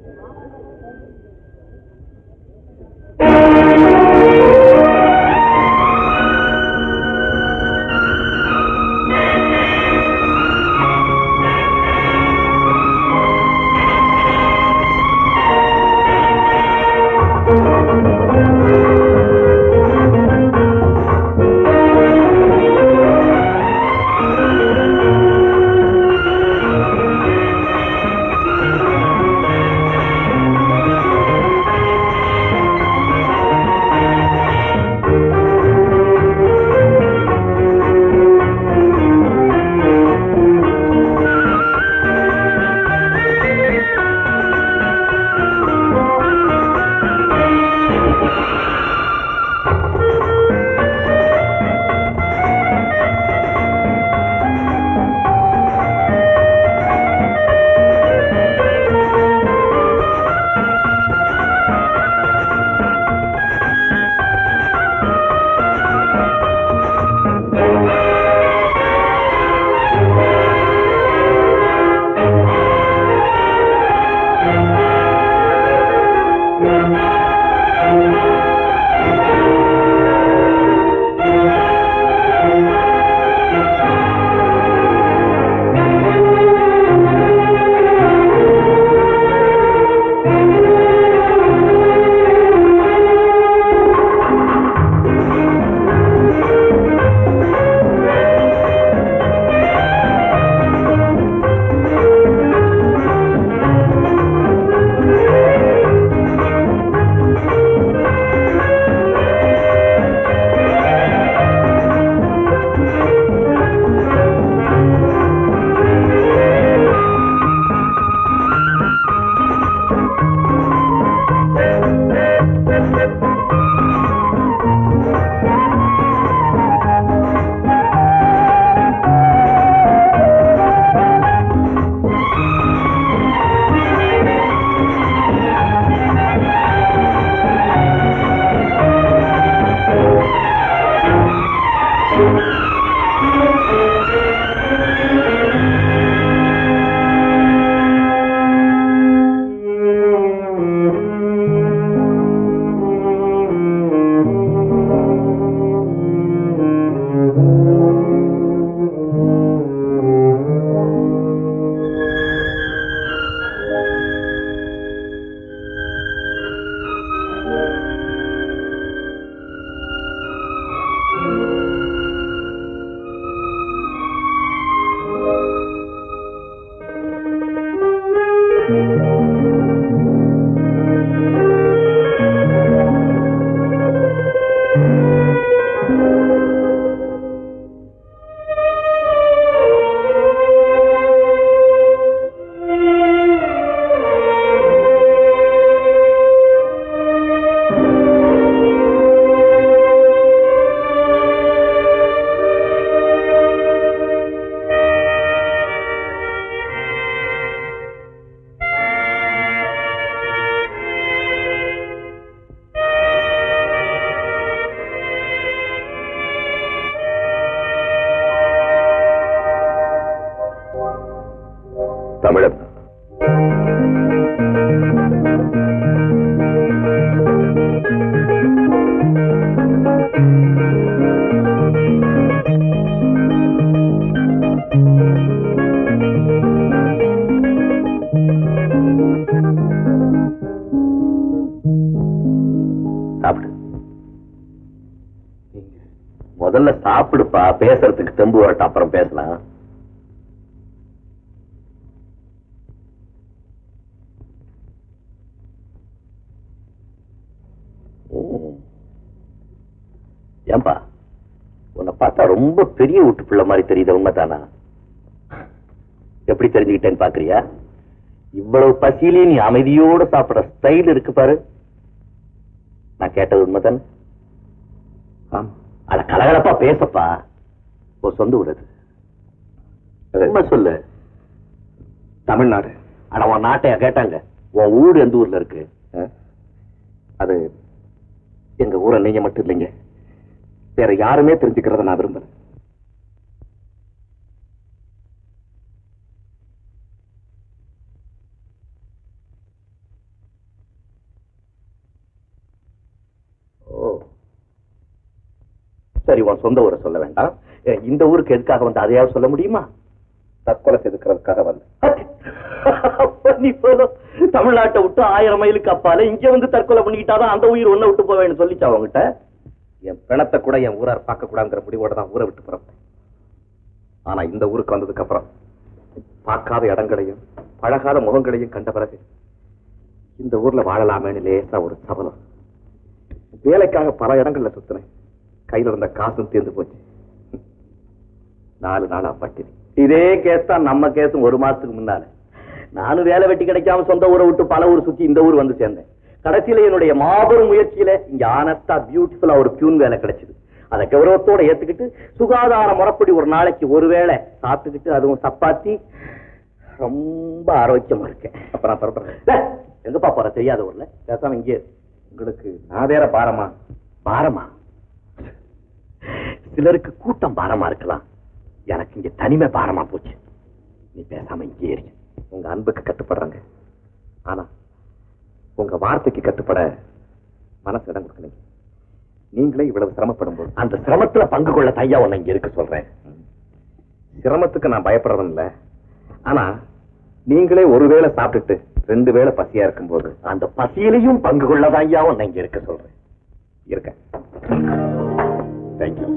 தமிழன் சாப்பிடு முதல்ல சாப்பிடுப்பா பேசுறதுக்கு தெம்பு வரட்டும் அப்புறம் பேசலாம் ம். ஏன்பா உன்னை பார்த்தா ரொம்ப பெரிய வீட்டு பிள்ளை மாதிரி தெரியுது உண்மைதானா எப்படி தெரிஞ்சுக்கிட்டேன்னு பாக்குறியா இவ்வளவு பசியிலே நீ அமைதியோட சாப்பிடுற ஸ்டைல் இருக்கு பாரு நான் கேட்டது உண்மைதானே அட கலகலப்பா பேசப்பா ஒரு சொந்த ஊர் அது உண்மை சொல்லு தமிழ்நாடு அட உன் நாட்டையா கேட்டாங்க உன் ஊர் எந்த ஊர்ல இருக்கு அது எங்க ஊரை நீங்க மட்டும் இல்லைங்க வேற யாருமே தெரிஞ்சுக்கிறத நான் விரும்புறேன் சரி உன் சொந்த ஊரை சொல்ல வேண்டாம் அஹ், இந்த ஊருக்கு எதுக்காக வந்து அதையாவது சொல்ல முடியுமா தற்கொலை செய்துக்கிறதுக்காக வந்து நீ போதும் தமிழ்நாட்டை விட்டு ஆயிரம் மைலுக்கு அப்பால இங்க வந்து தற்கொலை பண்ணிக்கிட்டாதான் அந்த உயிர் ஒண்ணு விட்டு போவேன்னு சொல்லிச்சா அவங்ககிட்ட என் பிணத்தை கூட என் ஊரார் பார்க்க கூடாங்கிற முடிவோட தான் ஊரை விட்டு புறப்பட்டேன் ஆனா இந்த ஊருக்கு வந்ததுக்கு அப்புறம் பார்க்காத இடங்களையும் பழகாத முகங்களையும் கண்ட பிறகு இந்த ஊர்ல வாழலாமேன்னு லேசா ஒரு சபலம் வேலைக்காக பல இடங்கள்ல சுத்தினேன் கையில இருந்த காசும் தீர்ந்து போச்சு நாலு நாளா பட்டினி இதே கேஸ் தான் நம்ம கேஸும் ஒரு மாசத்துக்கு முன்னால நானும் வேலை வெட்டி கிடைக்காம சொந்த ஊரை விட்டு பல ஊர் சுத்தி இந்த ஊர் வந்து சேர்ந்தேன் கடைசியில என்னுடைய மாபெரும் முயற்சியில இங்க ஆனஸ்டா பியூட்டிஃபுல்லா ஒரு பியூன் வேலை கிடைச்சது அதை கௌரவத்தோட ஏத்துக்கிட்டு சுகாதார முறைப்படி ஒரு நாளைக்கு ஒரு வேளை சாப்பிட்டுக்கிட்டு அதுவும் சப்பாத்தி ரொம்ப ஆரோக்கியமா இருக்கேன் அப்ப நான் புறப்படுறேன் டேய், எங்கப்பா போற தெரியாத ஊர்ல பேசாம இங்கே இரு. உங்களுக்கு நான் வேற பாரமா பாரமா சிலருக்கு கூட்டம் பாரமா இருக்கலாம் எனக்கு இங்க தனிமை பாரமா போச்சு நீ பேசாம இங்கே இரு. உங்க அன்புக்கு கட்டுப்படுறாங்க ஆனா உங்க வார்த்தைக்கு கட்டுப்பட மனசு இடம் கொடுக்கலைங்க நீங்களே இவ்வளவு சிரமப்படும் போது அந்த சிரமத்துல பங்கு கொள்ள தையா உன்னை இங்க இருக்க சொல்றேன் சிரமத்துக்கு நான் பயப்படுறதும் இல்ல ஆனா நீங்களே ஒருவேளை சாப்பிட்டுட்டு ரெண்டு வேளை பசியா இருக்கும்போது அந்த பசியிலையும் பங்கு கொள்ள தையா உன்னை இங்க இருக்க சொல்றேன் இருக்கேன் தேங்க்யூ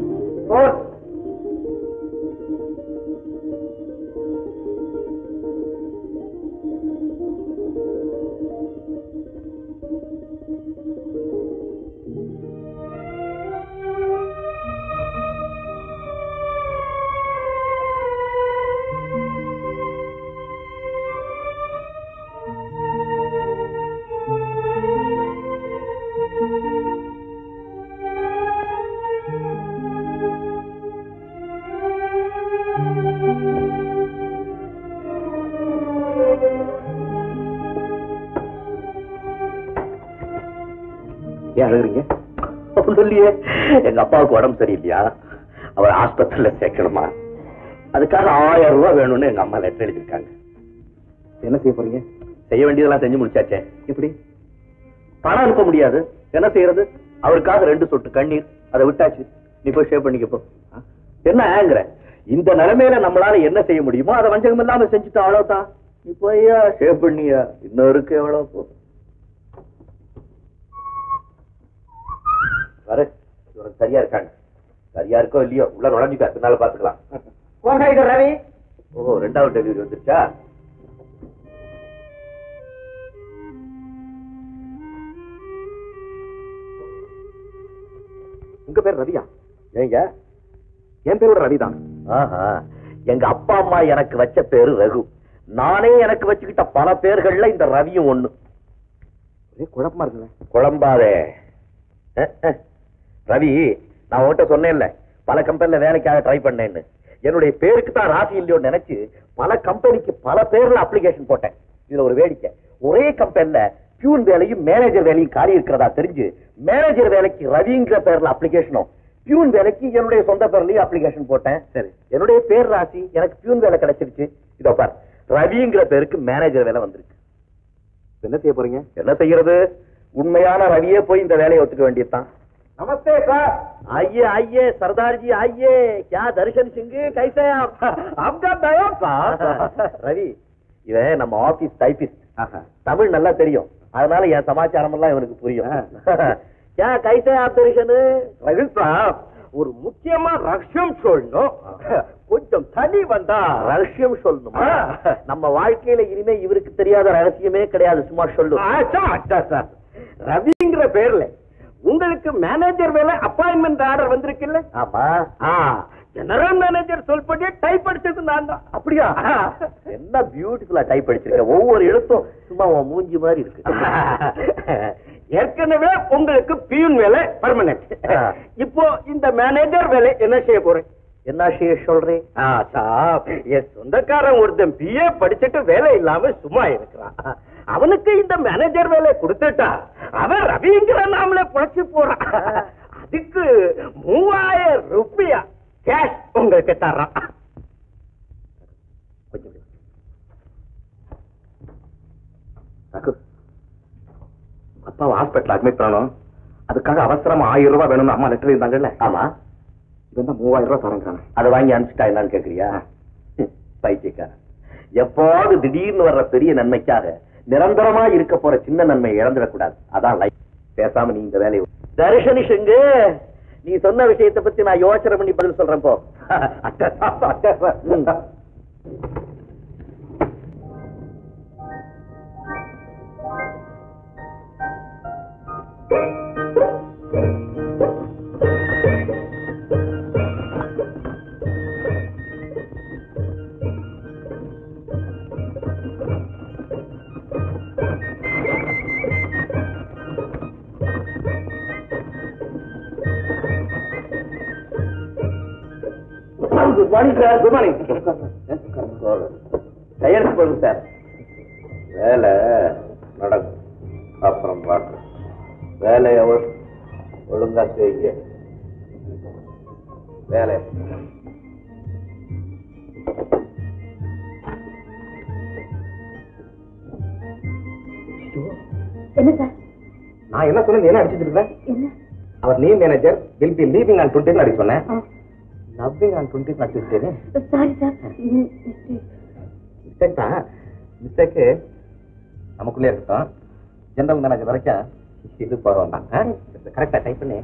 ஏன் அழுகுறீங்க சொல்லியே எங்க அப்பாவுக்கு உடம்பு சரியில்லையா அவர் ஆஸ்பத்திரியில சேர்க்கணுமா அதுக்காக ஆயிரம் ரூபாய் வேணும்னு எங்க அம்மா லெட்டர் எழுதியிருக்காங்க என்ன செய்ய போறீங்க செய்ய வேண்டியதெல்லாம் செஞ்சு முடிச்சாச்சே எப்படி பணம் அனுப்ப முடியாது என்ன செய்யறது அவருக்காக ரெண்டு சொட்டு கண்ணீர் அதை விட்டாச்சு நீ போய் ஷேவ் பண்ணிக்க போ ஆ? என்ன ஆங்கிற இந்த நிலைமையில நம்மளால என்ன செய்ய முடியுமோ அதை வஞ்சகம் இல்லாம செஞ்சுட்டோம் அவ்வளவுதான் நீ போய்யா ஷேவ் பண்ணியா இன்னொருக்கு எவ்வளவு போ வர இவனுக்கு சரியா இருக்காங்க சரியா இருக்கோ இல்லையோ உள்ள நுழைஞ்சுக்க பின்னால பாத்துக்கலாம் ரவி ஓ ரெண்டாவது டெலிவரி வந்துருச்சா உங்க பேர் ரவியா ஏங்க என் பேரோட ரவிதான் ஆஹா எங்க அப்பா அம்மா எனக்கு வச்ச பேரு ரகு நானே எனக்கு வச்சுக்கிட்ட பல பேர்கள்ல இந்த ரவியும் ஒண்ணு ஒரே குழப்பமா இருக்குங்க குழம்பாதே அஹ், அஹ். ரவி நான் உன்கிட்ட சொன்னேன்ல பல கம்பெனில வேலைக்காக ட்ரை பண்ணேன்னு என்னுடைய பேருக்கு தான் ராசி இல்லையோன்னு நினைச்சு பல கம்பெனிக்கு பல பேர்ல அப்ளிகேஷன் போட்டேன் இதுல ஒரு வேடிக்கை ஒரே கம்பெனில பியூன் வேலையும் மேனேஜர் வேலையும் காரி இருக்கிறதா தெரிஞ்சு மேனேஜர் வேலைக்கு ரவிங்கிற பேர்ல அப்ளிகேஷனும் பியூன் வேலைக்கு என்னுடைய சொந்த பேர்லயும் அப்ளிகேஷன் போட்டேன் சரி. என்னுடைய பேர் ராசி எனக்கு பியூன் வேலை கிடைச்சிருச்சு இதோ பார் ரவிங்கிற பேருக்கு மேனேஜர் வேலை வந்திருக்கு என்ன செய்ய போறீங்க என்ன செய்யறது உண்மையான ரவியே போய் இந்த வேலையை ஒத்துக்க வேண்டியதுதான் நமஸ்தே சார் आइए आइए सरदार जी आइए क्या दर्शन सिंह कैसे हैं आप आपका दया साहब ரவி இவன் நம்ம ஆபீஸ் டைபிஸ்ட் ஆஹா. தமிழ் நல்லா தெரியும் அதனால என் சமாச்சாரம் எல்லாம் இவனுக்கு புரியும் क्या कैसे हैं आप दर्शन ரவி சாப் ஒரு முக்கியமா ரகசியம் சொல்லணும் கொஞ்சம் தனி வந்தா ரகசியம் சொல்லணுமா ஆ. நம்ம வாழ்க்கையில இனிமே இவருக்கு தெரியாத ரகசியமே கிடையாது சும்மா சொல்லு ஆச்சா அச்சா சார் ரவிங்கிற பேர்ல உங்களுக்கு மேனேஜர் வேலை அப்பாயின்மெண்ட் ஆர்டர் வந்திருக்குல்ல ஆமா ஆ ஜெனரல் மேனேஜர் சொல்படி டைப் அடிச்சது நான் தான் அப்படியா என்ன பியூட்டிஃபுல்லா டைப் அடிச்சிருக்க ஒவ்வொரு எழுத்தும் சும்மா உன் மூஞ்சி மாதிரி இருக்கு ஏற்கனவே உங்களுக்கு பியூன் வேலை பர்மனன்ட் ஆ. இப்போ இந்த மேனேஜர் வேலை என்ன செய்ய போறேன் என்ன செய்ய சொல்றேன் ஆ, சாப், என் சொந்தக்காரன் ஒருத்தன் பிஏ படிச்சுட்டு வேலை இல்லாம சும்மா இருக்கிறான் அவனுக்கு இந்த மேனேஜர் வேலை கொடுத்துட்டா அவன் ரவிங்கிற நாமளே புழைச்சு போறான் அதுக்கு மூவாயிரம் ரூபாயா கேஷ் உங்களுக்கு தர்றான் கொஞ்சம் இரு. ரகு, அப்பாவை ஹாஸ்பிட்டல் அட்மிட் பண்ணணும் அதுக்காக அவசரமா ஆயிரம் ரூபாய் வேணும்னு அம்மா லெட்டர் இருந்தாங்கல்ல ஆமா இவன் மூவாயிரம் ரூபாய் தரங்கிறான் அதை வாங்கி அனுப்பிச்சிட்டா என்னன்னு கேக்குறியா ம், பைத்தியக்காரன் எப்போது திடீர்னு வர்ற பெரிய நன்மைக்காக நிரந்தரமா இருக்க போற சின்ன நன்மை இழந்துடக்கூடாது அதான் லைஃப் பேசாம நீ இந்த வேலையை தர்ஷனிஷுங்க நீ சொன்ன விஷயத்தை பத்தி நான் யோசனை பண்ணி பதில் சொல்றேன் போ அட்டா, அட்டா, ம். Good morning sir good morning கையெழுத்து போடுங்க சார் வேலை நடக்கும் அப்புறம் பார்க்க வேலையை ஒழு- ஒழுங்கா செய்யுங்க வேலை என்ன சார் நான் என்ன சொன்னேன் என்ன அடிச்சிட்டு இருக்கேன் என்ன அவர் நீ manager will be leaving on twenty அடி சொன்னேன் ஆ, லவ்விங் ஆன் டுவெண்ட்டி அடிச்சிட்டேனே சாரி சார் ம், mistake. மிஸ்டேக் தான் மிஸ்டேக்கு நமக்குள்ளே இருக்கட்டும் ஜெனரல் மேனேஜர் வரைக்கும் இது போக வேண்டாம் கரெக்டாக டைப் பண்ணி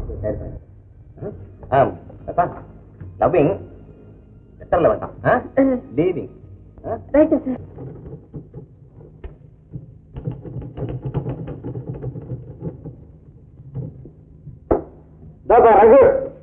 லவ்விங் லெட்டரில் வேண்டாம் அஹ், லீவிங் ரைட்டா சார் ரகு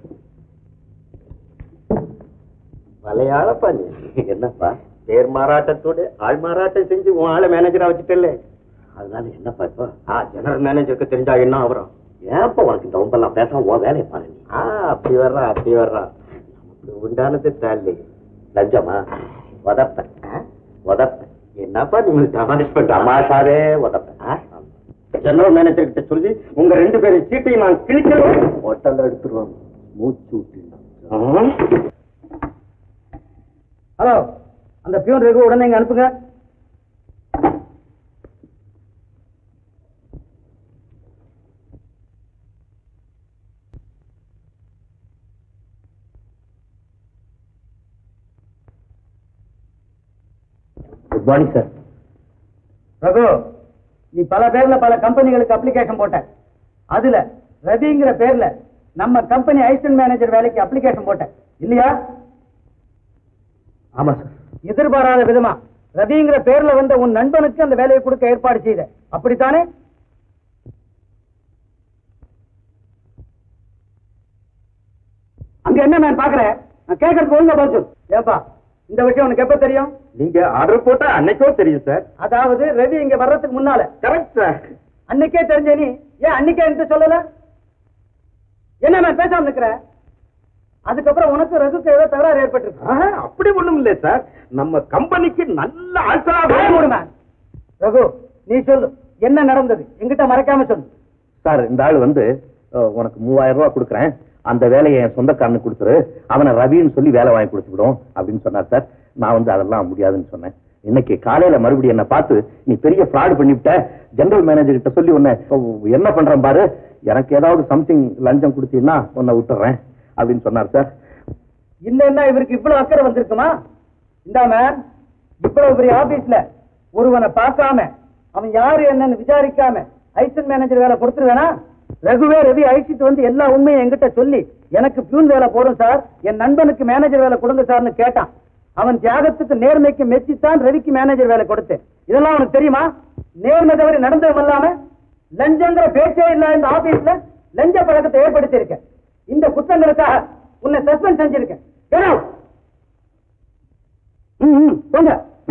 மலையாளப்பா நீ என்னப்பா பேர் மாறாட்டத்தோட ஆள் மாறாட்டம் செஞ்சு உன் ஆளை மேனேஜரா வச்சுட்டல அதனால என்னப்பா இப்போ ஆ ஜெனரல் மேனேஜருக்கு தெரிஞ்சா என்ன ஆகுறோம் ஏன்ப்பா உனக்கு இந்த ரொம்பலாம் பேசாம உன் வேலையை பாரு நீ ஆ அப்படி வர்றா அப்படி வர்றா நமக்கு உண்டானது தாலி லஞ்சமா உதப்ப உதப்ப என்னப்பா நீங்க தமாஷ் பண்ண தமாஷாவே உதப்ப ஜெனரல் மேனேஜர் கிட்ட சொல்லி உங்க ரெண்டு பேரும் சீட்டையும் நான் கிழிக்கிறேன் ஹோட்டல்ல எடுத்துருவோம் மூச்சு விட்டு ஹலோ அந்த பியூன் ரகு உடனே இங்க அனுப்புங்க குட் மார்னிங் சார் ரகு நீ பல பேர்ல பல கம்பெனிகளுக்கு அப்ளிகேஷன் போட்ட அதுல ரவிங்கிற பேர்ல நம்ம கம்பெனி அசிஸ்டன்ட் மேனேஜர் வேலைக்கு அப்ளிகேஷன் போட்ட இல்லையா ஆமா சார் எதிர்பாராத விதமா ரவிங்கிற பேர்ல வந்த உன் நண்பனுக்கு அந்த வேலையை கொடுக்க ஏற்பாடு செய்த அப்படித்தானே அங்க என்ன நான் பாக்குறேன் நான் கேட்கறதுக்கு ஒழுங்கா பதில் சொல்லு ஏப்பா இந்த விஷயம் உனக்கு எப்ப தெரியும் நீங்க ஆர்டர் போட்டா அன்னைக்கோ தெரியும் சார் அதாவது ரவி இங்க வர்றதுக்கு முன்னால கரெக்ட் சார் அன்னைக்கே தெரிஞ்ச நீ ஏன் அன்னைக்கே என்கிட்ட சொல்லல என்ன நான் பேசாம நிக்கிற அதுக்கப்புறம் உனக்கு ரகுக்கு ஏதோ தகராறு ஏற்பட்டிருக்கு ஆஹா, அப்படி ஒண்ணும் இல்ல சார் நம்ம கம்பெனிக்கு நல்ல ஆட்களா வாய மூடு man. ரகு நீ சொல்லு என்ன நடந்தது என்கிட்ட மறைக்காம சொல்லு சார் இந்த ஆள் வந்து அஹ், உனக்கு மூவாயிரம் ரூபாய் கொடுக்குறேன் அந்த வேலையை என் சொந்தக்காரனுக்கு கொடுத்துரு அவனை ரவின்னு சொல்லி வேலை வாங்கி கொடுத்துவிடும் அப்படின்னு சொன்னார் சார் நான் வந்து அதெல்லாம் முடியாதுன்னு சொன்னேன் இன்னைக்கு காலையில மறுபடியும் என்ன பார்த்து நீ பெரிய ஃப்ராட் பண்ணிவிட்ட ஜெனரல் மேனேஜர் கிட்ட சொல்லி உன்னை ஓ, என்ன பண்றேன் பாரு எனக்கு ஏதாவது சம்திங் லஞ்சம் கொடுத்தீங்கன்னா உன்னை விட்டுறேன் அப்படின்னு சொன்னார் சார் இல்லன்னா இவருக்கு இவ்வளவு அக்கறை வந்திருக்குமா இந்தா மேன் இவ்வளவு பெரிய ஆபீஸ்ல ஒருவனை பார்க்காம அவன் யாரு என்னன்னு விசாரிக்காம ஐசன் மேனேஜர் வேலை கொடுத்துருவேனா ரகுவே ரவி அழிச்சிட்டு வந்து எல்லா உண்மையும் என்கிட்ட சொல்லி எனக்கு பியூன் வேலை போடும் சார் என் நண்பனுக்கு மேனேஜர் வேலை கொடுங்க சார்னு கேட்டான் அவன் தியாகத்துக்கு நேர்மைக்கு மெச்சித்தான் ரவிக்கு மேனேஜர் வேலை கொடுத்தேன் இதெல்லாம் உனக்கு தெரியுமா நேர்மை தவறி நடந்ததும் இல்லாம லஞ்சங்கிற பேச்சே இல்ல இந்த ஆபீஸ்ல லஞ்ச பழக்கத்தை ஏற்படுத்தி இருக்கேன் இந்த குற்றங்களுக்காக உன்னை சஸ்பெண்ட் செஞ்சிருக்கேன் Get out. ம், ம், போங்க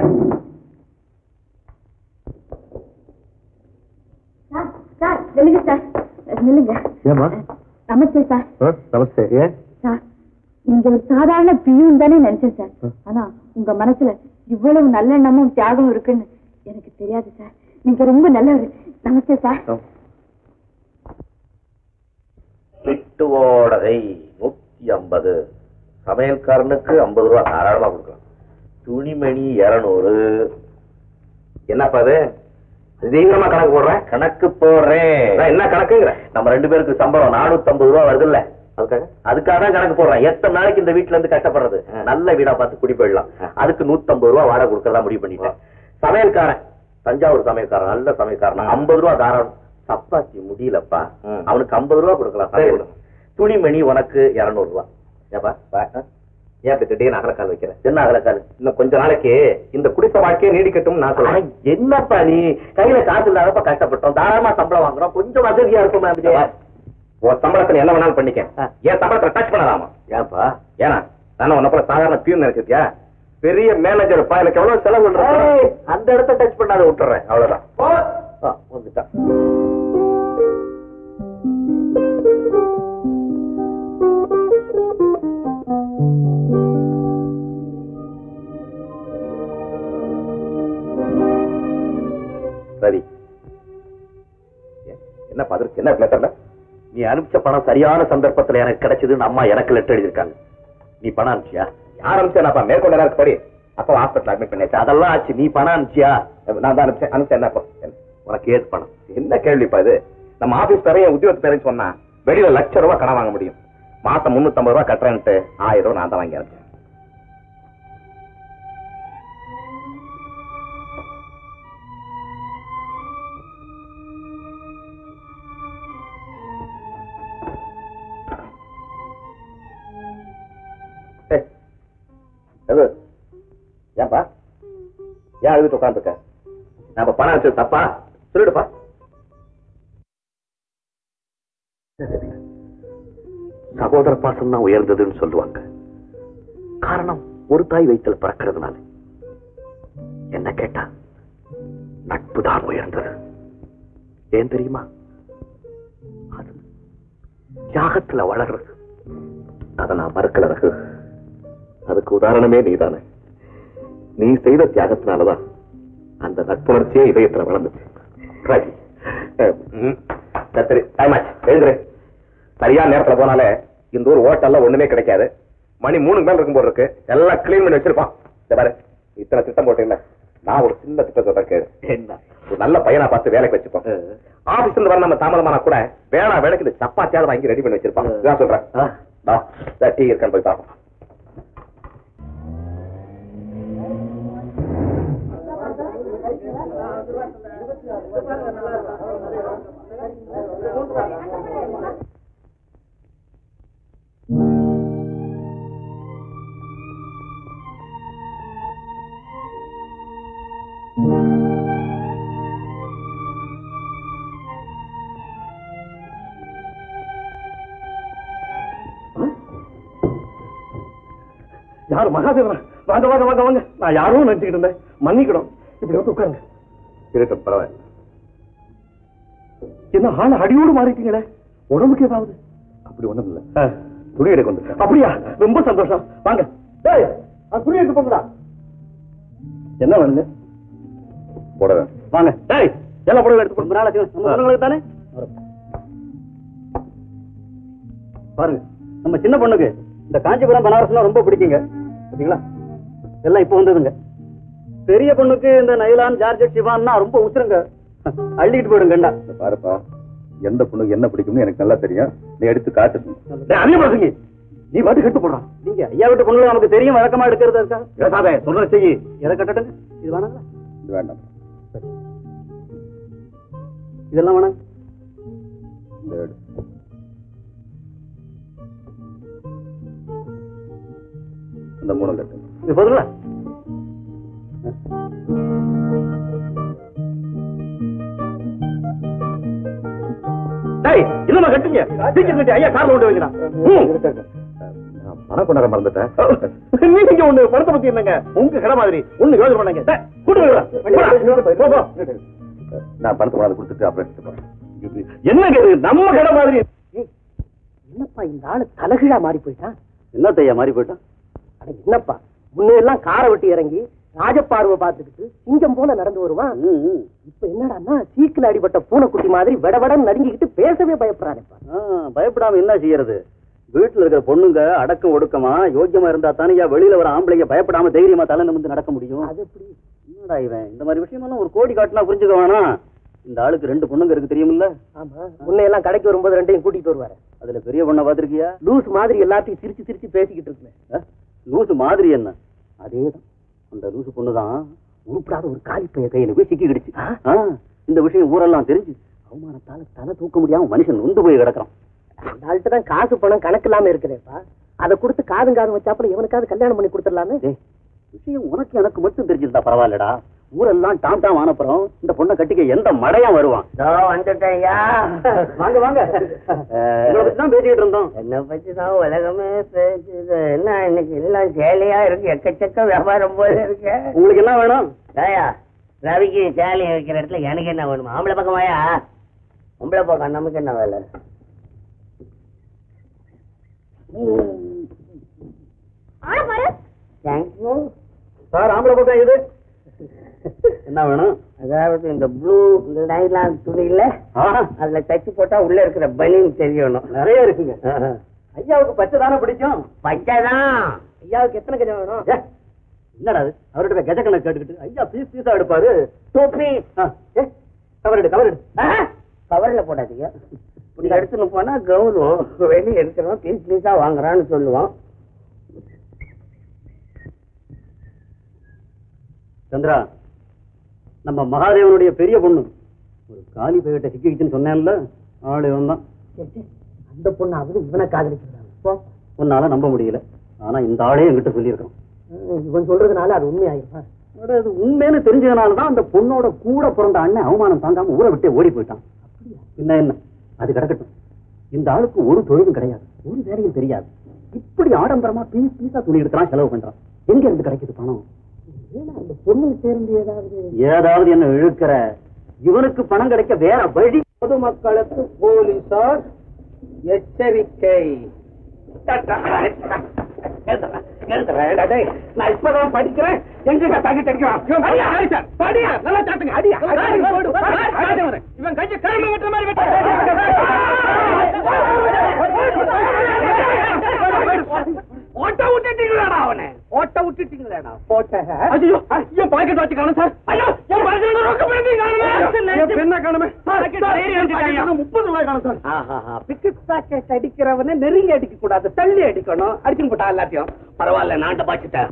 சார் சார் நில்லுங்க சார் நில்லுங்க ஏமா நமஸ்தே சார் நமஸ்தே ஏ சார் நீங்க ஒரு சாதாரண பியூன் தானே நினைச்சேன் சார் ஆனா உங்க மனசுல இவ்வளவு நல்லெண்ணமும் தியாகமும் இருக்குன்னு எனக்கு தெரியாது சார் நீங்க ரொம்ப நல்லவர் நமஸ்தே சார் விட்டு ஓடகை நூத்தி ஐம்பது சமையல்காரனுக்கு ஐம்பது ரூபா தாராளமா கொடுக்கலாம் துணிமணி இருநூறு என்னப்பா அது தீவிரமா கணக்கு போடுறேன் கணக்கு போடுறேன் நான் என்ன கணக்குங்கிற நம்ம ரெண்டு பேருக்கு சம்பளம் நானூத்தி ஐம்பது ரூபா வருதுல்ல அதுக்காக அதுக்காக தான் கணக்கு போடுறேன் எத்தனை நாளைக்கு இந்த வீட்டுல இருந்து கஷ்டப்படுறது நல்ல வீடா பார்த்து குடி போயிடலாம் அதுக்கு நூத்தம்பது ரூபா வாடகை கொடுக்கறதா முடிவு பண்ணிட்டேன் சமையல்காரன் தஞ்சாவூர் சமையல்காரன் நல்ல சமையல்காரன் ஐம்பது ரூபா தாராளம் சப்பாத்தி முடியலப்பா ம். அவனுக்கு ஐம்பது ரூபா கொடுக்கலாம் சரி. சமையல். துணிமணி உனக்கு இருநூறு ரூபா ஏப்பா வா. ஏன் இப்படி திடீர்னு அகலக்கால் வைக்கிறேன் என்ன அகலக்காலு இன்னும் கொஞ்ச நாளைக்கு இந்த குடிசை வாழ்க்கையை நீடிக்கட்டும் நான் அட, சொல்றேன் என்னப்பா நீ கையில காசு இல்லாதப்ப கஷ்டப்பட்டோம் தாராளமா சம்பளம் வாங்குறோம் கொஞ்சம் வசதியா இருக்கும் அப்படியே உன் சம்பளத்துல என்ன வேணாலும் பண்ணிக்க ஆ. என் சம்பளத்தை டச் பண்ணலாமா ஏன்பா ஏன்னா நான் உன்ன போல சாதாரண பியூன் நினைச்சிருக்கியா பெரிய மேனேஜர்ப்பா எனக்கு எவ்வளவு செலவு ஏய், பண்றேன் அந்த இடத்த டச் பண்ணாத விட்டுறேன் அவ்வளவுதான் ஆ, வந்துட்டான் சரி என்ன பதில் என்ன லெட்டர்ல நீ அனுப்பிச்ச பணம் சரியான சந்தர்ப்பத்துல எனக்கு கிடைச்சதுன்னு அம்மா எனக்கு லெட்டர் எழுதியிருக்காங்க நீ பணம் அனுப்பிச்சியா யார் அனுப்பிச்சேன் மேற்கொண்ட நேரத்துக்கு படி அப்போ ஹாஸ்பிட்டல் அட்மிட் பண்ணியாச்சா அதெல்லாம் ஆச்சு நீ பணம் அனுப்பிச்சியா நான் தான் அனுப்பிச்சேன் அனுப்பிச்சேன் என்ன இப்போ? என்ன? உனக்கு ஏது பணம் என்ன கேள்விப்பா இது நம்ம ஆபீஸ் பேரையும் உத்தியோகத்து பேரையும் சொன்னா வெளியில லட்ச ரூபாய் கடன் வாங்க முடியும் மாசம் முன்னூத்தம்பது ரூபாய் கட்டுறேன்ட்டு ஆயிரம் ரூபாய் நான் தான் வாங்கி அனுப்பிச்சேன் ஏய், எது? ஏன்பா ஏன் அழுதுட்டு உட்காந்துருக்க நம்ம பணம் அனுப்பிச்சது தப்பா சொல்லிடுப்பா சகோதர பாசம் தான் உயர்ந்ததுன்னு சொல்லுவாங்க காரணம் ஒரு தாய் வயிற்றில் பிறக்கிறதுனால என்ன கேட்டா நட்பு தான் உயர்ந்தது ஏன் தெரியுமா அது தியாகத்துல வளர்றது அதை நான் மறுக்கல ரகு அதுக்கு உதாரணமே நீதானே நீ செய்த தியாகத்தினாலதான் அந்த நட்புணர்ச்சியே இதயத்துல வளர்ந்துச்சு ரவி அஹ், ம், சரி, சரி டைம் ஆச்சு எழுந்துரு சரியான நேரத்துல போனாலே இந்த ஊர் ஹோட்டல்ல ஒண்ணுமே கிடைக்காது மணி மூணுக்கு மேல இருக்கும் போல இருக்கு எல்லாம் கிளீன் பண்ணி வச்சிருப்பான் இந்த பாரு இத்தனை திட்டம் போட்டீங்களா நான் ஒரு சின்ன திட்டம் சொல்றேன் கேளு என்ன ஒரு நல்ல பையனா பார்த்து வேலைக்கு வச்சுப்போம் ஆபீஸ்ல இருந்து வர நம்ம தாமதமானா கூட வேளா வேலைக்கு இந்த சப்பாத்தியாவது வாங்கி ரெடி பண்ணி வச்சிருப்பான் இதான் சொல்றேன் ஆ. டா, இந்த டீ இருக்கான்னு போய் பார்ப்போம் யாரு மகாதேவனா வாங்க வாங்க வாங்க வாங்க நான் யாரும் நினைச்சுக்கிட்டு இருந்தேன் மன்னிக்கணும் இப்படி வந்து உட்காருங்க இருக்கட்டும் பரவாயில்ல என்ன ஆள் அடியோடு மாறிட்டீங்களே உடம்புக்கு ஏதாவது அப்படி ஒண்ணும் இல்ல துணி எடுக்க வந்துட்டேன் அப்படியா ரொம்ப சந்தோஷம் வாங்க டேய் அது துணி எடுத்து போங்கடா என்ன வேணுங்க போடுவேன் வாங்க டேய் எல்லா புடவை எடுத்து போடுங்க நாளைக்கு நம்ம பொண்ணுங்களுக்கு தானே பாருங்க நம்ம சின்ன பொண்ணுக்கு இந்த காஞ்சிபுரம் பனாரஸ்லாம் ரொம்ப பிடிக்குங்க பாத்தீங்களா எல்லாம் இப்போ வந்ததுங்க பெரிய பொண்ணுக்கு இந்த நைலான் ஜார்ஜெட் சிவான்னா ரொம்ப உசுருங்க அள்ளிட்டு போயிடுங்கண்டா பாருப்பா எந்த பொண்ணுக்கு என்ன பிடிக்கும்னு எனக்கு நல்லா தெரியும் நீ எடுத்து காட்டு அதே பசங்க நீ பாட்டு கட்டு போடுறான் நீங்க ஐயா வீட்டு பொண்ணுல நமக்கு தெரியும் வழக்கமா எடுக்கிறது இருக்கா பேசாத சொல்ற செய்யி எதை கட்டட்டுங்க இது வேணாங்களா இது வேண்டாம் இதெல்லாம் வேணாங்க இந்த எடு. இந்த மூணு கட்டு இது போதுங்களா டேய் இல்லமா கட்டுங்க சீக்கிரம் கட்டி ஐயா கார்ல கொண்டு வைக்கிறான் நான் பணம் கொண்டாட மறந்துட்டேன் நீங்க ஒண்ணு பணத்தை பத்தி என்னங்க உங்க கடை மாதிரி ஒண்ணு யோசனை பண்ணாங்க டேய், கூட்டு போய் போ, போ. நான் பணத்தை கொண்டாந்து கொடுத்துட்டு அப்புறம் எடுத்துட்டு போறேன் என்னங்க இது நம்ம கடை மாதிரி என்னப்பா இந்த ஆளு தலகிழா மாறி போயிட்டான் என்னத்தையா மாறி போயிட்டான் அட என்னப்பா முன்னையெல்லாம் காரை விட்டு இறங்கி ராஜபார்வை பார்த்துக்கிட்டு சிங்கம் போல நடந்து வருவான் இப்ப என்னடான்னா சீக்கில அடிபட்ட பூனைக்குட்டி மாதிரி விடவடம் நடுங்கிக்கிட்டு பேசவே பயப்படுறானேப்பா பயப்படாம என்ன செய்யறது வீட்டுல இருக்கிற பொண்ணுங்க அடக்கம் ஒடுக்கமா யோக்கியமா இருந்தா தானே ஐயா வெளியில வர ஆம்பளைங்க பயப்படாம தைரியமா தலை நிமிர்ந்து நடக்க முடியும் அது எப்படி என்னடா இவன் இந்த மாதிரி விஷயமெல்லாம் ஒரு கோடி காட்டினா புரிஞ்சுக்க வேணாம் இந்த ஆளுக்கு ரெண்டு பொண்ணுங்க இருக்கு தெரியுமில்ல ஆமா முன்னையெல்லாம் கடைக்கு வரும்போது ரெண்டையும் கூட்டிட்டு வருவாரு அதுல பெரிய பொண்ணை பாத்திருக்கியா லூஸ் மாதிரி எல்லாத்தையும் சிரிச்சு சிரிச்சு பேசிக்கிட்டு இருக்கேன் லூசு மாதிரி என்ன அதேதான் அந்த லூசு பொண்ணுதான் உருப்படாத ஒரு காலி பைய கையில போய் சிக்கிக்கிடுச்சு ஆ, இந்த விஷயம் ஊரெல்லாம் தெரிஞ்சு அவமானத்தால தலை தூக்க முடியாம மனுஷன் நொந்து போய் கிடக்குறான் அந்த ஆள்கிட்ட தான் காசு பணம் கணக்கு இல்லாம இருக்குதேப்பா அதை கொடுத்து காதும் காதும் வச்சாப்புல இவனுக்காவது கல்யாணம் பண்ணி கொடுத்துடலாமே டேய், விஷயம் உனக்கு எனக்கு மட்டும் தெரிஞ்சிருந்தா பரவாயில்லடா ஊரெல்லாம் டாம் டாம் ஆனப்புறம் இந்த பொண்ணை கட்டிக்க எந்த மடையான் வருவான் வந்துட்டேயா வாங்க வாங்க உங்களை பத்தி தான் பேசிக்கிட்டு இருந்தோம் என்ன பத்தி தான் உலகமே பேசுது என்ன இன்னைக்கு எல்லாம் சேலையா இருக்கு எக்கச்சக்க வியாபாரம் போல இருக்கு உங்களுக்கு என்ன வேணும் ஏயா ரவிக்கு சேலை வைக்கிற இடத்துல எனக்கு என்ன வேணுமா ஆம்பளை பக்கமாயா பொம்பளை பக்கம் நமக்கு என்ன வேலை தேங்க்யூ சார் ஆம்பளை பக்கம் இது என்ன வேணும் அதாவது இந்த ப்ளூ லைலான் துணியில ஆஹா, அதுல தச்சு போட்டா உள்ள இருக்கிற பனியன் தெரியணும் நிறைய இருக்குங்க ஐயாவுக்கு பச்சை தானே பிடிக்கும் பச்சைதான் ஐயாவுக்கு எத்தனை கஜம் வேணும் ஏ, என்னடா அது அவர்கிட்ட போய் கஜ கணக்கு கேட்டுக்கிட்டு ஐயா பீஸ் பீஸா எடுப்பாரு டோப்பி ஆ, ஏ, கவர் எடு கவர் எடு கவர்ல போடாதீங்க இப்படி எடுத்துன்னு போனா கௌரவம் வெளியே எடுக்கிறோம் பீஸ் பீஸா வாங்குறான்னு சொல்லுவோம் சந்திரா நம்ம மகாதேவனுடைய பெரிய பொண்ணு ஒரு காலி பையிட்ட சிக்கிக்கிச்சுன்னு சொன்னேன்ல ஆளு இவன் தான் அந்த பொண்ணு அவரு இவனை காதலிக்கிறாங்க உன்னால நம்ப முடியல ஆனா இந்த ஆளே என்கிட்ட சொல்லியிருக்கான் இவன் சொல்றதுனால அது உண்மையாயிருப்பா அட, அது உண்மைன்னு தெரிஞ்சதுனால தான் அந்த பொண்ணோட கூட பிறந்த அண்ணன் அவமானம் தாங்காம ஊரை விட்டே ஓடி போயிட்டான் என்ன என்ன அது கிடக்கட்டும் இந்த ஆளுக்கு ஒரு தொழிலும் கிடையாது ஒரு வேலையும் தெரியாது இப்படி ஆடம்பரமா பீஸ் பீஸா துணி எடுக்கிறான் செலவு பண்றான் எங்க இருந்து கிடைக்குது பணம் அந்த பொண்ணு சேர்ந்து ஏதாவது ஏதாவது என்ன இழுக்கிற இவனுக்கு பணம் கிடைக்க வேற வழி பொதுமக்களுக்கு போலீசார் எச்சரிக்கை நான் இப்பதான் படிக்கிறேன் எங்க தங்கி தடிக்கிறான் படியா நல்லா சாட்டுங்க அடியா இவன் கஞ்சி கிளம்பி விட்ட மாதிரி ஓட்ட விட்டுட்டீங்களாடா அவனை ஓட்ட விட்டுட்டீங்களாடா போட்ட ஐயோ என் பாக்கெட் வாட்ச் காணும் சார் ஐயோ என் பாக்கெட் ரொக்க பண்ணி காணுமே என்ன காணுமே முப்பது ரூபாய் காணும் சார் பிக்கெட் பாக்கெட் அடிக்கிறவனை நெருங்கி அடிக்க கூடாது தள்ளி அடிக்கணும் அடிச்சுன்னு போட்டா எல்லாத்தையும் பரவாயில்ல நான் பாச்சுட்டேன்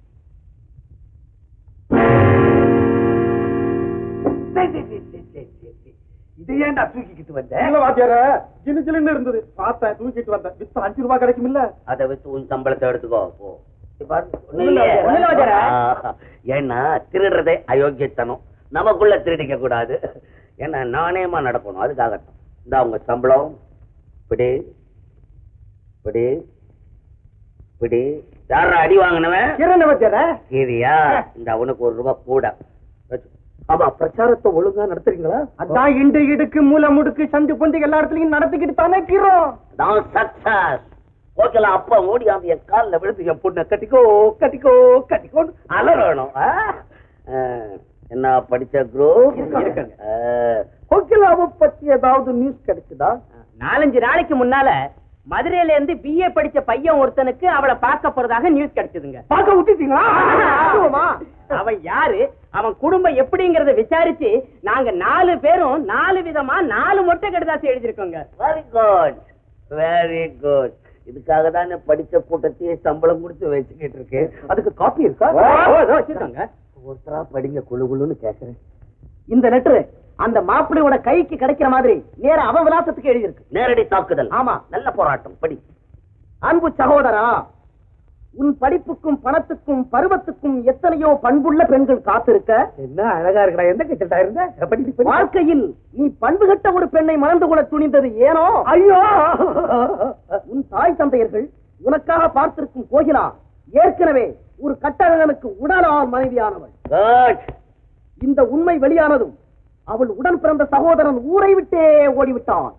இது ஏன்டா தூக்கிக்கிட்டு வந்த இல்ல வாத்தியார ஜிலு ஜிலுன்னு இருந்தது பார்த்தேன் தூக்கிட்டு வந்தேன் வித்து அஞ்சு ரூபாய் கிடைக்கும் இல்ல அதை வச்சு உன் சம்பளத்தை எடுத்துக்கோ போ ஒண்ணும் இல்லையே. ஒண்ணும் இல்ல வாத்தியாரே. ஆஹா. ஏன்னா திருடுறதே அயோக்கியத்தனம் நமக்குள்ள திருடிக்க கூடாது ஏன்னா நாணயமா நடக்கணும் அதுக்காகத்தான் இந்த உங்க சம்பளம் பிடி பிடி பிடி யாரா அடி வாங்கினவன் கிரண வாத்தியாரே கீரியா இந்த அவனுக்கு ஒரு ரூபாய் கூட வச்சு. ஆமா பிரச்சாரத்தை ஒழுங்கா நடத்துறீங்களா அதான் இண்டு இடுக்கு மூல முடுக்கு சந்து பொந்து எல்லா இடத்துலயும் நடத்திக்கிட்டு தானே கீரோம் நான் சக்சஸ் ஓகேல அப்பா ஓடி அந்த என் காலில் விழுந்து என் பொண்ணை கட்டிக்கோ கட்டிக்கோ கட்டிக்கோன்னு அலறணும் ஆ? ஆ, என்ன படிச்ச குரூப் இருக்குங்க. கோகிலாவை பத்தி ஏதாவது நியூஸ் கிடைச்சதா நாலஞ்சு நாளைக்கு முன்னால மதுரையில இருந்து பிஏ படிச்ச பையன் ஒருத்தனுக்கு அவளை பார்க்க போறதாக நியூஸ் கிடைச்சதுங்க பார்க்க விட்டுட்டீங்களா ஆமா. அவன் யாரு அவன் குடும்பம் எப்படிங்கறத விசாரிச்சு நாங்க நாலு பேரும் நாலு விதமா நாலு மொட்டை கடுதாசி எழுதிருக்கோங்க வெரி குட் வெரி குட் இதுக்காக தானே படிச்ச கூட்டத்தையே சம்பளம் கொடுத்து வச்சுக்கிட்டு இருக்கு அதுக்கு காப்பி இருக்கா ஓ, இதோ வச்சிருக்காங்க. ஒருத்தரா படிங்க குழு குழுன்னு கேக்குறேன் இந்த லெட்டர் அந்த மாப்பிள்ளையோட கைக்கு கிடைக்கிற மாதிரி நேர அவன் விலாசத்துக்கு எழுதியிருக்கு நேரடி தாக்குதல் ஆமா. நல்ல போராட்டம் படி அன்பு சகோதரா உன் படிப்புக்கும் பணத்துக்கும் பருவத்துக்கும் எத்தனையோ பண்புள்ள பெண்கள் காத்திருக்க என்ன அழகா இருக்கடா எந்த கிட்டா இருந்த படி படி. வாழ்க்கையில் நீ பண்புகட்ட ஒரு பெண்ணை மணந்து கொள்ள துணிந்தது ஏனோ ஐயோ உன் தாய் தந்தையர்கள் உனக்காக பார்த்திருக்கும் கோகிலா ஏற்கனவே ஒரு கட்டழகனுக்கு உடலால் மனைவியானவள் குட் இந்த உண்மை வெளியானதும் அவள் உடன் பிறந்த சகோதரன் ஊரை விட்டே ஓடிவிட்டான்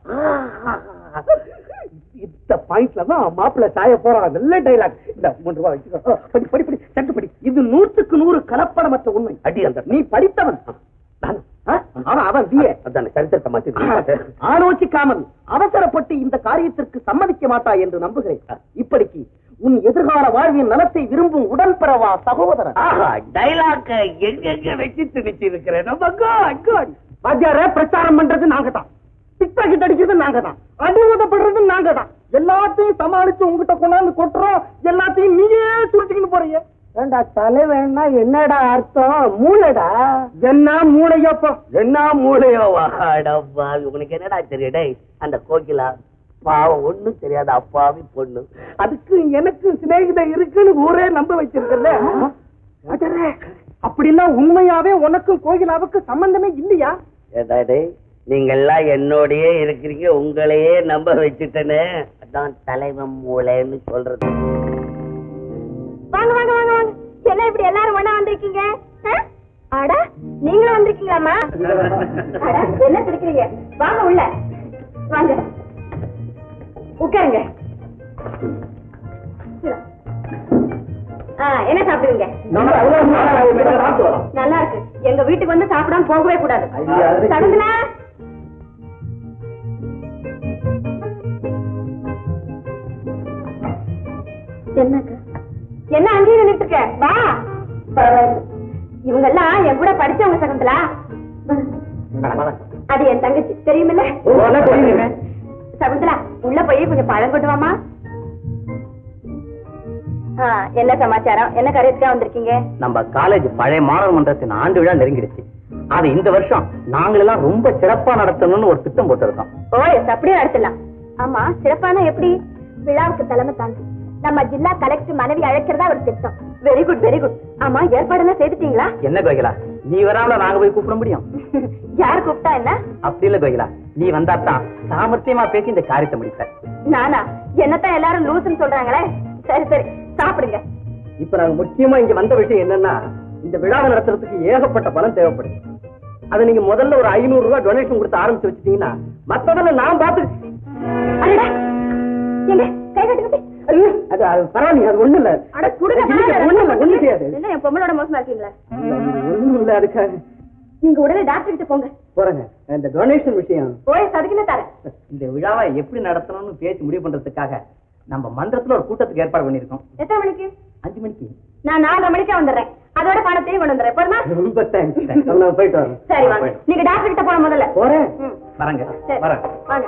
இந்த பாயிண்ட்ல தான் மாப்பிள்ள சாய போறான் நல்ல டைலாக் இந்த மூன்று ரூபாய் வச்சுக்கோ படி படி படி சட்டு படி இது நூற்றுக்கு நூறு கலப்படமற்ற உண்மை அடி அந்த நீ படித்தவன் நானு. ஆ? அவன் அவன் பிஏ அதானே சரித்திரத்தை மாத்தி ஆலோசிக்காமல் அவசரப்பட்டு இந்த காரியத்திற்கு சம்மதிக்க மாட்டாய் என்று நம்புகிறேன் இப்படிக்கு உன் எதிர்கால வாழ்வின் நலத்தை விரும்பும் உடன்பிறவா சகோதரன் ஆஹா டைலாக் எங்கெங்க வச்சு திணிச்சு இருக்கிறேன் நம்ம குட் குட் வாத்தியார பிரச்சாரம் பண்றது நாங்க தான் பிக் பாக்கெட் அடிக்கிறது நாங்க தான் அடி உதப்படுறது நாங்க தான் சமாளிச்சு உங்ககிட்ட கொண்டாந்து கொட்டுறோம் எல்லாத்தையும் நீயே சுருட்டிக்கிட்டு போறீங்க ஏண்டா தலைவன்னா என்னடா அர்த்தம் மூளைடா என்ன மூளையப்பா என்ன மூளையோ வாடப்பா உனக்கு என்னடா தெரியும் டேய் அந்த கோகிலா பாவம் ஒண்ணும் தெரியாத அப்பாவி பொண்ணு அதுக்கு எனக்கு சிநேகிதம் இருக்குன்னு ஊரே நம்ப வச்சிருக்கல அப்படின்னா உண்மையாவே உனக்கும் கோகிலாவுக்கும் சம்பந்தமே இல்லையா ஏடா டேய் நீங்க எல்லாம் என்னோடயே இருக்கிறீங்க உங்களையே நம்ப வச்சுட்டேனே அதான் தலைவன் மூளைன்னு சொல்றது வாங்க வாங்க வாங்க வாங்க என்ன இப்படி எல்லாரும் ஒண்ணா வந்திருக்கீங்க ஆ? அட நீங்களும் வந்திருக்கீங்களாமா அட, என்ன பிடிக்கிறீங்க வாங்க உள்ள வாங்க உட்காருங்க ஆ, என்ன சாப்பிடுவீங்க நல்லா இருக்கு எங்க வீட்டுக்கு வந்து சாப்பிடாம போகவே கூடாது சகுந்தலா என்னக்கா என்ன அங்கேயே நின்னுட்டு இருக்க வா இவங்க எல்லாம் என் கூட படிச்சவங்க சகுந்தலா அது என் தங்கச்சி தெரியுமில்ல சகுந்தலா உள்ள போய் கொஞ்சம் பழம் கொண்டு வாமா ஆ, என்ன சமாச்சாரம் என்ன காரியத்துக்கா வந்திருக்கீங்க நம்ம காலேஜ் பழைய மாணவர் மன்றத்தின் ஆண்டு விழா நெருங்கிடுச்சு அது இந்த வருஷம் நாங்களெல்லாம் ரொம்ப சிறப்பா நடத்தணும்னு ஒரு திட்டம் போட்டிருக்கோம் ஓ எஸ் அப்படியே நடத்தலாம் ஆமா சிறப்பான எப்படி விழாவுக்கு தலைமை தாங்க நம்ம ஜில்லா கலெக்டர் மனைவி அழைக்கிறதா ஒரு திட்டம் வெரி குட் வெரி குட் ஆமா ஏற்பாடெல்லாம் செய்துட்டீங்களா என்ன கோகிலா நீ வராமல நாங்க போய் கூப்பிட முடியும் யார் கூப்பிட்டா என்ன அப்படி இல்ல கோகிலா நீ வந்தா தான் சாமர்த்தியமா பேசி இந்த காரியத்தை முடிப்ப நானா என்னத்தான் எல்லாரும் லூசுன்னு சொல்றாங்களே சரி சரி சாப்பிடுங்க இப்ப நாங்க முக்கியமா இங்க வந்த விஷயம் என்னன்னா இந்த விழாவை நடத்துறதுக்கு ஏகப்பட்ட பணம் தேவைப்படுது அதை நீங்க முதல்ல ஒரு ஐநூறு ரூபாய் டொனேஷன் கொடுத்து ஆரம்பிச்சு வச்சுட்டீங்கன்னா மத்ததெல்லாம் நான் பார்த்து அடடா எங்க கை கட்டுங்க ஐயோ, அது அது பரவாயில்ல அது ஒண்ணு இல்ல அட குடுங்க இல்ல, ஒண்ணும் இல்ல ஒண்ணும் செய்யாது என்ன என் பொம்மளோட மோசமா இருக்கீங்களா ஒண்ணும் இல்ல அதுக்காக நீங்க உடனே டாக்டர் கிட்ட போங்க போறேங்க இந்த டொனேஷன் விஷயம் ஓய் சதுக்குன்னு தரேன் இந்த விழாவை எப்படி நடத்தணும்னு பேசி முடிவு பண்றதுக்காக நம்ம மன்றத்துல ஒரு கூட்டத்துக்கு ஏற்பாடு பண்ணிருக்கோம் எத்தனை மணிக்கு அஞ்சு மணிக்கு நான் நாலரை மணிக்கே வந்துடுறேன் அதோட பணத்தையும் கொண்டு வந்துடுறேன் போதுமா ரொம்ப தேங்க்ஸ் நான் போயிட்டு வரேன் சரி வாங்க நீங்க டாக்டர் கிட்ட போன முதல்ல போறேன் ம், வரங்க சரி வரேன் வாங்க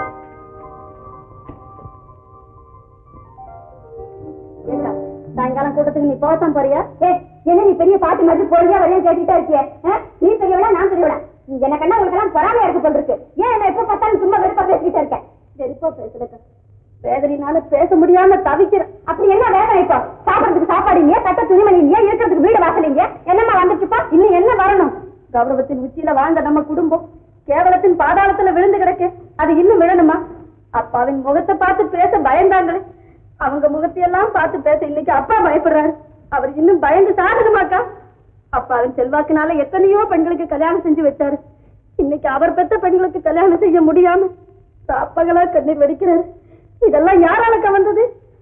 ஏக்கா, சாயங்காலம் கூட்டத்துக்கு நீ போகத்தான் போறியா ஏ என்ன நீ பெரிய பாட்டு மாதிரி பொழுதா வரையும் கேட்டுட்டே இருக்கிய நீ பெரியவளா நான் பெரியவளா நீ என்ன கண்டா உங்களுக்கு எல்லாம் பொறாமையா இருக்கு போல் இருக்கு ஏன் என்ன எப்ப பார்த்தாலும் சும்மா வெறுப்பா பேசிக்கிட்டே இருக்கேன் வெறுப்பா பேசுறக்கா வேதனைனால பேச முடியாம தவிக்கிறேன் அப்படி என்ன வேதனை இப்போ சாப்பிடறதுக்கு சாப்பாடு இல்லையா கட்ட துணிமணி இல்லையா இருக்கிறதுக்கு வீடு வாசல் இல்லையா என்னம்மா வந்துச்சுப்பா இன்னும் என்ன வரணும் கௌரவத்தின் உச்சியில வாழ்ந்த நம்ம குடும்பம் கேவலத்தின் பாதாளத்துல விழுந்து கிடக்கு அது இன்னும் விழணுமா அப்பாவின் முகத்தை பார்த்து பேச பயந்தாங்களே அவங்க முகத்தையெல்லாம் பார்த்து பேச இன்னைக்கு அப்பா பயப்படுறாரு அவர் இன்னும் பயந்து சாகணுமாக்கா அப்பாவின் செல்வாக்குனால எத்தனையோ பெண்களுக்கு கல்யாணம் செஞ்சு வச்சாரு இன்னைக்கு அவர் பெற்ற பெண்களுக்கு கல்யாணம் செய்ய முடியாம சாப்பகளா கண்ணீர் வெடிக்கிறாரு இதெல்லாம் யாராலக்கா வந்தது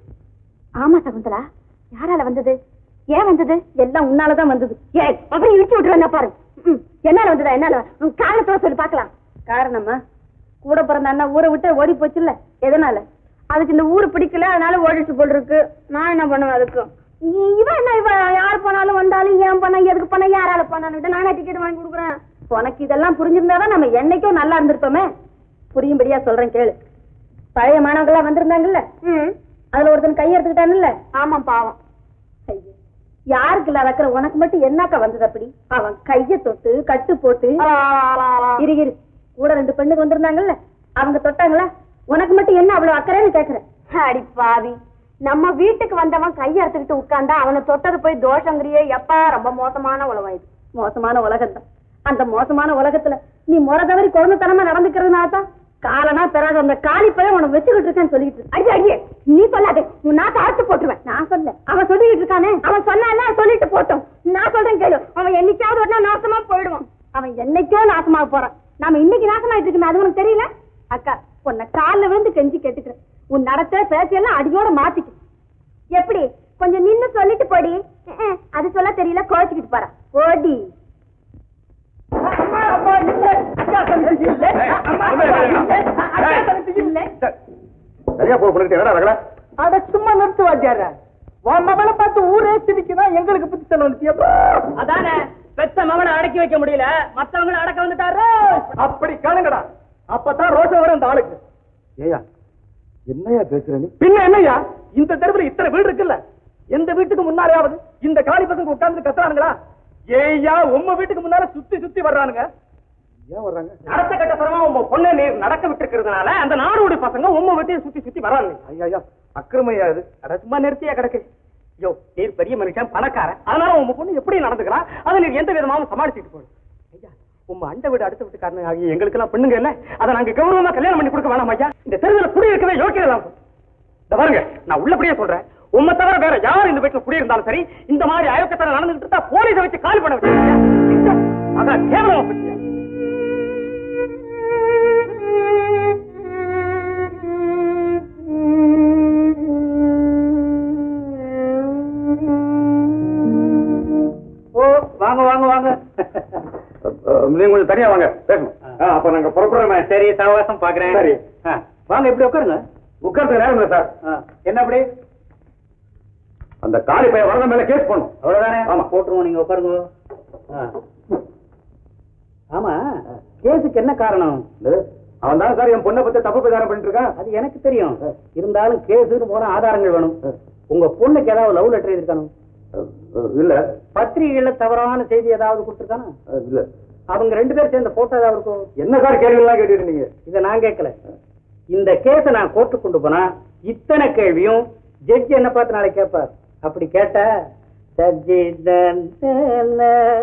ஆமா சகுந்தலா யாரால வந்தது ஏன் வந்தது எல்லாம் உன்னாலதான் வந்தது ஏய் அப்படி இழுச்சு விட்டுருவேன் பாரு ம், என்னால வந்ததா என்னால உன் காரணத்தோட சொல்லி பார்க்கலாம் காரணமா கூட பிறந்த அண்ணா ஊரை விட்டு ஓடி போச்சுல்ல எதனால அதுக்கு இந்த ஊரு பிடிக்கல அதனால ஓடிச்சு போல் இருக்கு நான் என்ன பண்ணுவேன் அதுக்கு இ- இவன் என்ன இவ யார் போனாலும் வந்தாலும் ஏன் போனா எதுக்கு போனா யாரால போனான்னு நானே டிக்கெட் வாங்கி கொடுக்குறேன் உனக்கு இதெல்லாம் புரிஞ்சிருந்தாதான் நம்ம என்னைக்கும் நல்லா இருந்திருப்போமே புரியும்படியா சொல்றேன் கேளு பழைய மாணவர்களா வந்திருந்தாங்கல்ல அதுல ஒருத்தன் கை எடுத்துக்கிட்டான்ல ஆமா பாவம் ஐயோ யாருக்கு இல்லாத அக்கறை உனக்கு மட்டும் என்னக்கா வந்தது அப்படி அவன் கைய தொட்டு கட்டு போட்டு இரு இரு கூட ரெண்டு பெண்ணுக்கு வந்திருந்தாங்கல்ல அவங்க தொட்டாங்களா உனக்கு மட்டும் என்ன அவ்வளவு அக்கறைன்னு கேக்குறேன் அடி பாவி நம்ம வீட்டுக்கு வந்தவன் கைய அறுத்துக்கிட்டு உட்கார்ந்தா அவனை தொட்டது போய் தோஷங்கிறியே எப்பா ரொம்ப மோசமான உலகம் இது மோசமான உலகம் தான் அந்த மோசமான உலகத்துல நீ முறை தவறி குழந்தைத்தனமா நடந்துக்கிறதுனால தான் காலனா பிறகு அந்த காலி பையன் உனக்கு வச்சுக்கிட்டு இருக்கேன்னு சொல்லிட்டு இருக்கு. அடி அடியே நீ சொல்லாதே உன் நாட்டை அறுத்து போட்டுருவேன் நான் சொல்ல அவன் சொல்லிட்டு இருக்கானே அவன் சொன்னால சொல்லிட்டு போட்டோம் நான் சொல்றேன் கேளு அவன் என்னைக்காவது ஒரு நாள் நாசமா போயிடுவான் அவன் என்னைக்கோ நாசமாக போறான் நாம இன்னைக்கு நாசமாயிட்டு இருக்குமே அது உனக்கு தெரியல அக்கா உன்னை காலில் விழுந்து கெஞ்சி கேட்டுக்கிறேன் உன் நடத்த பேச்செல்லாம் அடியோட மாத்திக்க எப்படி கொஞ்சம் நின்னு சொல்லிட்டு போடி அஹ், அஹ், அது சொல்ல தெரியல கோச்சிக்கிட்டு போறா ஓடி சரியா போ பண்ணிட்டு என்னடா ரகல அட சும்மா நிறுத்து வாத்தியார உன் மகளை பார்த்து ஊரே சிரிக்குதான் எங்களுக்கு புத்தி சொல்ல வந்துட்டியா அதானே பெத்த மகனை அடக்கி வைக்க முடியல மத்தவங்களை அடக்க வந்துட்டாரு அப்படி கேளுங்கடா அப்பதான் ரோஷம் வரும் இந்த ஆளுக்கு ஏயா என்னையா பேசுற நீ பின்ன என்னய்யா இந்த தெருவுல இத்தனை வீடு இருக்குல்ல எந்த வீட்டுக்கு முன்னாலேயாவது இந்த காலி பசங்க உட்கார்ந்து கத்துறானுங்களா ஏய்யா உம்ம வீட்டுக்கு முன்னால சுத்தி சுத்தி வர்றானுங்க ஏன் வர்றாங்க நடத்த கட்ட பரமா உங்க பொண்ணை நீர் நடக்க விட்டுருக்கிறதுனால அந்த நாடோடி பசங்க உம்ம வீட்டையும் சுத்தி சுத்தி வர்றாங்க ஐயா ஐயா அக்கிரமையா இது அட சும்மா நிறுத்தியா கிடக்கு யோ நீர் பெரிய மனுஷன் பணக்காரன் அதனால உங்க பொண்ணு எப்படி நடந்துக்கலாம் அதை நீர் எந்த விதமாவும் சமாளிச்சுட்டு போடு ஐயா உங்க அண்டை வீடு அடுத்த வீட்டுக்காரன் ஆகிய எங்களுக்கு எல்லாம் பெண்ணுங்க இல்ல அதை நாங்க கௌரவமா கல்யாணம் பண்ணி கொடுக்க வேணாம் ஐயா இந்த தெருவில் குடியிருக்கவே யோக்கியம் இல்லாம போச்சு. இந்த பாருங்க நான் உள்ளபடியே சொல்றேன் உண்மை தவிர வேற யார் இந்த வீட்டுல குடியிருந்தாலும் சரி இந்த மாதிரி அயோக்கத்தனை நடந்துகிட்டு இருந்தா போலீஸை வச்சு கால் பண்ண வச்சு அதான் கேவலமா போச்சு ஓ வாங்க வாங்க வாங்க நீங்க கொஞ்சம் தனியா வாங்க பேசணும் ஆ, அப்ப நாங்க புறப்படுறோமே சரி சவகாசம் பாக்குறேன் சரி. ஆ, வாங்க இப்படி உட்காருங்க உட்கார்ந்து நேரம் இல்லை சார் ஆ, என்ன அப்படி அந்த காலி பையன் வரத மேல கேஸ் பண்ணும் அவ்வளவுதானே ஆமா. போட்டுருவோம் நீங்க உட்காருங்க ஆ. ஆமா கேஸுக்கு என்ன காரணம் அவன் தான் சார் என் பொண்ணை பத்தி தப்பு பிரச்சாரம் பண்ணிட்டு இருக்கான் அது எனக்கு தெரியும் இருந்தாலும் கேஸுன்னு போன ஆதாரங்கள் வேணும் உங்க பொண்ணுக்கு ஏதாவது லவ் லெட்டர் எழுதிருக்கானோ இல்ல பத்திரிகைகள்ல தவறான செய்தி ஏதாவது கொடுத்துருக்கானா இல்ல அவங்க ரெண்டு பேரும் சேர்ந்த போட்டோ ஏதாவது இருக்கும் என்ன சார் கேள்வி எல்லாம் கேட்டுட்டு இருந்தீங்க இதை நான் கேட்கல இந்த கேஸை நான் கோர்ட்டுக்கு கொண்டு போனா இத்தனை கேள்வியும் ஜட்ஜி என்ன பார்த்து நாளைக்கு கேட்பார் அப்படி கேட்டா ஜட்ஜி தன் தன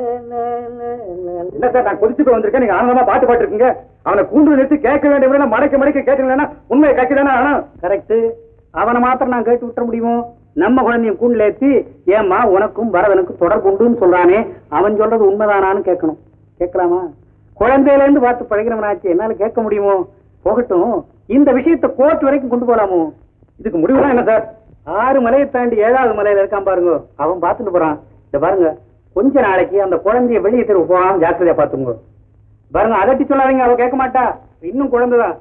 இல்ல சார் நான் கொதிச்சு போய் வந்திருக்கேன் நீங்க ஆனந்தமா பாட்டு பாட்டு இருக்கீங்க அவனை கூண்டு நிறுத்தி கேட்க வேண்டிய மடக்க மடக்க கேட்கலன்னா உண்மையை கட்சிதானே ஆனா கரெக்ட் அவனை மாத்திரம் நான் கேட்டு விட்டுற முடியுமோ நம்ம குழந்தைய கூண்டுல ஏத்தி ஏம்மா உனக்கும் பரதனுக்கும் தொடர்பு உண்டுன்னு சொல்றானே அவன் சொல்றது உண்மைதானான்னு கேட்கணும் கேட்கலாமா குழந்தையில இருந்து பார்த்து பழகிறவனாச்சு என்னால கேட்க முடியுமோ போகட்டும் இந்த விஷயத்தை கோர்ட் வரைக்கும் கொண்டு போலாமோ இதுக்கு முடிவுதான் என்ன சார் ஆறு மலையை தாண்டி ஏழாவது மலையில இருக்கான் பாருங்க அவன் பார்த்துட்டு போறான் இந்த பாருங்க கொஞ்ச நாளைக்கு அந்த குழந்தைய வெளியே தெருவு போகாம ஜாக்கிரதையா பாத்துங்க பாருங்க அதட்டி சொல்லாதீங்க அவ கேட்க மாட்டா இன்னும் குழந்தைதான்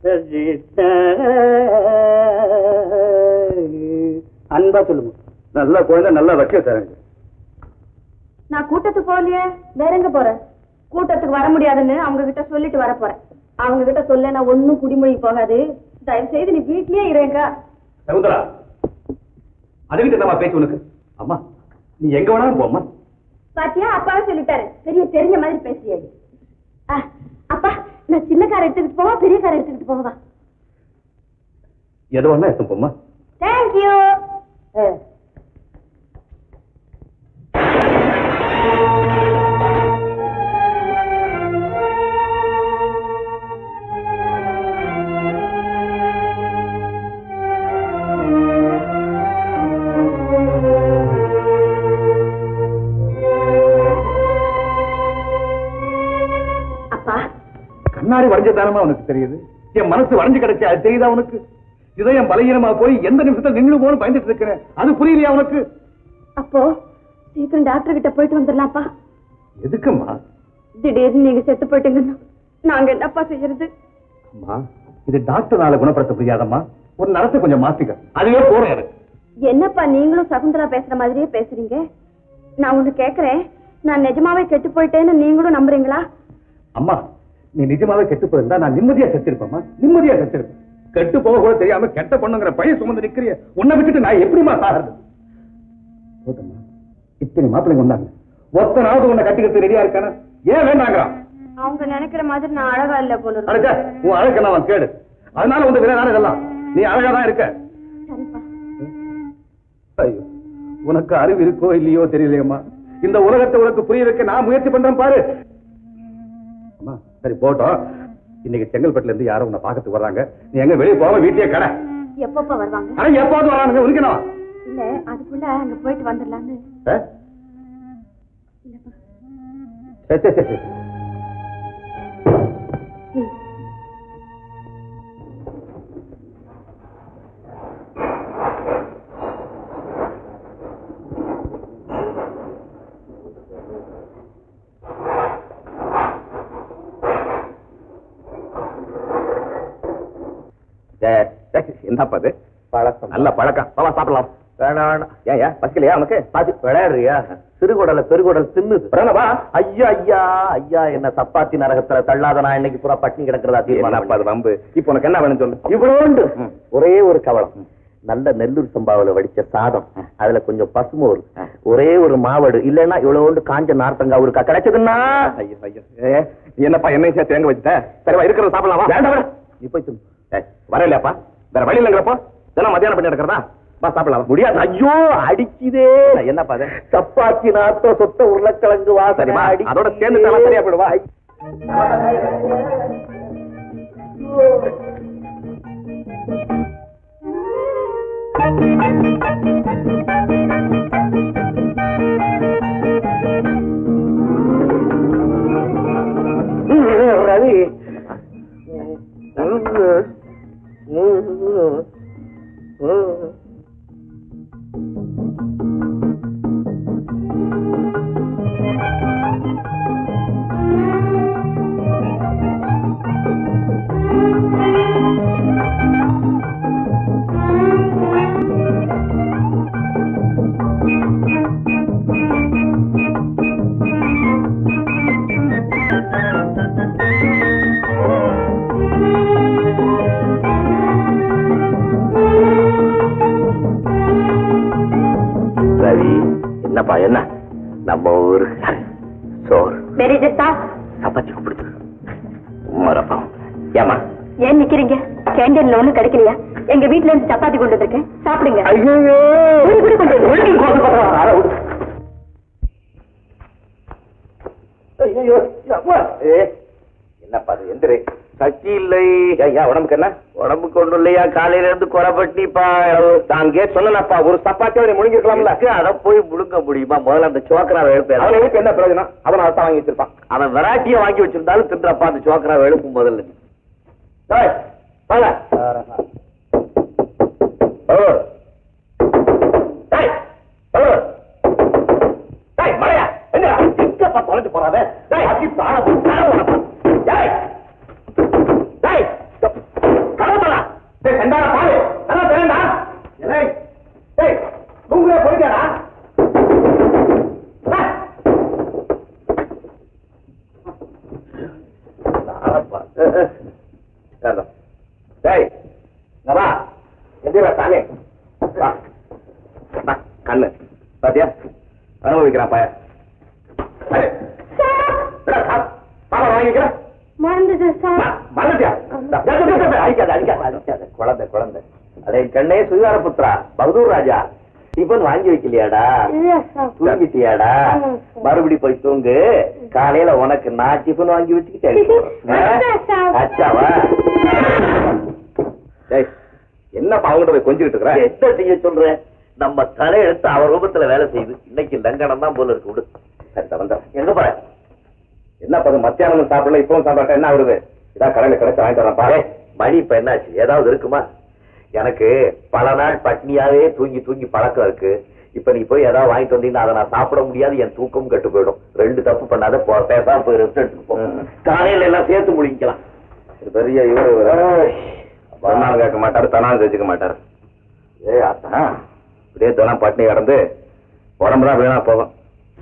அன்பா சொல்லுங்க நல்ல குழந்தை நல்லா வைக்க சார் எனக்கு நான் கூட்டத்துக்கு போகலையே வேற எங்க போறேன் கூட்டத்துக்கு வர முடியாதுன்னு அவங்க கிட்ட சொல்லிட்டு வர போறேன் அவங்க கிட்ட சொல்ல நான் ஒண்ணும் குடிமொழி போகாது தயவு செய்து நீ வீட்லயே இருங்க சகுந்தரா அதுக்கிட்ட நம்ம பேச்சு உனக்கு அம்மா நீ எங்க வேணாலும் போம்மா பாத்தியா அப்பாவே சொல்லிட்டாரு பெரிய தெரிஞ்ச மாதிரி பேசியாடி ஆ, அப்பா நான் சின்ன கார் எடுத்துக்கிட்டு போவா பெரிய கார் எடுத்துக்கிட்டு போவா எது வேணா எடுத்து போம்மா தேங்க்யூ அப்பா கண்ணாடி வரைஞ்சதானமா உனக்கு தெரியுது என் மனசு வரைஞ்சு கிடைச்சு அது தெரியுதா உனக்கு இதயம் பலகீனமா போய் எந்த நிமிஷத்துல நின்று போன்னு பயந்துட்டு இருக்கிறேன் அது புரியலையா உனக்கு அப்போ சீக்கிரம் டாக்டர் கிட்ட போயிட்டு வந்துடலாம்ப்பா எதுக்கும்மா திடீர்னு நீங்க செத்து போயிட்டீங்கன்னா நாங்க என்னப்பா செய்யறது அம்மா இது டாக்டர்னால குணப்படுத்த முடியாதம்மா ஒரு நடத்தை கொஞ்சம் மாத்திக்க அதுவே போறோம் எனக்கு என்னப்பா நீங்களும் சகுந்தலா பேசுற மாதிரியே பேசுறீங்க நான் ஒண்ணு கேக்குறேன் நான் நிஜமாவே கெட்டு போயிட்டேன்னு நீங்களும் நம்புறீங்களா அம்மா நீ நிஜமாவே கெட்டு போயிருந்தா நான் நிம்மதியா செத்திருப்பேம்மா நிம்மதியா செத்திருப்பேன் கெட்டு போக கூட தெரியாம கெட்ட பொண்ணுங்கிற பையன் சுமந்து நிக்கிறிய உன்னை விட்டுட்டு நான் எப்படிமா சாகிறது போதும்மா இத்தனை மாப்பிள்ளைங்க வந்தாங்க ஒத்தனாவது உன்னை கட்டிக்கிறது ரெடியா இருக்கானா ஏன் வேண்டாங்கிறான் அவங்க நினைக்கிற மாதிரி நான் அழகா இல்ல போல இருக்கு. அழைச்சா உன் அழகு நான் கேடு அதனால உங்க விலை இதெல்லாம் நீ அழகா தான் இருக்க சரிப்பா ஐயோ உனக்கு அறிவு இருக்கோ இல்லையோ தெரியலையம்மா இந்த உலகத்தை உனக்கு புரிய வைக்க நான் முயற்சி பண்றேன் பாரு அம்மா சரி போட்டோம் இன்னைக்கு செங்கல்பட்டுல இருந்து யாரும் உன்னை பார்க்கறதுக்கு வர்றாங்க நீ எங்க வெளியே போக வீட்லயே கடை எப்பப்பா வருவாங்க ஆனா எப்பாவது வரானுங்க உனக்கணும் இல்ல அதுக்குள்ள அங்க போயிட்டு வந்துடலான்னு இல்லப்பா சரி சரி சரி ம். என்னப்பா அது பழக்கம் நல்ல பழக்கம் வா சாப்பிடலாம் வேணாம் வேணாம் ஏன் ஏன் பசிக்கலையா உனக்கு பாத்து விளையாடுறியா சிறுகுடல பெருகுடல் தின்னுது வா ஐயா ஐயா ஐயா என்ன சப்பாத்தி நரகத்துல தள்ளாத நான் இன்னைக்கு பூரா பட்டினி கிடக்கிறதா தீர்மானம் என்னப்பா அது வம்பு இப்போ உனக்கு என்ன வேணும் சொல்லு இவ்வளோண்டு ஒரே ஒரு கவலம் நல்ல நெல்லூர் சம்பாவில வடிச்ச சாதம் அதுல கொஞ்சம் பசுமோர் ஒரே ஒரு மாவடு இல்லைன்னா இவ்வளோண்டு காஞ்ச நார்த்தங்கா ஒரு கிடைச்சதுன்னா ஐயோ ஐயோ ஏ, நீ என்னப்பா என்னையும் சேர்த்து எங்க வச்சுட்ட சரிவா இருக்கிறத சாப்பிடலாமா வேண்டாம் வேண்டாம். நீ போய் தின்னு. ஏய், வர இல்லையாப்பா வேற வழி இல்லைங்கிறப்போ தினம் மத்தியானம் பண்ணி எடுக்கிறதா வா சாப்பிடலாம் முடியாது ஐயோ அடிக்குதே என்னப்பா அது சப்பாத்தி நாத்தம் சொத்த உருளைக்கிழங்கு வாசனை சரிம்மா, அடிக்குதே. அதோட சேர்ந்துட்டாலும் சரியா போயிடுவா. ரவி ரவி என்னப்பா என்ன நம்ம ஊரு சோறு வெரி ஜஸ்டா சப்பாத்தி கூப்பிடுது மரப்பா ஏமா ஏன் நிக்கிறீங்க கேண்டீன்ல ஒண்ணும் கிடைக்கலையா எங்க வீட்ல இருந்து சப்பாத்தி கொண்டு வந்திருக்கேன் சாப்பிடுங்க ஐயோ குடு, குடு, கொண்டு வந்து. ஐயோ என்னப்பா அது எந்திரி சக்தி இல்லை ஐயா உடம்புக்கு என்ன உடம்புக்கு ஒண்ணும் இல்லையா காலையில இருந்து குறைபட்டிப்பா நான் கேட் சொன்னேன்ப்பா ஒரு சப்பாத்தியோட நீ முழுங்கிருக்கலாம்ல அத போய் முழுங்க முடியுமா முதல்ல அந்த சோக்கராவை எழுப்ப அவன் எழுப்பு என்ன பிரயோஜனம் அவன் அதான் வாங்கி வச்சிருப்பான் அவன் வெரைட்டியா வாங்கி வச்சிருந்தாலும் தின்றப்பா அந்த சோக்கராவை எழுப்பும் முதல்ல நீ. டேய், வாங்க. ஓ. டேய், ஓ. டேய், மழையா, எங்கடா? எங்கப்பா தொலைஞ்சு போறாத? டேய், அடி தாழ போய் தாழ உனக்கு. டேய். டேய், கதவை திற. டேய், செண்டாடா பாரு. கதவை திறண்டா. டேய், டேய், தூங்குறே போயிட்டியாடா? டேய். நாளப்பா. ஏண்டா? டேய் இங்க வா எந்திரா தானே வா வா, கண்ணு பாத்தியா அனுபவிக்கிறான் பையன் அடே, என்னடா, சா- சாப்பாடு வாங்கிக்கிறேன் மறந்துது சார் மறந்துட்டியா டா, டா, டா, டா, டா, அடிக்காத அடிக்காத அடிக்காத குழந்தை குழந்தை அடே கண்ணே சுகார புத்ரா பகதூர் ராஜா டிபன் வாங்கி வைக்கலையாடா இல்ல சார் தூங்கிட்டியாடா ஆமாம் சார். மறுபடி போய் தூங்கு காலையில உனக்கு நான் டிபன் வாங்கி வச்சுக்கிட்டேன் அச்சா சார். அச்சாவா டேய் என்னப்பா அவங்ககிட்ட போய் கொஞ்சிக்கிட்டு இருக்கிற என்ன செய்ய சொல்ற நம்ம தலையெடுத்து அவர் ரூபத்துல வேலை செய்யுது இன்னைக்கு லங்கனம் தான் போல இருக்கு விடு சரி வந்த எங்க போற என்னப்பா அது மத்தியானம் சாப்பிடல இப்பவும் சாப்பிட்டா என்ன ஆகுது இதான் கடையில கிடைச்சு வாங்கிட்டு வரேன் பாரு மணி இப்ப என்னாச்சு ஏதாவது இருக்குமா எனக்கு பல நாள் பட்னியாவே தூங்கி தூங்கி பழக்கம் இருக்கு இப்ப நீ போய் ஏதாவது வாங்கிட்டு வந்தீங்கன்னா அதை நான் சாப்பிட முடியாது என் தூக்கம் கெட்டு போயிடும் ரெண்டு தப்பு பண்ணாத போ பேசாம போய் ரெஸ்ட் எடுத்துட்டு போ ம். காலையில எல்லாம் சேர்த்து முடிக்கலாம் இது பெரிய இவரு இவரு. சொன்னாலும் கேட்க மாட்டாரு தனாலும் தெரிஞ்சுக்க மாட்டாரு ஏ அத்தா இப்படியே தினம் பட்டினி கிடந்து உடம்பு தான் வீணா போகும்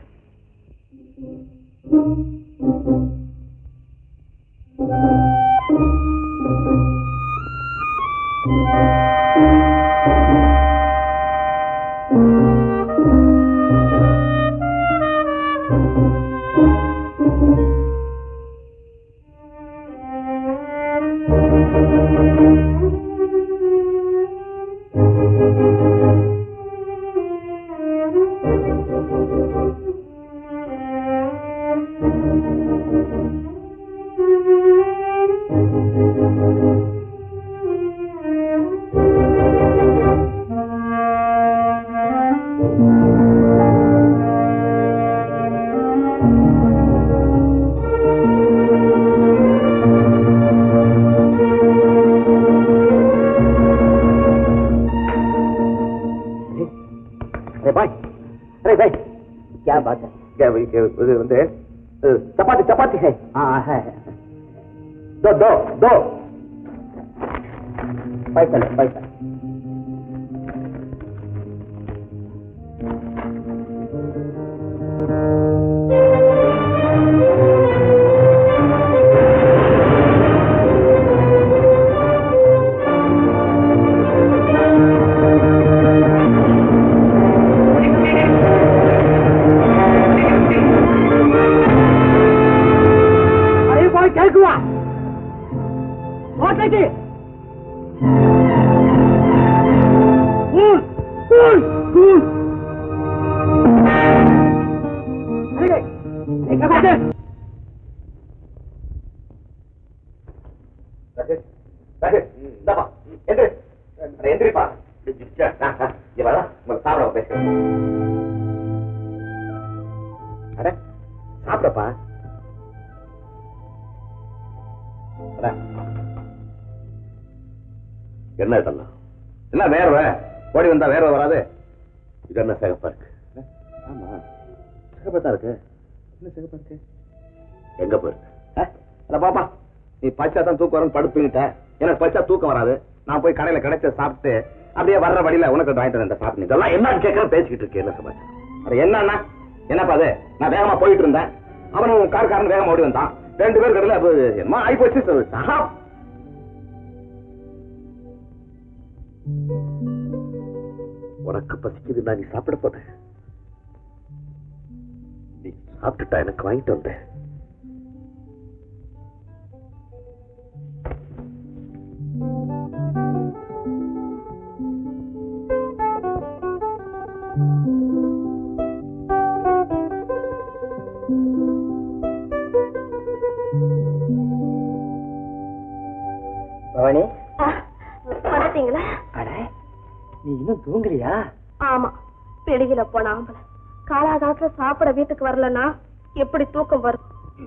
अरे भाई अरे भाई क्या बात है இங்க இங்க இது வந்து அஹ், चपाती चपाती है हाँ है है। दो दो दो पैसा ले पैसा ராஜேஷ், ராஜேஷ், இந்தாப்பா, எந்திரி. அட, எந்திரிப்பா. ஆ, ஆ, இங்க வாடா, உங்களை சாப்பிட பேசுறேன். அட, சாப்பிடப்பா. அட. என்ன இதெல்லாம் என்ன வேர்வை ஓடி வந்தா வேர்வை வராது இது என்ன சிகப்பா இருக்கு ஆமா சிகப்பத்தா இருக்கு என்ன சிகப்பா இருக்கு எங்க போயிருக்கு ஆ? அட பாப்பா நீ பச்சா தான் தூக்கம் வரும் படுத்து தூங்கிட்ட எனக்கு பச்சா தூக்கம் வராது நான் போய் கடையில கிடைச்ச சாப்பிட்டு அப்படியே வர்ற வழியில உனக்கு வாங்கிட்டு வந்த சாப்பிட்டு இதெல்லாம் என்னன்னு கேட்கற பேசிக்கிட்டு இருக்கேன் என்ன சமாச்சாரம் அது என்னன்னா என்னப்பா அது நான் வேகமா போயிட்டு இருந்தேன் அவனும் கார்காரன் வேகமா ஓடி வந்தான் ரெண்டு பேர் கடையில அப்ப என்னமோ ஆகி போச்சு சஹா உனக்கு பசிக்குது நான் நீ சாப்பிட போனேன் நீ சாப்பிட்டுட்டா எனக்கு வாங்கிட்டு வந்தேன் பவானி வந்துட்டீங்களா அட நீ இன்னும் தூங்கலையா ஆமா வெளியில போன ஆம்பளை காலாகாலத்துல சாப்பிட வீட்டுக்கு வரலன்னா எப்படி தூக்கம் வரும்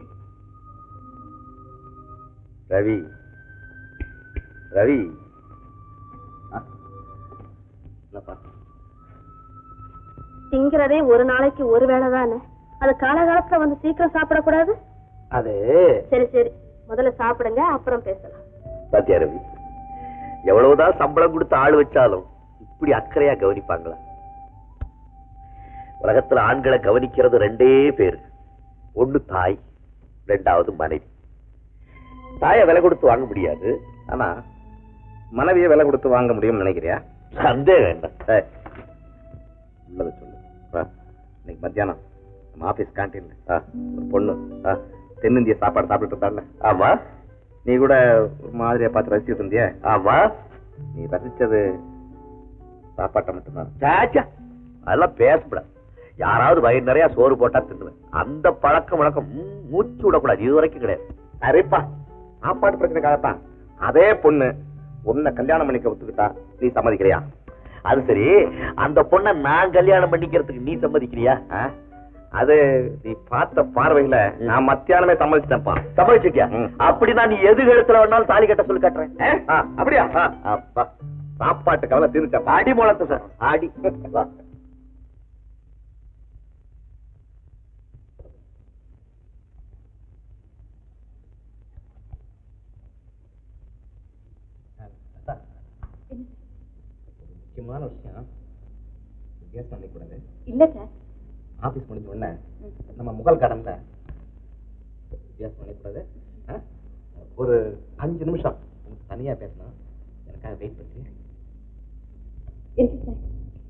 ரவி ரவி என்னப்பா திங்கிறதே ஒரு நாளைக்கு ஒரு வேளை தானே அது காலகாலத்துல வந்து சீக்கிரம் சாப்பிடக்கூடாது அது சரி சரி முதல்ல சாப்பிடுங்க அப்புறம் பேசலாம் பாத்தியா ரவி எவ்வளவுதான் சம்பளம் கொடுத்து ஆள் வச்சாலும் இப்படி அக்கறையா கவனிப்பாங்களா உலகத்துல ஆண்களை கவனிக்கிறது ரெண்டே பேரு ஒண்ணு தாய் ரெண்டாவது மனைவி தாயை விலை கொடுத்து வாங்க முடியாது ஆனா மனைவியை விலை கொடுத்து வாங்க முடியும்னு நினைக்கிறியா சந்தேகம் வேண்டாம் ஏய், உள்ளதை சொல்லு வா. இன்னைக்கு மத்தியானம் நம்ம ஆபீஸ் கேன்டீன்ல ஒரு பொண்ணு ஆ, தென்னிந்திய சாப்பாடு சாப்பிட்டு இருந்தால ஆமா நீ கூட ஒரு மாதிரியா பார்த்து ரசிச்சுட்டு இருந்தியே ஆமா நீ ரசிச்சது சாப்பாட்டை மட்டும்தான் சாச்சா அதெல்லாம் பேசப்படாது யாராவது வயிறு நிறைய சோறு போட்டா தின்னுவேன் அந்த பழக்கம் வழக்கம் ம், மூச்சு விடக்கூடாது இது வரைக்கும் கிடையாது சரிப்பா சாப்பாடு பிரச்சனைக்காகத்தான் அதே பொண்ணு உன்னை கல்யாணம் பண்ணிக்க ஒத்துக்கிட்டா நீ சம்மதிக்கிறியா அது சரி அந்த பொண்ணை நான் கல்யாணம் பண்ணிக்கிறதுக்கு நீ சம்மதிக்கிறியா ஆ? அது நீ பார்த்த பார்வையில நான் மத்தியானமே சம்மதிச்சிட்டேன்ப்பா சம்மதிச்சிட்டியா ம். அப்படின்னா நீ எது கழுத்துல வேணாலும் தாலி கட்ட சொல்லி கட்டுறேன் ஆ? ஆ, அப்படியா ஆ, அப்பா சாப்பாட்டு கவலை தீர்ந்துட்டப்பா அடி முளத்து சார் அடி வா முக்கியமான விஷயம் வித்தியாசம் பண்ணிக்கூடாது இல்ல சார் ஆபீஸ் முடிஞ்ச உடனே நம்ம முகல் கடன்ல வித்தியாசம் பண்ணிக்கூடாது ஆ? ஒரு அஞ்சு நிமிஷம் உனக்கு தனியா பேசணும் எனக்காக வெயிட் பண்ணுறேன் இருக்கு சார்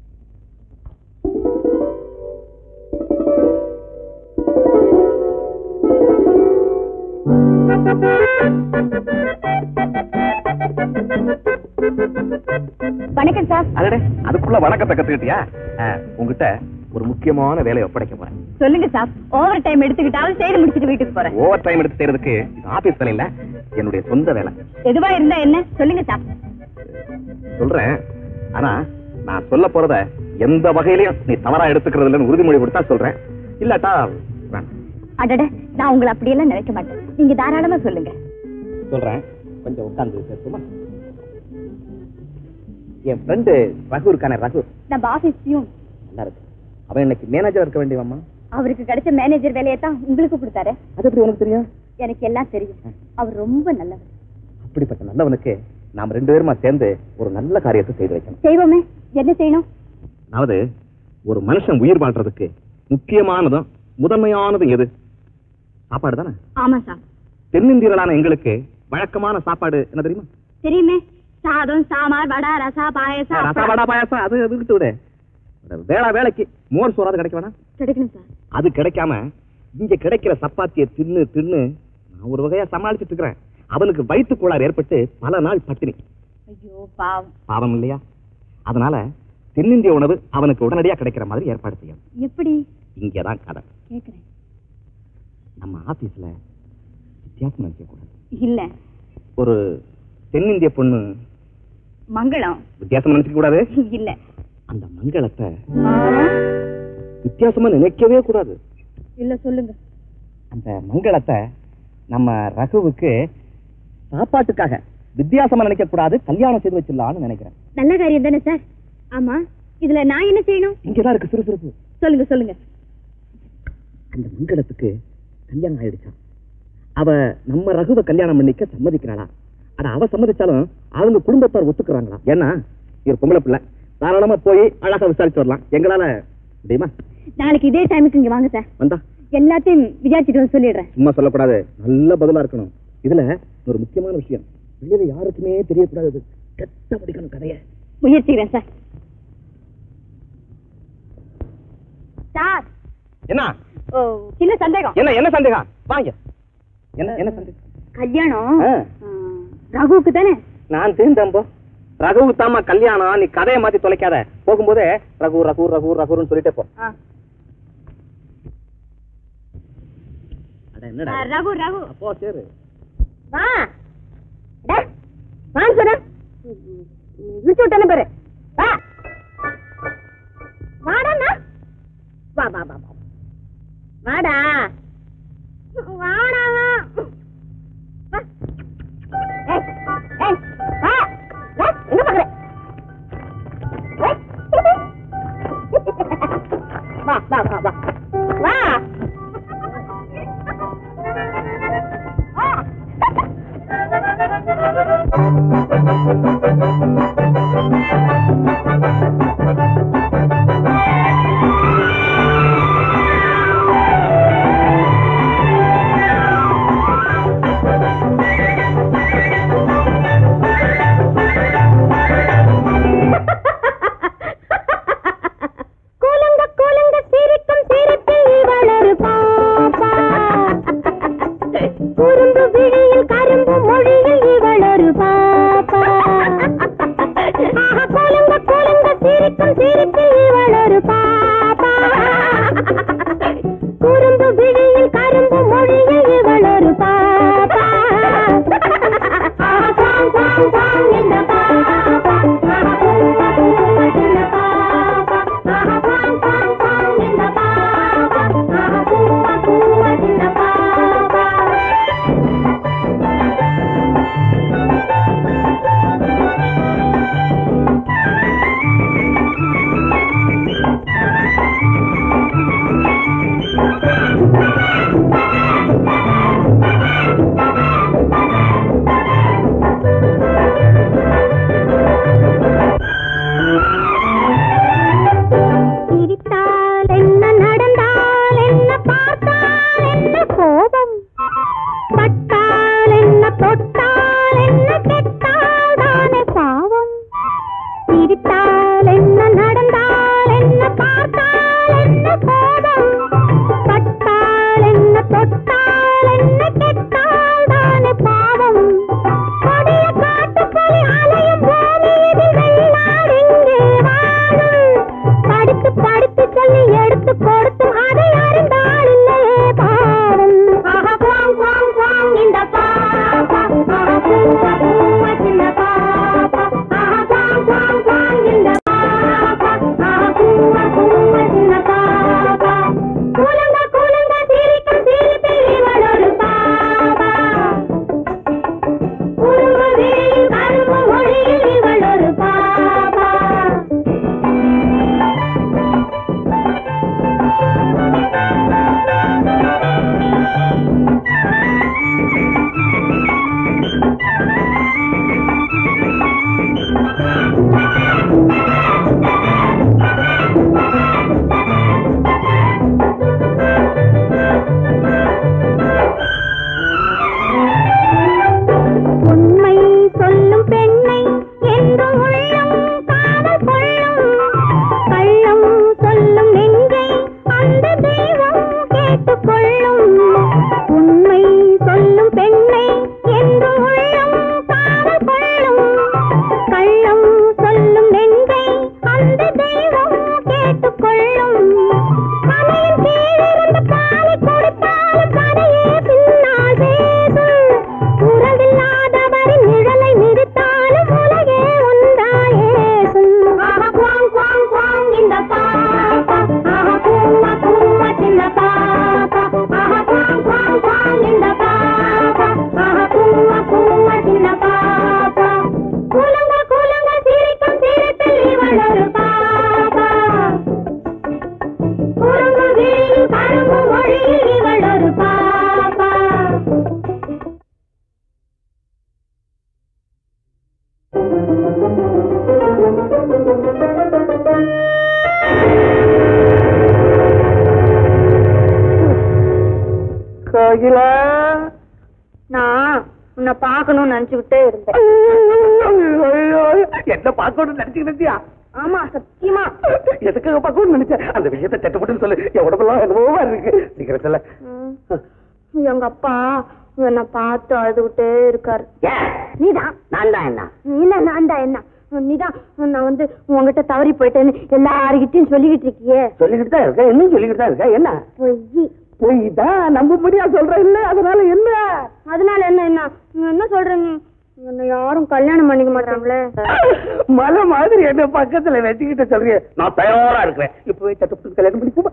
வணக்கம் சார் அடடே அதுக்குள்ள வணக்கத்தை கத்துக்கிட்டியா ஆ, உங்ககிட்ட ஒரு முக்கியமான வேலையை ஒப்படைக்க போறேன் சொல்லுங்க சார் ஓவர் டைம் எடுத்துக்கிட்டாலும் செய்து முடிச்சிட்டு வீட்டுக்கு போறேன் ஓவர் டைம் எடுத்து செய்யறதுக்கு இது ஆபீஸ் வேலை இல்ல என்னுடைய சொந்த வேலை எதுவா இருந்தா என்ன சொல்லுங்க சார் சொல்றேன் ஆனா நான் சொல்ல போறத எந்த வகையிலயும் நீ தவறா எடுத்துக்கிறது இல்லைன்னு உறுதிமொழி கொடுத்தா சொல்றேன் இல்லாட்டா வேண்டாம். அடட நான் உங்களை அப்படியெல்லாம் நினைக்க மாட்டேன் நீங்க தாராளமா சொல்லுங்க சொல்றேன் கொஞ்சம் உட்கார்ந்து பேசுமா என் ஃப்ரெண்டு ரகு இருக்கானே ரகு நம்ம ஆபீஸ்லயும் நல்லா இருக்கு அவன் இன்னைக்கு மேனேஜர் இருக்க வேண்டியவம்மா அவருக்கு கிடைச்ச மேனேஜர் வேலையை தான் உங்களுக்கு கொடுத்தாரு அது எப்படி உனக்கு தெரியும் எனக்கு எல்லாம் தெரியும் அவர் ரொம்ப நல்லவர் அப்படிப்பட்ட நல்லவனுக்கு நாம் ரெண்டு பேருமா சேர்ந்து ஒரு நல்ல காரியத்தை செய்து வைக்கணும் செய்வோமே என்ன செய்யணும் அதாவது ஒரு மனுஷன் உயிர் வாழ்றதுக்கு முக்கியமானதும் முதன்மையானதும் எது சாப்பாடு தானே ஆமா சார் தென்னிந்தியர்களான எங்களுக்கு வழக்கமான சாப்பாடு என்ன தெரியுமா தெரியுமே சாதம் சாம்பார் வடை ரசா பாயசம் ரசா வடா பாயாசம் அது அது விட்டு விடு வேளா வேலைக்கு மோர் சோறாது கிடைக்க வேணாம் கிடைக்கணும் சார் அது கிடைக்காம இங்க கிடைக்கிற சப்பாத்தியை தின்னு தின்னு நான் ஒரு வகையா சமாளிச்சிட்டு இருக்கிறேன் அவனுக்கு வயிற்றுக் கோளாறு ஏற்பட்டு பல நாள் பட்டினி ஐயோ பாவம் பாவம் இல்லையா அதனால தென்னிந்திய உணவு அவனுக்கு உடனடியா கிடைக்கிற மாதிரி ஏற்பாடு செய்யணும் எப்படி இங்கதான் கதை கேக்குறேன் நம்ம ஆபீஸ்ல வித்தியாசம் நினைக்க கூடாது இல்ல ஒரு தென்னிந்திய பொண்ணு மங்களம் வித்தியாசம் நினைக்க கூடாது இல்ல அந்த மங்களத்தை வித்தியாசமா நினைக்கவே கூடாது இல்ல சொல்லுங்க அந்த மங்களத்தை நம்ம ரகுவுக்கு சாப்பாட்டுக்காக வித்தியாசமா நினைக்க கூடாது கல்யாணம் செய்து வச்சிடலாம்னு நினைக்கிறேன் நல்ல காரியம் தானே சார் ஆமா இதுல நான் என்ன செய்யணும் இங்கதான் இருக்கு சுறுசுறுப்பு சொல்லுங்க சொல்லுங்க அந்த மங்களத்துக்கு கல்யாணம் ஆயிடுச்சான் அவ நம்ம ரகுவை கல்யாணம் பண்ணிக்க சம்மதிக்கிறாளா ஆனா அவ சம்மதிச்சாலும் அவங்க குடும்பத்தார் ஒத்துக்குறாங்களா ஏன்னா இவர் பொம்பளை பிள்ளை தாராளமா போய் அழகா விசாரிச்சு வரலாம் எங்களால முடியுமா நாளைக்கு இதே டைமுக்கு இங்க வாங்க சார் வந்தா எல்லாத்தையும் விசாரிச்சுட்டு வந்து சொல்லிடுறேன் சும்மா சொல்லக்கூடாது நல்ல பதிலா இருக்கணும் இதுல ஒரு முக்கியமான விஷயம் வெளியில யாருக்குமே தெரியக்கூடாது கெட்ட படிக்கணும் கதைய முயற்சிக்கிறேன் சார் சார் என்ன ஓ, சின்ன சந்தேகம் என்ன என்ன சந்தேகம் வாங்க என்ன என்ன சந்தேகம் கல்யாணம் ஆ. ஆ, ரகுவுக்கு தானே நான் தீர்ந்தம்போ ரகுவுக்கு தாமா கல்யாணம் நீ கதையை மாத்தி தொலைக்காத போகும்போதே ரகு ரகு ரகு ரகுன்னு சொல்லிட்டே போ ஆ. அட ஆ, என்னடா ரகு ரகு அப்போ சரி வா டா, வான்னு சொன்னேன். இழுத்து விட்டேன்னு பாரு வா வாடா வா வா வா வா வாடா வாடா வா. வா. ஏய், ஏய், வா. வா, எங்க பாக்குற? ஏய். வா வா வா வா வா வா கோகிலா நான் உன்னை பார்க்கணும்னு நினைச்சுக்கிட்டே இருந்தேன் என்ன பார்க்கணும்னு நினைச்சுக்கிட்டு இருந்தியா ஆமா சத்தியமா எதுக்காக பார்க்கணும்னு நினைச்சேன் அந்த விஷயத்தை சட்டப்பட்டு சொல்லு என் உடம்பெல்லாம் என்னவோ இருக்கு சீக்கிரம் சொல்ல ம். எங்க அப்பா என்னை பார்த்து அழுதுகிட்டே இருக்காரு ஏன் நீதான் நான் தான் என்ன இல்ல நான் தான் என்ன நீதான் நான் வந்து உங்ககிட்ட தவறி போயிட்டேன்னு எல்லாருகிட்டயும் சொல்லிக்கிட்டு இருக்கியே சொல்லிக்கிட்டு தான் இருக்க இன்னும் சொல்லிக்கிட்டு தான் இருக்க என்ன பொய் போய் தான் நம்ப முடியா சொல்ற இல்ல அதனால என்ன அதனால என்ன என்ன நீ என்ன சொல்றீங்க என்ன யாரும் கல்யாணம் பண்ணிக்க மாட்டாங்களே மலை மாதிரி என்ன பக்கத்துல வச்சுக்கிட்டு சொல்றீங்க நான் தயாரா இருக்கிறேன் இப்பவே சட்டப்பட்டு கல்யாணம் பண்ணிக்குமா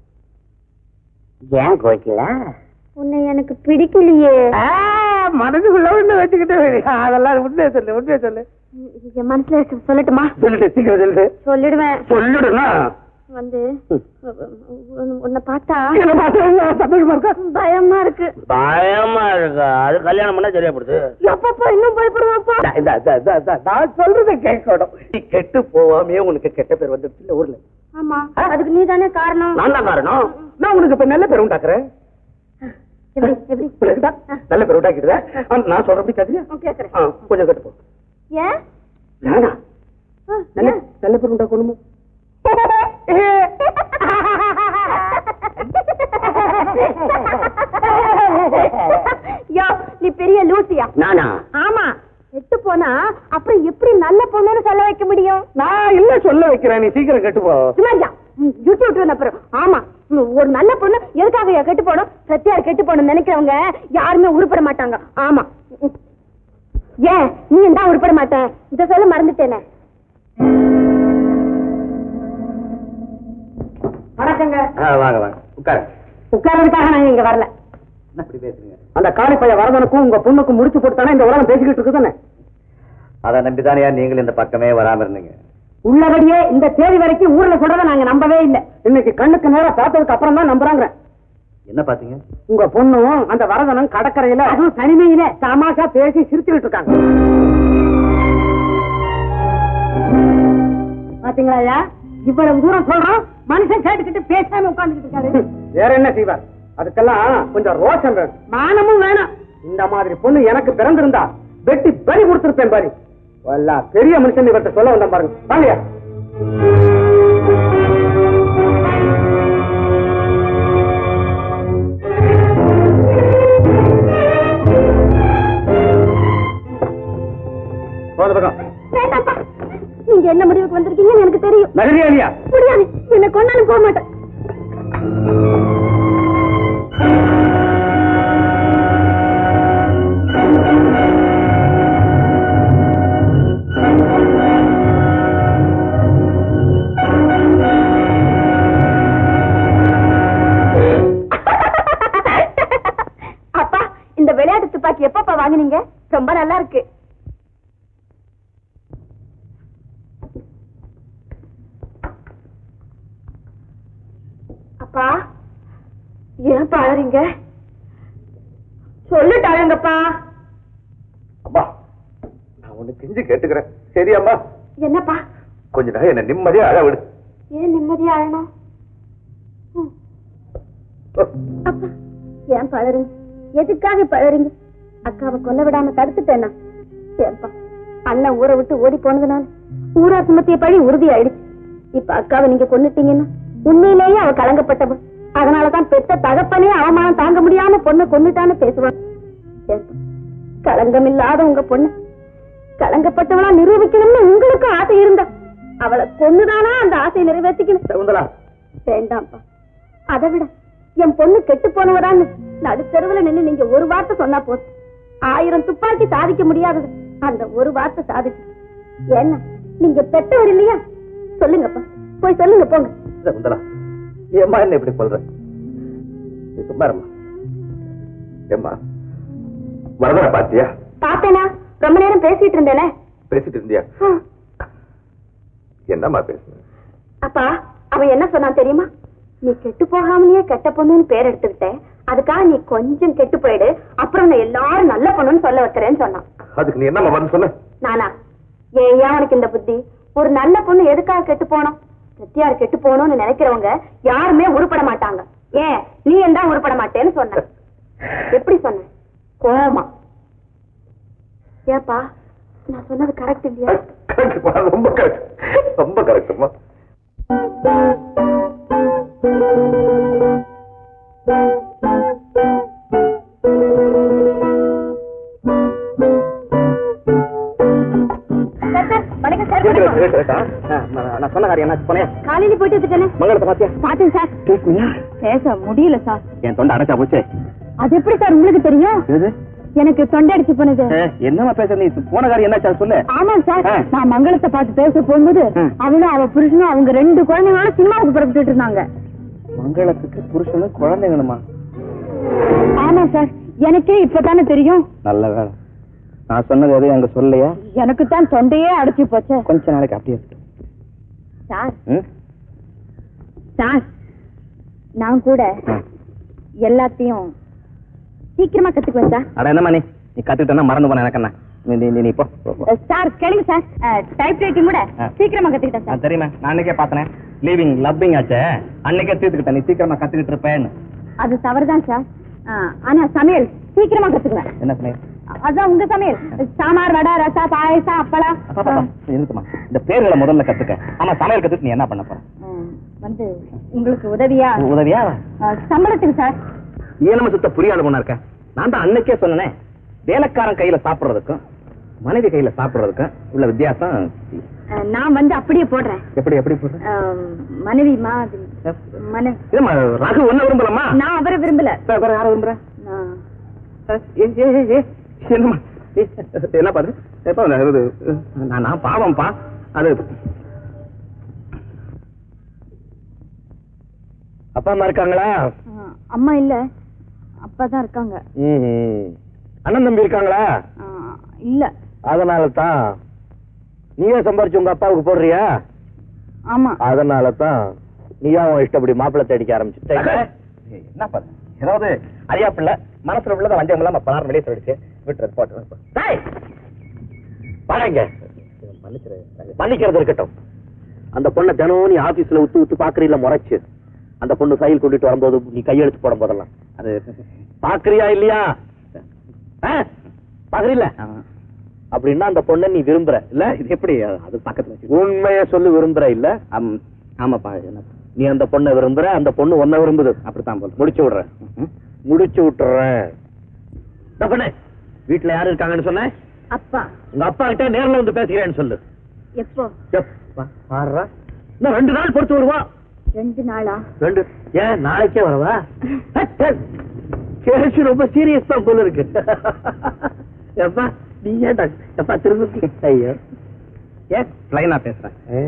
ஏன் கோய்க்கல உன்னை எனக்கு பிடிக்கலையே மனதுக்குள்ள ஒண்ணு வச்சுக்கிட்டு அதெல்லாம் உண்மையை சொல்லு உண்மையை சொல்லு என் மனசுல இருக்கு சொல்லட்டுமா சொல்லிட்டு சீக்கிரம் சொல்லிட்டு சொல்லிடுவேன் சொல்லிடுனா வந்து உன்னை பார்த்தா என்ன பார்த்தா சந்தோஷமா இருக்கா பயமா இருக்கு பயமா இருக்கா அது கல்யாணம் பண்ணா சரியா போடுது எப்பப்பா இன்னும் பயப்படுவாப்பா நான் சொல்றதை கேட்கணும் நீ கெட்டு போவாமே உனக்கு கெட்ட பேர் வந்துருச்சு இல்ல ஊர்ல ஆமா அதுக்கு நீ தானே காரணம் நான் தான் காரணம் நான் உனக்கு இப்ப நல்ல பேர் உண்டாக்குறேன் எப்படி எப்படி புரியுதா? நல்ல பேர் உண்டாக்கிடுறேன் ஆனா, நான் சொல்றபடி கேட்குறியா கேக்குறேன் ஆ, கொஞ்சம் கட்டு போ ஏன் நானா ஆ, நல்ல ஏன்? நல்ல பேர் உண்டாக்கணுமோ யோ நீ பெரிய லூசியா நானா ஆமா எட்டு போனா அப்புறம் எப்படி நல்ல பொண்ணுன்னு சொல்ல வைக்க முடியும் நான் இல்ல சொல்ல வைக்கிறேன் நீ சீக்கிரம் கட்டு போ சும்மாரியா யூடியூப் விட்டு அப்புறம் ஆமா ம், ஒரு நல்ல பொண்ணு எதுக்காக கெட்டு போடும் சத்தியார் கெட்டு போகணும் நினைக்கிறவங்க யாருமே உருப்பட மாட்டாங்க ஆமா ம். ஏன் நீ தான் உருப்பட மாட்டேன் இத சொல்ல மறந்துட்டேனே வணக்கங்க வாங்க வாங்க உட்காரு உட்கார்றதுக்காக நாங்க இங்க வரல என்ன இப்படி பேசுறீங்க அந்த காளி பைய வரதனுக்கும் உங்க பொண்ணுக்கும் முடிச்சு போட்டுத்தானே இந்த உலகம் பேசிக்கிட்டு இருக்குதானே அதை நம்பிதானே நீங்கள் இந்த பக்கமே வராம இருந்தீங்க உள்ளபடியே இந்த தேதி வரைக்கும் ஊர்ல சொல்றத நாங்க நம்பவே இல்ல இன்னைக்கு கண்ணுக்கு நேரா பார்த்ததுக்கு அப்புறம் தான் நம்புறாங்க என்ன பாத்தீங்க உங்க பொண்ணும் அந்த வரதனும் கடற்கரையில அதுவும் தனிமையில தமாஷா பேசி சிரிச்சுக்கிட்டு இருக்காங்க பாத்தீங்களா ஐயா இவ்வளவு தூரம் சொல்றோம் மனுஷன் கேட்டுக்கிட்டு பேசாம உட்கார்ந்துகிட்டு இருக்காரு வேற என்ன செய்வார் அதுக்கெல்லாம் கொஞ்சம் ரோஷம் வேணும் மானமும் வேணாம் இந்த மாதிரி பொண்ணு எனக்கு பிறந்திருந்தா வெட்டி பறி கொடுத்திருப்பேன் பாரு வல்லா பெரிய மனுஷன் இவர்கிட்ட சொல்ல வந்தேன் பாருங்க வாங்கயா போது பக்கம் வேண்டாம்ப்பா நீங்க என்ன முடிவுக்கு வந்திருக்கீங்கன்னு எனக்கு தெரியும் நகரியா இல்லையா முடியாது என்ன கொண்டாலும் போக மாட்டேன் அப்பா இந்த விளையாட்டு துப்பாக்கி எப்பப்பா வாங்குனீங்க ரொம்ப நல்லா இருக்கு அப்பா ஏன் பாடுறீங்க சொல்லிட்டாருங்கப்பா அம்மா நான் ஒண்ணு கெஞ்சு கேட்டுக்கிறேன் சரியாம்மா என்னப்பா கொஞ்ச நேரம் என்ன நிம்மதியா அழ விடு ஏன் நிம்மதியா அழணும் ம். அப்பா ஏன் பழறீங்க எதுக்காக பழறீங்க அக்காவை கொல்ல விடாம தடுத்துட்டேனா ஏன்பா அண்ணன் ஊரை விட்டு ஓடி போனதுனால ஊரா சுமத்திய பழி உறுதி ஆயிடுச்சு இப்ப அக்காவை நீங்க கொன்னுட்டீங்கன்னா உண்மையிலேயே அவ கலங்கப்பட்டவ அதனாலதான் பெத்த தகப்பனே அவமானம் தாங்க முடியாம பொண்ணை கொன்னுட்டான்னு பேசுவான் ஏன்பா, களங்கம் இல்லாத உங்க பொண்ணு கலங்கப்பட்டவளா நிரூபிக்கணும்னு உங்களுக்கும் ஆசை இருந்தா அவளை கொன்னுதானா அந்த ஆசையை நிறைவேற்றிக்கணும் சகுந்தலா வேண்டாம்ப்பா அதை விட என் பொண்ணு கெட்டு போனவரான்னு நடுத்தெருவுல நின்னு நீங்க ஒரு வார்த்தை சொன்னா போதும் ஆயிரம் துப்பாக்கி சாதிக்க முடியாதது அந்த ஒரு வார்த்தை சாதிச்சு என்ன நீங்க பெத்தவர் இல்லையா சொல்லுங்கப்பா போய் சொல்லுங்க போங்க சகுந்தலா ஏம்மா என்ன இப்படி சொல்ற நீ சும்மா இரும்மா ஏம்மா வரதனை பாத்தியா பாப்பேனா ரொம்ப நேரம் பேசிட்டு இருந்தேனே பேசிட்டு இருந்தியா ஹம். என்னம்மா பேசுன அப்பா அவன் என்ன சொன்னான் தெரியுமா நீ கெட்டு போகாமலேயே கெட்ட பொண்ணுன்னு பேர் எடுத்துக்கிட்ட அதுக்காக நீ கொஞ்சம் கெட்டு போயிடு அப்புறம் நான் எல்லாரும் நல்ல பொண்ணுன்னு சொல்ல வைக்கிறேன்னு சொன்னான் அதுக்கு நீ என்னம்மா பதில் சொன்ன நானா ஏன் ஏன் உனக்கு இந்த புத்தி ஒரு நல்ல பொண்ணு எதுக்காக கெட்டு போனோம் சத்தியார் கெட்டு போகணும்னு நினைக்கிறவங்க யாருமே உருப்பட மாட்டாங்க ஏன் நீ என்ன உருப்பட மாட்டேன்னு சொன்ன எப்படி சொன்ன கோவமா ஏப்பா நான் சொன்னது கரெக்ட் இல்லையா கரெக்ட்மா ரொம்ப கரெக்ட் ரொம்ப கரெக்ட்மா சார், சார், வணக்கம் சார் வணக்கம். நான் சொன்ன காரியம் என்ன போனேன் காலையில போயிட்டு வந்துட்டேனே மங்களத்தை பாத்தியா பாத்தேன் சார் பேச முடியல சார் என் தொண்டை அடைச்சா போச்சு அது எப்படி சார் உங்களுக்கு தெரியும் இது எனக்கு தொண்டை அடிச்சு போனது என்னமா பேச நீ போன காரியம் என்னாச்சா சொல்லு ஆமா சார் ஆ. நான் மங்களத்தை பார்த்து பேச போகும்போது ம். அவளும் அவ புருஷனும் அவங்க ரெண்டு குழந்தைங்களோட சினிமாவுக்கு புறப்பட்டு இருந்தாங்க மங்களத்துக்கு புருஷனும் குழந்தைங்களுமா ஆமா சார் எனக்கே இப்பதானே தெரியும் நல்ல வேலை நான் சொன்னது எதையும் அங்க சொல்லலையா எனக்கு தான் தொண்டையே அடைச்சு போச்சு கொஞ்ச நாளைக்கு அப்படியே இருக்கட்டும். சார் ம்? சார் நான் கூட ஆ. எல்லாத்தையும் சீக்கிரமா கத்துக்குவேன் சார் அட என்னம்மா நீ நீ கத்துக்கிட்டா மறந்து போன எனக்கு என்ன நீ- நீ நீ- நீ போ போ, போ. சார் கேளுங்க சார் டைப் ரைட்டிங் கூட ஆ. சீக்கிரமா கத்துக்கிட்டேன் ஆ, சார் தெரியுமா நான் அன்னைக்கே பார்த்தனே லீவிங் லவ்விங் ஆச்சே அன்னைக்கே தீர்த்துக்கிட்டேன் நீ சீக்கிரமா கத்துக்கிட்டு இருப்பேன்னு அது தவறுதான் சார் ஆ, ஆனா சமையல் சீக்கிரமா கத்துக்குவேன் என்ன சொன்னேன் அதான் உங்க சமையல் சாம்பார் வடை ரசா பாயசம் அப்பளம் இருக்குமா இந்த பேர்களை முதல்ல கத்துக்க ஆமா சமையல் கத்துட்டு நீ என்ன பண்ண போற ஆ, வந்து உங்களுக்கு உதவியா உதவியா ஆ, சம்பளத்துக்கு சார் ஈனம சுத்த புரியாத பொண்ணா இருக்க நான் தான் அன்னைக்கே சொன்னேன் வேலைக்காரன் கையில சாப்பிடுறதுக்கும் மனைவி கையில சாப்பிடுறதுக்கும் உள்ள வித்தியாசம் ஆ, நான் வந்து அப்படியே போடுறேன் எப்படி எப்படி போடுற ஆ, மனைவி மாதிரி மன இல்லம்மா ரகு ஒண்ணு விரும்பலம்மா நான் அவரை விரும்பல வேற வேற யாரை விரும்புற நான் ஏ, ஏ, ஏ, ஏ, என்னம்மா ஏ, என்ன பாரு எப்ப இது, நான் நான் பாவம்ப்பா அது அப்பா அம்மா இருக்காங்களா ஆ, அம்மா இல்ல அப்பா தான் இருக்காங்க ம்ஹும். அண்ணன் தம்பி இருக்காங்களா ஆ, இல்ல அதனால தான் நீயே சம்பாரிச்சு உங்க அப்பாவுக்கு போடுறியா ஆமா அதனால தான் நீயா உன் இஷ்டப்படி மாப்பிள்ளை தேடிக்க ஆரம்பிச்சுட்ட ஏய், என்ன பாரு ஏதாவது அறியா பிள்ளை மனசுல உள்ளதை வஞ்சம் இல்லாம பலாரம் வெளியே சொல்லிடுச்சு விட்டுறது போட்டு டேய், வாடங்க மன்னிச்சிரு மன்னிக்கிறது இருக்கட்டும் அந்த பொண்ணை தினமும் நீ ஆபீஸ்ல உத்து உத்து பாக்குறீல முறைச்சு அந்த பொண்ணு ஃபைல் கொண்டுட்டு வரும்போது நீ கையெழுத்து போடும் போதெல்லாம் அது பாக்குறியா இல்லையா ஆ? பாக்குறீல்ல அப்படின்னா அந்த பொண்ணை நீ விரும்புற இல்ல இது எப்படி அது பக்கத்துல வச்சு உண்மைய சொல்லு விரும்புற இல்ல ஆம், ஆமாப்பா என்ன நீ அந்த பொண்ணை விரும்புற அந்த பொண்ணு உன்னை விரும்புது அப்படித்தான் போல முடிச்சு விடுறேன் முடிச்சு விட்டுறேன் இந்த பொண்ணு வீட்டுல யாரு இருக்காங்கன்னு சொன்ன அப்பா உங்க அப்பா கிட்ட நேர்ல வந்து பேசுகிறேன்னு சொல்லு எப்போ எப்பா, பாருடா. இன்னும் ரெண்டு நாள் பொறுத்து வருவா ரெண்டு நாளா ரெண்டு ஏன் நாளைக்கே வரவா கேஸ் ரொம்ப சீரியஸ் தான் போல இருக்கு எப்பா நீ ஏன்டா எப்பா திரும்ப ஐயோ ஏன் பிளைனா பேசுறேன்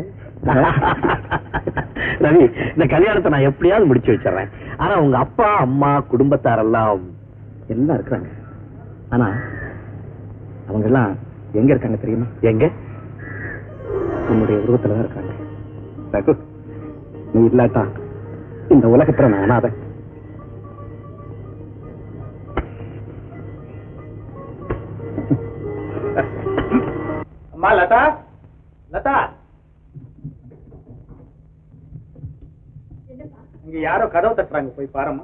ரவி இந்த கல்யாணத்தை நான் எப்படியாவது முடிச்சு வச்சிடறேன் ஆனா உங்க அப்பா அம்மா குடும்பத்தாரெல்லாம் எல்லாம் இருக்கிறாங்க ஆனா அவங்க எல்லாம் எங்க இருக்காங்க தெரியுமா எங்க உன்னுடைய உருவத்துல தான் இருக்காங்க ரகு நீ இல்லாட்டா இந்த உலகத்துல நான் அனாதை அம்மா லதா லதா இங்க யாரோ கதவு தட்டுறாங்க போய் பாரும்மா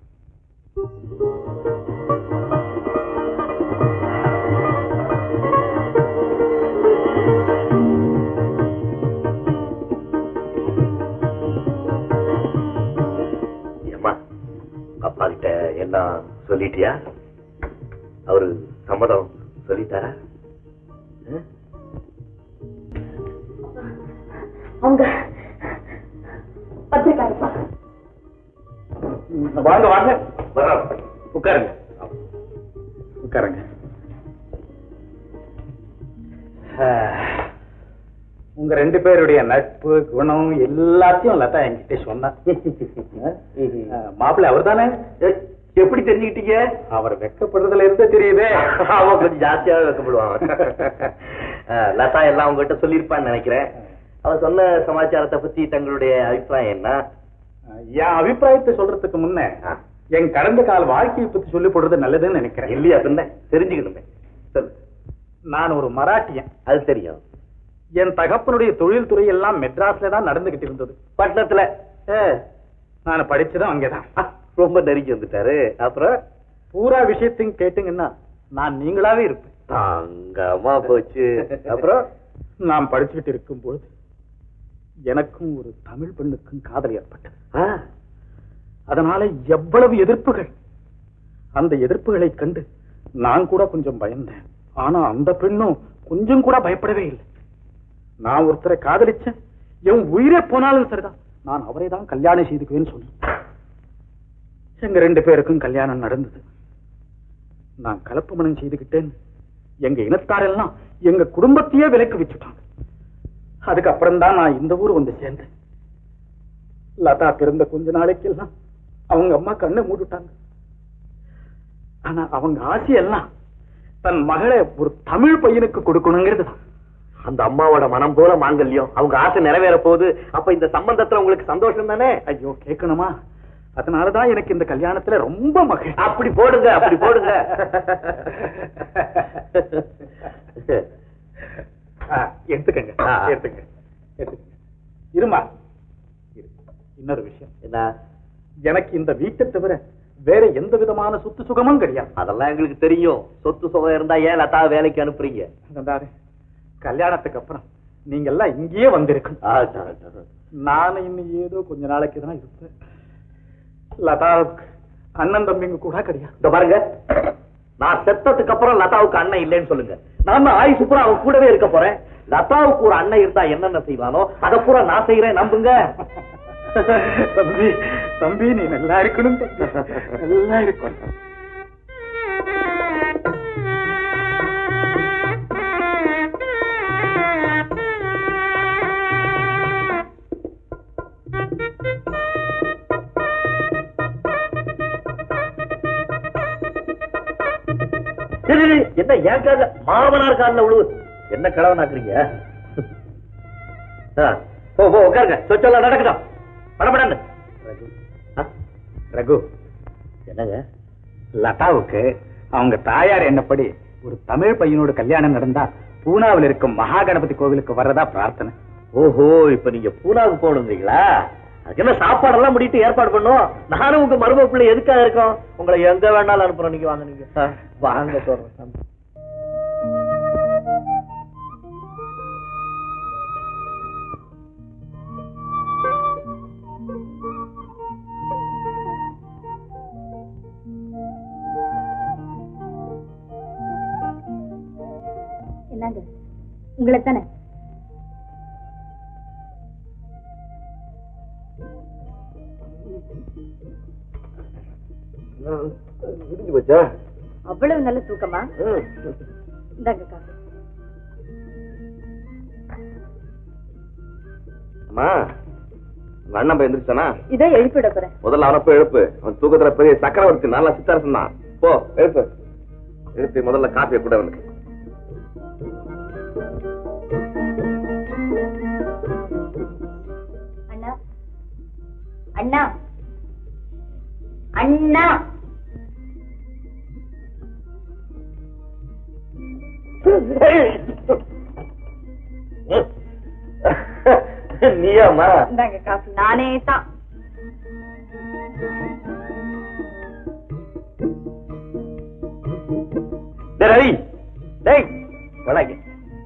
ஏம்மா உங்க அப்பா கிட்ட எல்லாம் சொல்லிட்டியா அவரு சம்மதம் சொல்லிட்டாரா ஆ? அவங்க பத்திரிக்காருப்பா வாங்க வாங்க வர்றோம். உட்காருங்க உட்காருங்க உங்க ரெண்டு பேருடைய நட்பு குணம் எல்லாத்தையும் லதா என்கிட்ட சொன்னா மாப்பிள்ளை அவர் தானே ஏய், எப்படி தெரிஞ்சுக்கிட்டீங்க அவர் வெக்கப்படுறதுல இருந்தே தெரியுதே அவன் கொஞ்சம் ஜாஸ்தியாவே வைக்கப்படுவான் லதா எல்லாம் உங்ககிட்ட சொல்லியிருப்பான்னு நினைக்கிறேன் அவன் சொன்ன சமாச்சாரத்தை பத்தி தங்களுடைய அபிப்பிராயம் என்ன என் அபிப்பிராயத்தை சொல்றதுக்கு முன்ன ஆ. என் கடந்த கால வாழ்க்கையை பத்தி சொல்லி போடுறது நல்லதுன்னு நினைக்கிறேன் இல்லையா பின்ன தெரிஞ்சுக்கணுமே சொல்லு நான் ஒரு மராட்டியன் அது தெரியும் என் தகப்பனுடைய தொழில் துறை எல்லாம் மெட்ராஸ்ல தான் நடந்துகிட்டு இருந்தது பட்டணத்துல ஆ, நான் படிச்சதும் அங்கேதான் ஆ, ரொம்ப நெருங்கி வந்துட்டாரு அப்புறம் பூரா விஷயத்தையும் கேட்டீங்கன்னா நான் நீங்களாவே இருப்பேன் தங்கமா போச்சு அப்புறம் நான் படிச்சுக்கிட்டு இருக்கும்பொழுது எனக்கும் ஒரு தமிழ் பெண்ணுக்கும் காதல் ஏற்பட்டது ஆ, அதனால எவ்வளவு எதிர்ப்புகள் அந்த எதிர்ப்புகளை கண்டு நான் கூட கொஞ்சம் பயந்தேன் ஆனா அந்த பெண்ணும் கொஞ்சம் கூட பயப்படவே இல்லை நான் ஒருத்தரை காதலிச்சேன் என் உயிரே போனாலும் சரிதான் நான் அவரை தான் கல்யாணம் செய்துக்குவேன்னு சொன்னேன் எங்க ரெண்டு பேருக்கும் கல்யாணம் நடந்தது நான் கலப்பு மனம் செய்துக்கிட்டேன் எங்க இனத்தாரெல்லாம் எங்க குடும்பத்தையே விலைக்கு வச்சுட்டாங்க அதுக்கப்புறம் தான் நான் இந்த ஊர் வந்து சேர்ந்தேன் லதா பிறந்த கொஞ்ச நாளைக்கெல்லாம் அவங்க அம்மா கண்ணை மூடிட்டாங்க ஆனா அவங்க ஆசையெல்லாம் தன் மகளை ஒரு தமிழ் பையனுக்கு கொடுக்கணுங்கிறது தான் அந்த அம்மாவோட மனம் போல மாங்கல்யம் அவங்க ஆசை நிறைவேற போகுது அப்ப இந்த சம்பந்தத்துல உங்களுக்கு சந்தோஷம் தானே ஐயோ கேட்கணுமா அதனாலதான் எனக்கு இந்த கல்யாணத்துல ரொம்ப மகிழ் அப்படி போடுங்க அப்படி போடுங்க ஆ, எடுத்துக்கங்க ஆ. எடுத்துக்கங்க எடுத்துக்கங்க இருமா இரு. இன்னொரு விஷயம் என்ன எனக்கு இந்த வீட்டை தவிர வேற எந்த விதமான சொத்து சுகமும் கிடையாது அதெல்லாம் எங்களுக்கு தெரியும் சொத்து சுகம் இருந்தா ஏன் லதா வேலைக்கு அனுப்புறீங்க அதாரு, கல்யாணத்துக்கு அப்புறம் நீங்க எல்லாம் இங்கேயே வந்திருக்கணும் ஆ, ஆ, ஆ. நான் இன்னும் ஏதோ கொஞ்ச நாளைக்கு தான் இருப்பேன் லதாவுக்கு அண்ணன் தம்பிங்க கூட கிடையாது இந்த பாருங்க நான் செத்ததுக்கு அப்புறம் லதாவுக்கு அண்ணன் இல்லைன்னு சொல்லுங்க நான் ஆயுசு பூரா அவன் கூடவே இருக்க போறேன் லதாவுக்கு ஒரு அண்ணன் இருந்தா என்னென்ன செய்வானோ அதை பூரா நான் செய்யறேன் நம்புங்க தம்பி தம்பி நீ நல்லா இருக்கணும் தம்பி. நல்லா இருக்கணும் சரி, சரி, என்ன ஏன் கால மாமனார் காலில் உழுவு என்ன கடவை நாக்குறீங்க ஆ, போ போ உட்காருங்க சொச்செல்லாம் நடக்கட்டும் படப்படான்னு ரகு என்னங்க லதாவுக்கு அவங்க தாயார் என்னப்படி ஒரு தமிழ் பையனோட கல்யாணம் நடந்தா பூனாவில் இருக்கும் மகா கணபதி கோவிலுக்கு வர்றதா பிரார்த்தனை ஓஹோ இப்ப நீங்க பூனாவுக்கு போகணுங்கிறீங்களா அதுக்கு என்ன சாப்பாடெல்லாம் முடிட்டு ஏற்பாடு பண்ணும் நானும் உங்க மருமக பிள்ளை எதுக்காக இருக்கோம் உங்களை எங்க வேணாலும் அனுப்புறோம் நீங்க வாங்க நீங்க ஆ, வாங்க சொல்றேன் என்னங்க உங்களை தானே முடிஞ்சு போச்சா அவ்வளவு நல்ல தூக்கமா இந்தாங்க காசு அம்மா உங்க அண்ணன் போய் எந்திரிச்சானா இதை எழுப்பிட போறேன் முதல்ல அவனை போய் எழுப்பு அவன் தூக்கத்துல பெரிய சக்கரவர்த்தி நல்லா சித்தாரசன் தான் போ எழுப்பு எழுப்பி முதல்ல காப்பியை கூட அவனுக்கு அண்ணா அண்ணா அண்ணா நீயாமா இந்தாங்க காசு நானே தான் டேய் ரவி டேய் வணங்க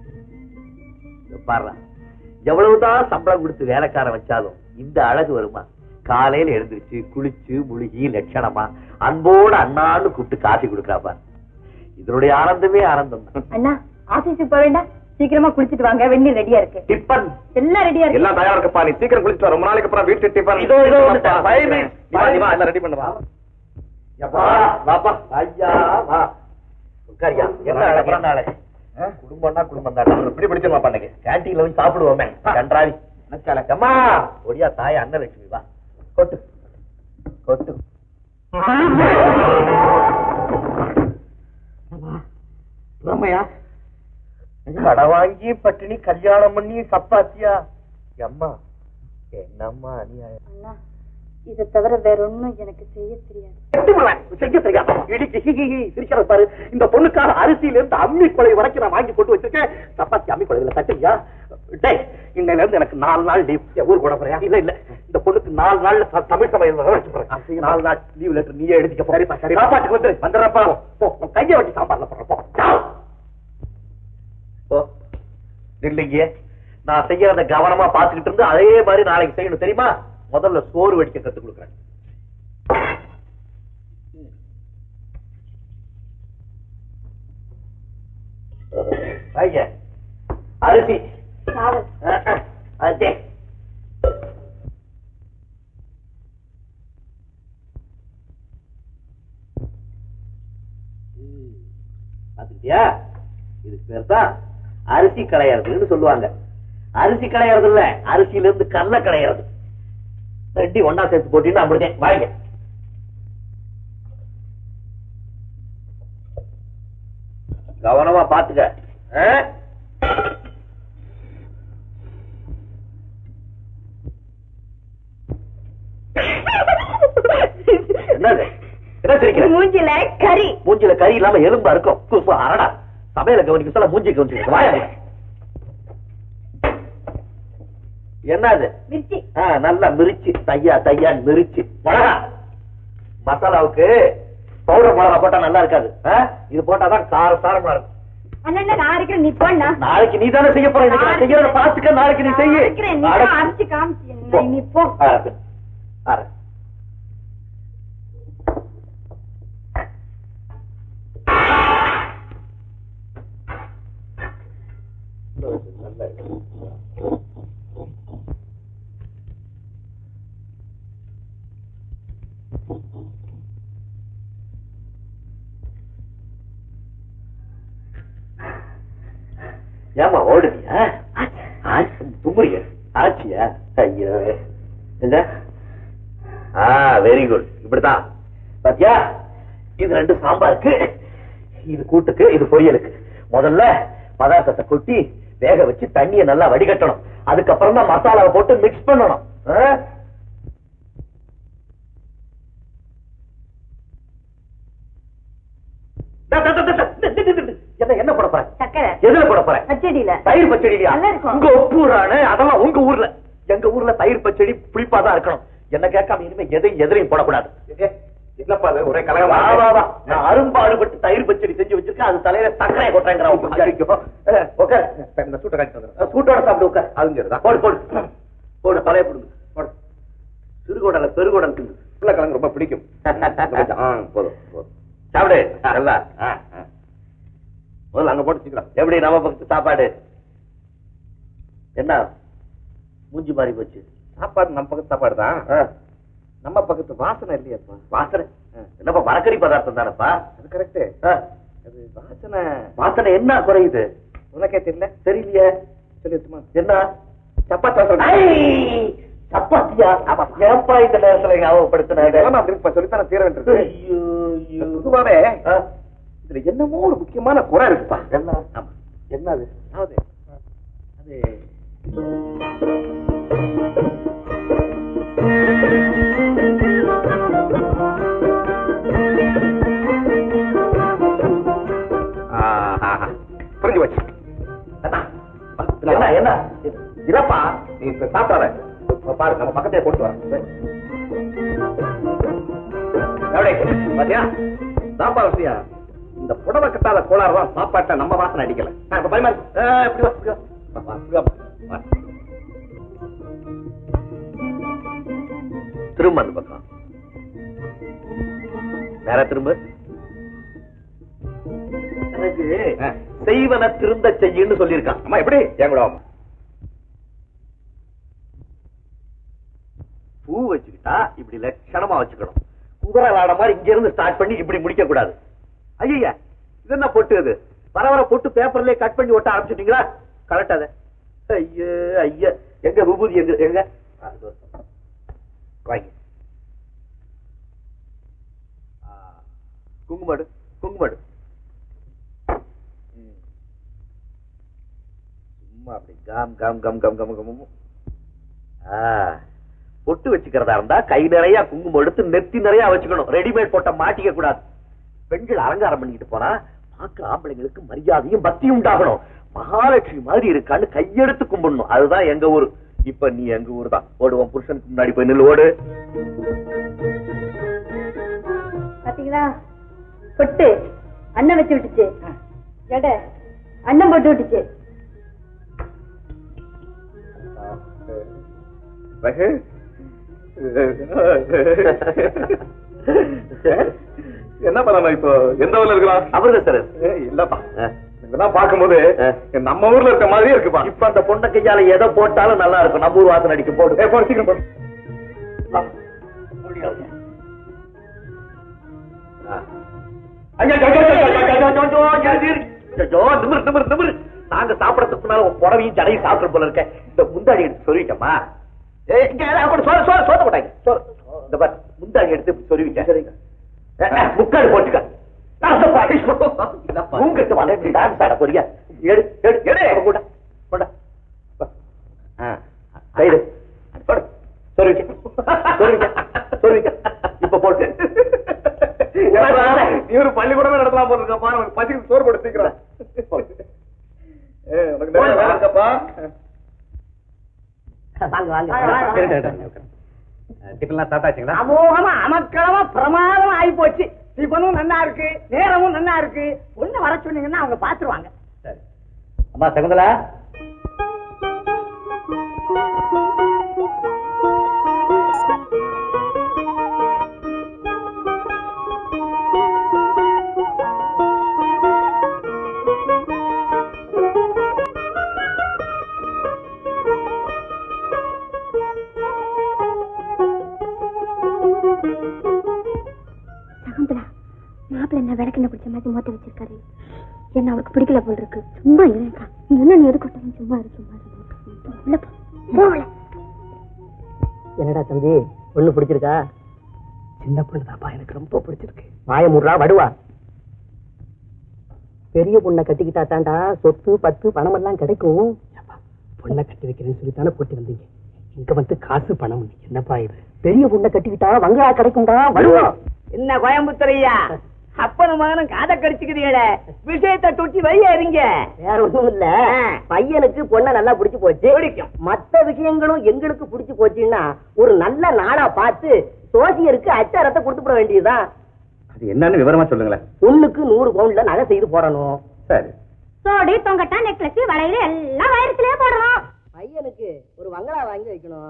பாரு எவ்வளவுதான் சம்பளம் கொடுத்து வேலைக்காரன் வச்சாலும் இந்த அழகு வருமா காலையில எழுந்திருச்சு குளிச்சு முழுகி லட்சணமா அன்போடு அண்ணான்னு கூப்பிட்டு காஃபி கொடுக்கறா பாரு இதனுடைய ஆனந்தமே ஆனந்தம் தான் அண்ணா ஆபீஸுக்கு போக வேண்டாம் சீக்கிரமா குளிச்சிட்டு வாங்க வெந்நீர் ரெடியா இருக்கு டிப்பன் எல்லாம் ரெடியா இருக்கு எல்லாம் தயாரா இருக்கப்பா நீ சீக்கிரம் குளிச்சு வா. ரொம்ப நாளைக்கு அப்புறம் வீட்டு டிஃபன் இதோ, இதோ வந்துட்டேன். Five minutes. நீ வா, நீ வா, எல்லாம் ரெடி பண்ணு வா வா, வாப்பா ஐயா வா உட்காரியா என்ன அழகு என்ன அழகு குடும்பம்னா குடும்பம் தான் இப்படி பிடிச்சிருமா பண்ணக்கு கேண்டீன்ல போய் சாப்பிடுவோமே கன்றாவி அம்மா ஒடியா தாய் அன்னலட்சுமி வா கொட்டு கொட்டு ரமையா கடை வாங்கி பட்டினி கல்யாணம் பண்ணி சப்பாத்தியா அம்மா என்னம்மா அநியாயம் அண்ணா இதை தவிர வேற ஒண்ணும் எனக்கு செய்ய தெரியாது கட்டுமலன், செய்ய தெரியாதா? இடிக்கு ஹி, ஹி, ஹி, சிரிக்கிறத பாரு இந்த பொண்ணுக்காக அரிசியில இருந்து அம்மி கொலை வரைக்கும் நான் வாங்கி போட்டு வச்சிருக்கேன் சப்பாத்தி அம்மி கொலையில தட்டுறியா டேய் இன்னையில இருந்து எனக்கு நாலு நாள் லீவ் ஊர் கூட போறியா இல்ல இல்ல இந்த பொண்ணுக்கு நாலு நாள்ல ச- தமிழ் சமையல் வர வச்சு போறேன் நாலு நாள் லீவ் லெட்டர் நீயே எழுதிக்க போ. சரிப்பா சரி சாப்பாட்டுக்கு வந்து வந்துடுறப்பா போ உன் கையை வச்சு சாம்பார்ல போடுறப்போ ஓ இல்லைங்க நான் செய்யறத கவனமா பாத்துக்கிட்டு இருந்து அதே மாதிரி நாளைக்கு செய்யணும் தெரியுமா முதல்ல சோறு வெடிக்க கத்து கொடுக்குறேன் ஐயா அரிசி சாவல் அஹ், அஹ், அரிசி பாத்துக்கிட்டியா இது பேர் தான் அரிசி களையறதுன்னு சொல்லுவாங்க அரிசி களையறது இல்ல அரிசியில இருந்து கல்ல களையறது ரெட்டி ஒன்னா சேர்த்து போட்டீங்கன்னா அப்படிதான் வாங்க கவனமா பாத்துக்க ஆ? என்னது என்ன சிரிக்கிற மூஞ்சில கறி மூஞ்சில கறி இல்லாம எலும்பா இருக்கும் குசு அரடா சமையல கவனிக்க சொல்ல மூஞ்சி கவனிச்சு வாயா உள்ள. என்னது மிர்ச்சி ஆ, நல்லா மிரிச்சு தையா தையா மிரிச்சு மிளகா மசாலாவுக்கு பவுடர் மிளகா போட்டா நல்லா இருக்காது ஆ? இது போட்டாதான் கார சாரமா இருக்கும் அண்ணா நான் இருக்கிறேன் நீ போண்ணா நாளைக்கு நீ தானே செய்ய போற இன்னைக்கு நான் செய்யறத பாத்துக்க நாளைக்கு நீ செய்ய இருக்கிறேன் நீ தான் அரைச்சு காமிச்சு நீ போ ஆறு ஏமா ஓடுனியா தும்புறிய ஆச்சியா ஐயோ என்ன ஆ வெரி குட் இப்படித்தான் பாத்தியா இது ரெண்டு சாம்பாருக்கு இது கூட்டுக்கு இது பொரியலுக்கு முதல்ல பதார்த்தத்தை கொட்டி வேக வச்சு தண்ணியை நல்லா வடிகட்டணும் அதுக்கப்புறம் தான் மசாலாவை போட்டு மிக்ஸ் பண்ணணும் ஆ? டா, டா, டா, டா, டா, டா, டா, டா. என்ன என்ன போட போற சக்கரை எதுல போட போற பச்சடியில தயிர் பச்சடியா நல்லா இருக்கும். உங்க ஒப்பூரானு அதெல்லாம் உங்க ஊர்ல எங்க ஊர்ல தயிர் பச்சடி புளிப்பா தான் இருக்கணும் என்ன கேட்காம இனிமே எதையும் எதிரையும் போடக்கூடாது என்னப்பா அது ஒரே வா, கலகமா வா, வா. நான் அரும்பாடுபட்டு தயிர் பச்சடி செஞ்சு வச்சிருக்கேன் அது தலையில சக்கரையை கொட்டாங்கிறான் உட்கார் இந்த சூட்டை காட்டி வந்துடுறேன் சூட்டோட சாப்பிட்டு உட்கார் அதுவும் சரிதான் போடு போடு போடு தலைய போடுங்க போடு சிறுகுடல பெருகுடல் தின்னு உருளைக்கிழங்கு ரொம்ப பிடிக்கும் ஆ, போதும் போதும் சாப்பிடு நல்லா ஆ, ஆ. முதல்ல அங்க போட்டு சீக்கிரம் எப்படி நம்ம பக்கத்து சாப்பாடு என்ன மூஞ்சி மாறி போச்சு சாப்பாடு நம்ம பக்கத்து சாப்பாடு தான் ஆ, நம்ம பக்கத்து வாசனை இல்லையாப்பா வாசனை என்னப்பா மரக்கறி பதார்த்தம் தானப்பா அது கரெக்ட் ஆ, அது வாசனை வாசனை என்ன குறையுது உனக்கே தெரியல தெரியலையே சொல்லி சும்மா என்ன சப்பாத்தி வாசனை. ஐ, சப்பாத்தியா ஏப்பா இந்த நேரத்துல ஞாபகப்படுத்தினாங்க இதெல்லாம் நான் திருப்பி சொல்லித்தானே தீர வேண்டியிருக்கு ஐயோ, ஐயோ. பொதுவாவே ஆ, இதுல என்னமோ ஒரு முக்கியமான குறை இருக்குப்பா என்ன ஆமா என்னது அதாவது அது ஆஹா. புரிஞ்சு போச்சு என்ன என்ன இதப்பா நீ இப்ப சாப்பிடாத இப்ப பாரு நம்ம பக்கத்தையே கொண்டு வர பாத்தியா சாப்பாடு வசதியா இந்த புடவை கட்டாத கோளாறு தான் சாப்பாட்டை நம்ம வாசனை அடிக்கல ஆ, இப்ப பயமா இருக்கு. ஆ, இப்படி வா, இப்படி வா. வா, வா, இப்படி வா. வா. திரும்ப அந்த பக்கம் வேற திரும்ப எனக்கு ஆ. செய்வன திருந்த செய்யுன்னு சொல்லியிருக்கான் அம்மா எப்படி என் கூட வாம்மா. பூ வச்சுக்கிட்டா இப்படி லட்சணமா வச்சுக்கணும் குதிரை விளாட மாதிரி இங்க இருந்து ஸ்டார்ட் பண்ணி இப்படி முடிக்க கூடாது ஐயா இது என்ன பொட்டு இது வர வர பொட்டு பேப்பர்லயே கட் பண்ணி ஒட்ட ஆரம்பிச்சிட்டீங்களா கரெக்ட் அது ஐயோ ஐயா எங்க விபூதி எங்க எங்க ஆ, இதோ. வாங்கி ஆ, குங்குமடு குங்குமடு ம். சும்மா அப்படி கம் கம் கம் கம் கம் கம் ஆ பொட்டு வச்சுக்கிறதா இருந்தா கை நிறைய குங்குமம் எடுத்து நெத்தி நிறைய வச்சுக்கணும் ரெடிமேட் போட்ட மாட்டிக்க கூடாது பெண்கள் அலங்காரம் பண்ணிக்கிட்டு போனா பாக்குற ஆம்பளைங்களுக்கு மரியாதையும் பக்தியும் உண்டாகணும் மகாலட்சுமி மாதிரி இருக்கான்னு கையெடுத்து கும்பிடணும் அதுதான் எங்க ஊரு இப்ப நீ எங்க ஊர் தான் ஓடுவோம் புருஷனுக்கு முன்னாடி போய் நில்லு ஓடு பாத்தீங்களா பொட்டு அண்ணன் வச்சு விட்டுச்சு எடை அண்ணன் போட்டு விட்டுச்சு ரகு என்ன பண்ணலாம் இப்போ எந்த ஊர்ல இருக்கலாம் அவர்தான் சார் ஏய், இல்லப்பா இதெல்லாம் பாக்கும்போது ஆ. நம்ம ஊர்ல இருக்க மாதிரியே இருக்குப்பா இப்ப அந்த பொண்ணை கையால எதை போட்டாலும் நல்லா இருக்கும் நம்ம ஊர் வாசனை அடிக்கும் போடு ஏய், போடு, சீக்கிரம் போடு. ஐயா, ஐயா, ஐயா, ஐயா, ஐயா, ஐயா, ஐயா, ஐயா, ஐயா, ஐயோ, நிமிரு, நிமிரு, நிமிரு. நாங்க சாப்பிடறதுக்கு முன்னால உன் புடவையும் ஜடையும் சாப்பிட்டு போல இருக்க இந்த முந்தாடி எடுத்து சொல்லிட்டமா சோத்த போட்டாங்க சோறு. இந்த பாரு முந்தாடி எடுத்து இப்படி சொருவிக்க சரிங்க முக்காடு போட்டுக்க உங்கிட்ட வர இப்படி டான்ஸ் ஆட போறியா எடு எடு எடு கூட கொண்டா கைடு போடு சொருவிக்க சொருவிக்க சொருவிக்க இப்ப போட்டு நீ ஒரு பள்ளிக்கூடமே நடத்தலாம் போல இருக்கப்பா உனக்கு பசிக்கு சோறு போட்டு சீக்கிரம் ஏய், உனக்கு நிறைய வேலை இருக்கப்பா வாங்க வாங்க டிஃபன்லாம் சாப்பிட்டாச்சுங்களா அமோகமா அமக்களமா பிரமாதமா ஆகி போச்சு டிபனும் நல்லா இருக்கு நேரமும் நல்லா இருக்கு ஒண்ணு வர சொன்னீங்கன்னா அவங்க பாத்துருவாங்க அம்மா சகுந்தலா சகுந்தலா மாப்பிள்ள என்ன விளக்கெண்ண பிடிச்ச மாதிரி மோத்த வச்சிருக்காரு என்ன அவருக்கு பிடிக்கல போல் இருக்கு சும்மா இருக்கா என்ன நீ எதுக்கு விட்டாலும் சும்மா இரு சும்மா இரு உள்ள போ போகல என்னடா தம்பி பொண்ணு பிடிச்சிருக்கா சின்ன பொண்ணு தாப்பா எனக்கு ரொம்ப பிடிச்சிருக்கு வாய முடுறா வடுவா பெரிய பொண்ணை கட்டிக்கிட்டா தாண்டா சொத்து பத்து பணம் எல்லாம் கிடைக்கும் பொண்ணை கட்டி வைக்கிறேன்னு சொல்லி தானே போட்டு வந்தீங்க இங்க வந்து காசு பணம் என்னப்பா இது பெரிய பொண்ணை கட்டிக்கிட்டா வங்களா கிடைக்கும்டா வடுவா என்ன கோயம்புத்தூரையா அப்பனும் மகனும் காதை கடிச்சுக்கிறீங்களே விஷயத்தை தொட்டி வைய இருங்க வேற ஒண்ணும் இல்ல பையனுக்கு பொண்ணை நல்லா பிடிச்சு போச்சு பிடிக்கும் மத்த விஷயங்களும் எங்களுக்கு பிடிச்சு போச்சுன்னா ஒரு நல்ல நாளா பார்த்து சோசியருக்கு அச்சாரத்தை கொடுத்து போட வேண்டியதுதான் அது என்னன்னு விவரமா சொல்லுங்களேன் பொண்ணுக்கு நூறு பவுன்ல நகை செய்து போடணும் சரி சோடி தொங்கட்டா நெக்லஸ் வளையல் எல்லாம் வயிறுலயே போடணும் பையனுக்கு ஒரு வங்களா வாங்கி வைக்கணும்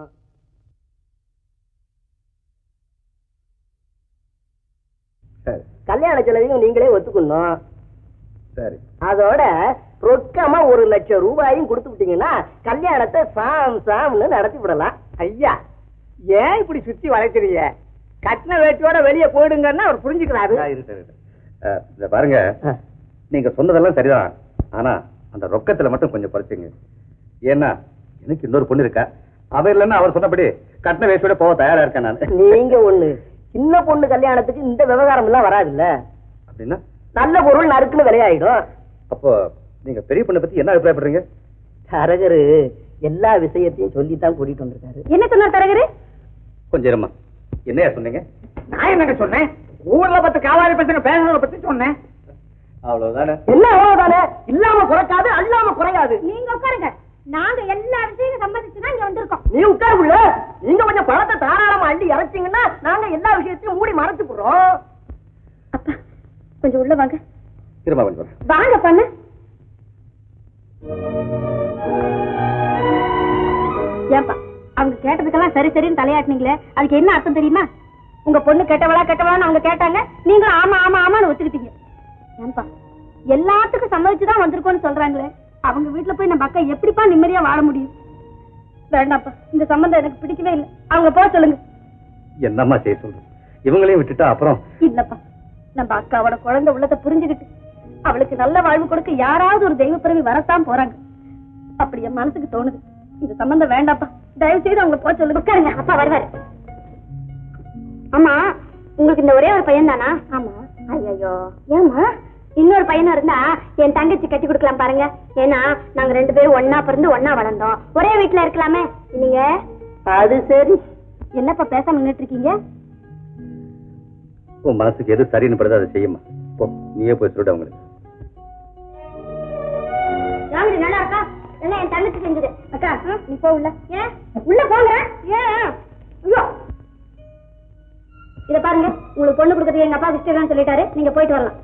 சரி கல்யாண செலவையும் நீங்களே ஒத்துக்கணும் சரி அதோட ரொக்கமா ஒரு லட்சம் ரூபாயும் கொடுத்து விட்டீங்கன்னா கல்யாணத்தை சாம் சாம்னு நடத்தி விடலாம் ஐயா ஏன் இப்படி சுத்தி வளைக்கிறீங்க கட்டின வேட்டியோட வெளியே போயிடுங்கன்னா அவர் புரிஞ்சுக்கிறாரு ஆ, இரு, சரி, இரு. அஹ், இத பாருங்க நீங்க சொன்னதெல்லாம் சரிதான் ஆனா அந்த ரொக்கத்துல மட்டும் கொஞ்சம் குறைச்சுங்க ஏன்னா எனக்கு இன்னொரு பொண்ணு இருக்கா அவ இல்லைன்னா அவர் சொன்னபடி கட்டின வேஷோட போக தயாரா இருக்கேன் நான் நீங்க ஒண்ணு சின்ன பொண்ணு கல்யாணத்துக்கு இந்த விவகாரம் எல்லாம் வராதுல்ல அப்படின்னா நல்ல பொருள் நறுக்குன்னு விலையாயிடும் அப்போ நீங்க பெரிய பொண்ணை பத்தி என்ன அபிப்பிராயப்படுறீங்க தரகரு எல்லா விஷயத்தையும் சொல்லித்தான் கூட்டிட்டு வந்திருக்காரு என்ன சொன்னார் தரகரு கொஞ்சம் இருமா என்னையா சொன்னீங்க நான் என்னங்க சொன்னேன் ஊர்ல பத்து காவாரி பசங்க பேசுறத பத்தி சொன்னேன் அவ்வளவுதானே என்ன அவ்வளவுதானே இல்லாம குறைக்காது அல்லாம குறையாது நீங்க உட்காருங்க நாங்க எல்லா விஷயத்தையும் சம்மதிச்சுதான் இங்க வந்திருக்கோம் நீ உட்காருக்குள்ள நீங்க கொஞ்சம் பணத்தை தாராளமா அள்ளி இறைச்சிங்கன்னா நாங்க எல்லா விஷயத்தையும் மூடி மறைச்சு போடுறோம் அப்பா கொஞ்சம் உள்ள வாங்க திரும்ப கொஞ்சம் வரேன். வாங்க பண்ண ஏன்பா அவங்க கேட்டதுக்கெல்லாம் சரி சரின்னு தலையாட்டினீங்களே அதுக்கு என்ன அர்த்தம் தெரியுமா உங்க பொண்ணு கெட்டவளா கெட்டவளான்னு அவங்க கேட்டாங்க நீங்களும் ஆமா ஆமா ஆமான்னு ஒத்துக்கிட்டீங்க ஏன்பா எல்லாத்துக்கும் சம்மதிச்சுதான் வந்திருக்கோம்னு சொல்றாங்களே அவங்க வீட்டுல போய் நம்ம அக்கா எப்படிப்பா நிம்மதியா வாழ முடியும் வேண்டாம்ப்பா இந்த சம்பந்தம் எனக்கு பிடிக்கவே இல்லை அவங்க போக சொல்லுங்க என்னம்மா செய்ய சொல்றேன் இவங்களையும் விட்டுட்டா அப்புறம் இல்லப்பா நம்ம அக்காவோட குழந்தை உள்ளத்தை புரிஞ்சுக்கிட்டு அவளுக்கு நல்ல வாழ்வு கொடுக்க யாராவது ஒரு தெய்வ பிறவி வரத்தான் போறாங்க அப்படி என் மனசுக்கு தோணுது இந்த சம்பந்தம் வேண்டாப்பா தயவு செய்து அவங்க போக சொல்லுங்க உட்காருங்க அப்பா வருவாரு ஆமா உங்களுக்கு இந்த ஒரே ஒரு பையன் தானா ஆமா ஐயோ ஏமா இன்னொரு பையனும் இருந்தா என் தங்கச்சி கட்டி கொடுக்கலாம் பாருங்க ஏன்னா நாங்க ரெண்டு பேரும் ஒன்னா பிறந்து ஒன்னா வளர்ந்தோம் ஒரே வீட்டுல இருக்கலாமே நீங்க அது சரி என்னப்பா பேசாம நின்னுட்டு இருக்கீங்க உன் மனசுக்கு எது சரின்னு படுதோ அதை செய்யுமா போ நீயே போய் சொல்லிட்டு அவங்களுக்கு ராமடி நல்லா இருக்கா எல்லாம் என் தங்கச்சி செஞ்சது அக்கா நீ போ உள்ள ஏன் உள்ள போங்க ஏன் ஐயோ இத பாருங்க உங்களுக்கு பொண்ணு கொடுக்கறது எங்க அப்பா இஷ்டம் சொல்லிட்டாரு நீங்க போயிட்டு வரலாம்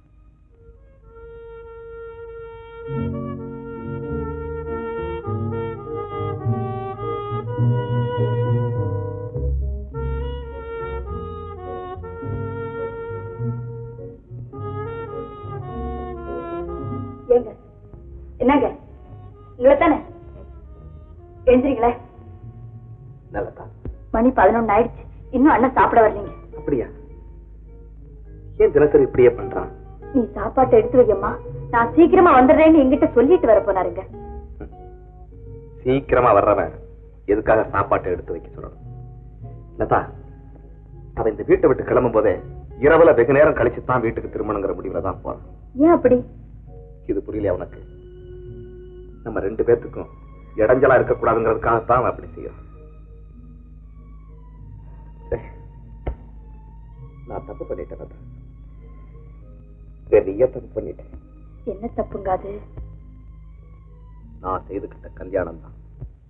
ஏங்க என்னங்க உங்களை தானே எழுந்திரீங்களே நல்லதா மணி பதினொன்னு ஆயிடுச்சு இன்னும் அண்ணன் சாப்பிட வரலீங்க அப்படியா ஏன் தினசரி இப்படியே பண்றான் நீ சாப்பாட்டை எடுத்து வையம்மா நான் சீக்கிரமா வந்துடுறேன்னு என்கிட்ட சொல்லிட்டு வர போனாருங்க சீக்கிரமா வர்றவன் எதுக்காக சாப்பாட்டை எடுத்து வைக்க சொல்லணும் லதா அவன் இந்த வீட்டை விட்டு கிளம்பும் போதே இரவுல வெகு நேரம் கழிச்சு தான் வீட்டுக்கு திரும்பணுங்கிற முடிவுல தான் போறான் ஏன் அப்படி இது புரியல அவனுக்கு நம்ம ரெண்டு பேர்த்துக்கும் இடைஞ்சலா இருக்கக்கூடாதுங்கிறதுக்காகத்தான் அவன் அப்படி செய்யறான் சரி. நான் தப்பு பண்ணிட்டேன் லதா. பெரிய தப்பு பண்ணிட்டேன் என்ன தப்புங்க அது நான் செய்துகிட்ட கல்யாணம் தான்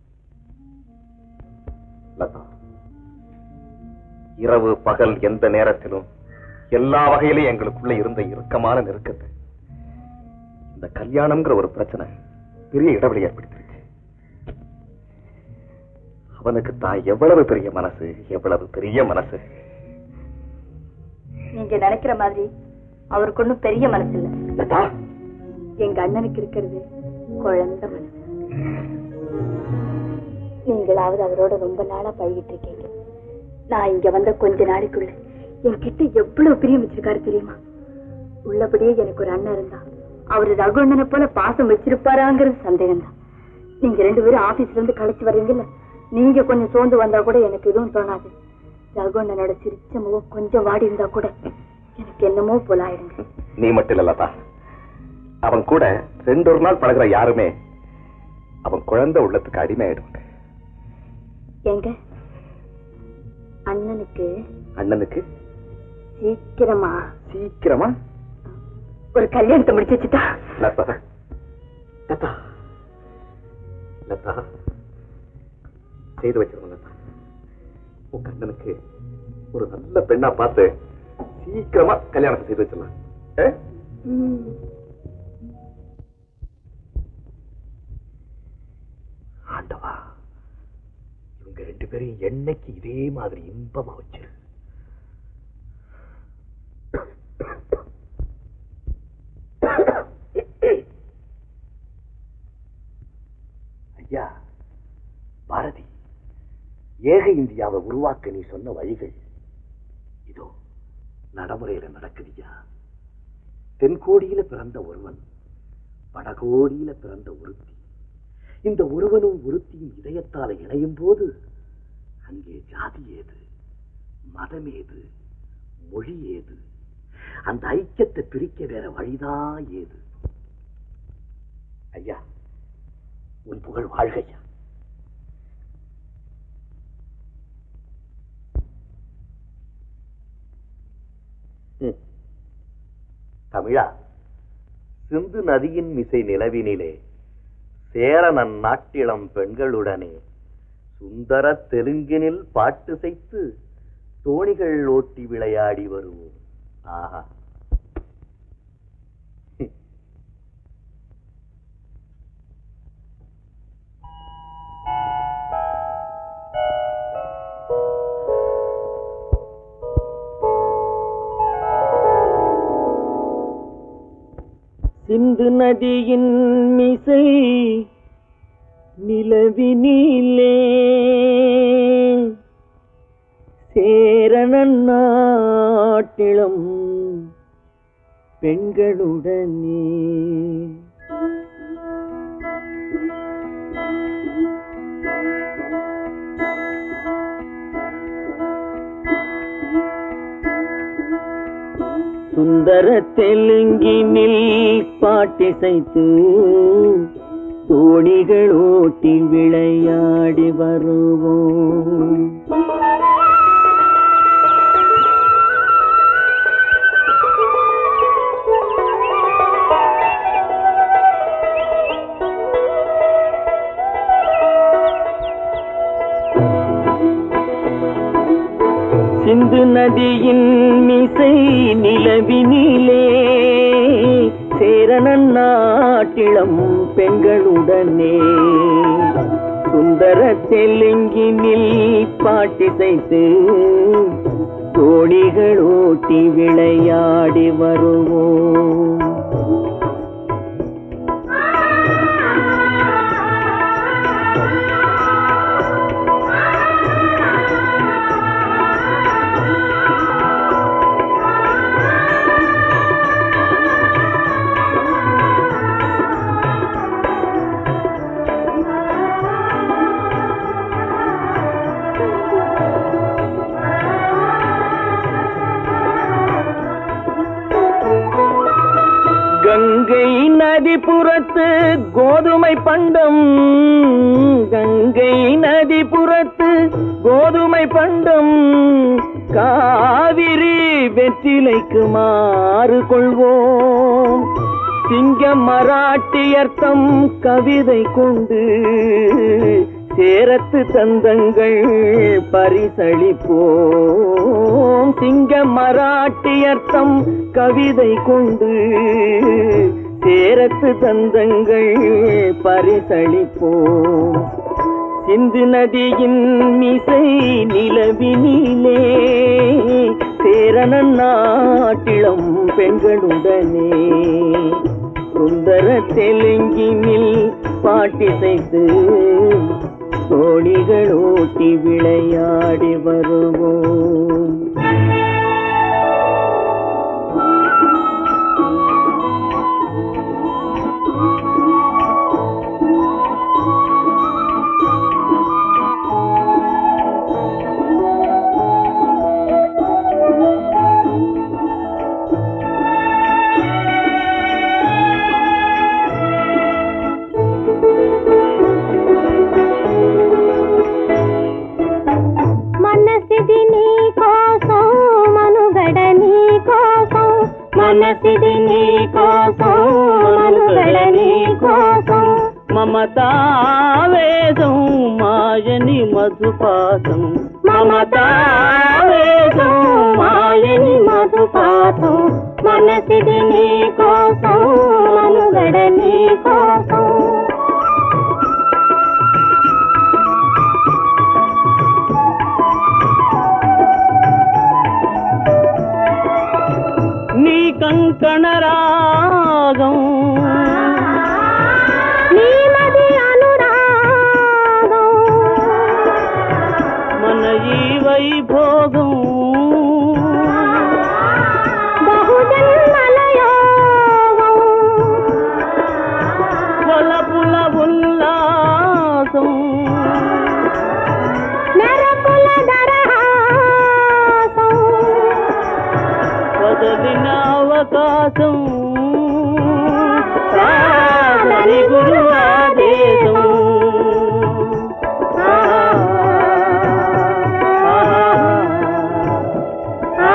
லதா இரவு பகல் எந்த நேரத்திலும் எல்லா வகையிலும் எங்களுக்குள்ள இருந்த இறுக்கமான நெருக்கத்தை இந்த கல்யாணம்ங்கிற ஒரு பிரச்சனை பெரிய இடைவெளி ஏற்படுத்திருச்சு அவனுக்கு தான் எவ்வளவு பெரிய மனசு எவ்வளவு பெரிய மனசு நீங்க நினைக்கிற மாதிரி அவருக்கு ஒண்ணும் பெரிய மனசு இல்ல லதா எங்க அண்ணனுக்கு இருக்கிறது குழந்தை மனசு நீங்களாவது அவரோட ரொம்ப நாளா பழகிட்டு இருக்கீங்க நான் இங்க வந்த கொஞ்ச நாளைக்குள்ள என்கிட்ட எவ்வளவு பிரியம் வச்சிருக்காரு தெரியுமா உள்ளபடியே எனக்கு ஒரு அண்ணன் இருந்தா அவரு ரகு அண்ணனை போல பாசம் வச்சிருப்பாராங்கிறது சந்தேகம் தான் நீங்க ரெண்டு பேரும் ஆபீஸ்ல இருந்து கழிச்சு வர்றீங்கல்ல நீங்க கொஞ்சம் சோர்ந்து வந்தா கூட எனக்கு எதுவும் தோணாது ரகு அண்ணனோட சிரிச்ச முகம் கொஞ்சம் வாடி இருந்தா கூட எனக்கு என்னமோ போல ஆயிடுங்க நீ மட்டும் இல்ல லதா அவன் கூட ரெண்டு ஒரு நாள் பழகுற யாருமே அவன் குழந்தை உள்ளத்துக்கு அடிமையாயிடுவாங்க எங்க அண்ணனுக்கு அண்ணனுக்கு சீக்கிரமா சீக்கிரமா ஒரு கல்யாணத்தை முடிச்சு வச்சுட்டா லதா லதா லதா செய்து வச்சிருவோம் லதா உன் கண்ணனுக்கு ஒரு நல்ல பெண்ணா பார்த்து சீக்கிரமா கல்யாணத்தை செய்து வச்சிடலாம் ஆ? ஆண்டவா இவங்க ரெண்டு பேரும் என்னைக்கு இதே மாதிரி இன்பமா வச்சிரு ஐயா பாரதி ஏக இந்தியாவை உருவாக்க நீ சொன்ன வழிகள் இதோ நடைமுறையில நடக்குதுயா தென்கோடியில பிறந்த ஒருவன் வடகோடியில பிறந்த ஒருத்தி இந்த ஒருவனும் ஒருத்தியும் இதயத்தால இணையும் போது அங்கே ஜாதி ஏது மதம் ஏது மொழி ஏது அந்த ஐக்கியத்தை பிரிக்க வேற வழிதான் ஏது ஐயா உன் புகழ் வாழ்க ஐயா ம். தமிழா சிந்து நதியின் மிசை நிலவினிலே சேரனன் நாட்டிளம் பெண்களுடனே சுந்தர தெலுங்கினில் பாட்டு செய்து தோணிகள் ஓட்டி விளையாடி வருவோம் ஆஹா சிந்து நதியின் மிசை நிலவினிலே சேரணன் நாட்டிளம் பெண்களுடனே சுந்தர தெலுங்கினில் பாட்டிசைத்து தோணிகள் ஓட்டி விளையாடி வருவோம் சிந்து நதியின் மிசை நிலவினிலே சேரணன் நாட்டிளம் பெண்களுடனே சுந்தர தெலுங்கினில் பாட்டிசைத்து தோணிகள் ஓட்டி விளையாடி வருவோம் கங்கை நதிபுறத்து கோதுமை பண்டம் கங்கை நதிபுறத்து கோதுமை பண்டம் காவிரி வெற்றிலைக்கு மாறு கொள்வோம் சிங்க மராட்டியர்த்தம் கவிதை கொண்டு சேரத்து தந்தங்கள் பரிசளிப்போம் சிங்க மராட்டியர்த்தம் கவிதை கொண்டு சேரத்து தந்தங்கள் பரிசளிப்போம் சிந்து நதியின் மிசை நிலவினிலே சேரணன் நாட்டிளம் பெண்களுடனே சுந்தர தெலுங்கினில் பாட்டிசைத்து தோணிகள் ஓட்டி விளையாடி வருவோம் మనసిది నీ కోసం మనుగడ నీ కోసం మనసిది నీ కోసం మనుగడ నీ కోసం మమతావేదం మాయని మధుపాతం మమతావేదం మాయని మధుపాతం మనసిది నీ కోసం మనుగడ నీ కోసం నీ కంకణ రాగం నీలది అనురాగం మన ఈ వైభోగం బహుజన్మల యోగం వలపుల ఉల్లాసం మెరపుల దరహాసం వదలిన అవకాశం కాదని గురు ఆదేశం ఆ, ఆ, ఆ,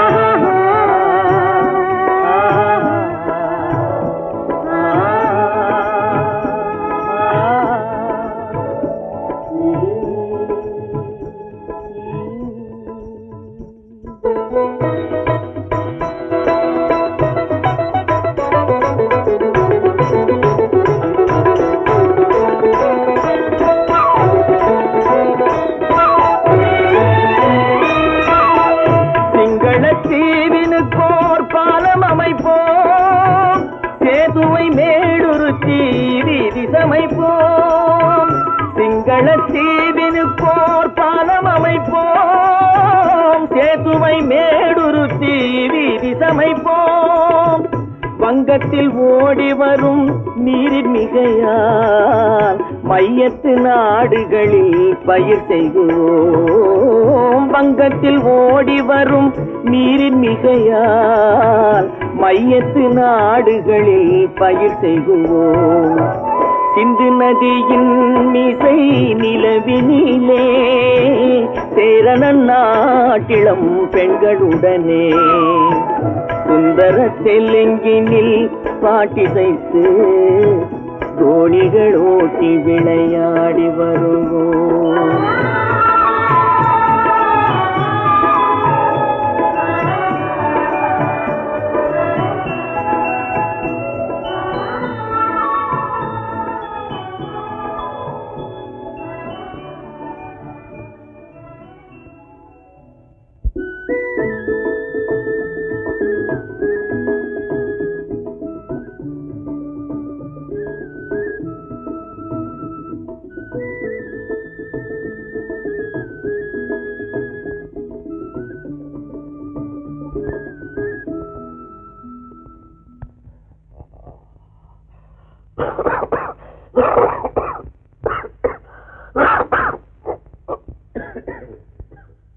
சிங்களத்தீவினுக்கோர் பாலம் அமைப்போம் சேதுவை மேடுருத்தி வீதி சமைப்போம் சிங்களத்தீவினுக்கோர் பாலம் அமைப்போம் சேதுவை மேடுருத்தி வீதி சமைப்போம் வங்கத்தில் ஓடி வரும் நீரின் மிகையால் மையத்து நாடுகளில் பயிர் செய்கிறோம் வங்கத்தில் ஓடி வரும் நீரின் மிகையால் மையத்து நாடுகளில் பயிர் செய்கிறோம் சிந்து நதியின் மிசை நிலவினிலே சேரணன் நாட்டிளம் பெண்களுடனே சுந்தர தெலுங்கினில் பாட்டிசைத்து தோணிகள் ஓட்டி விளையாடி வருவோம்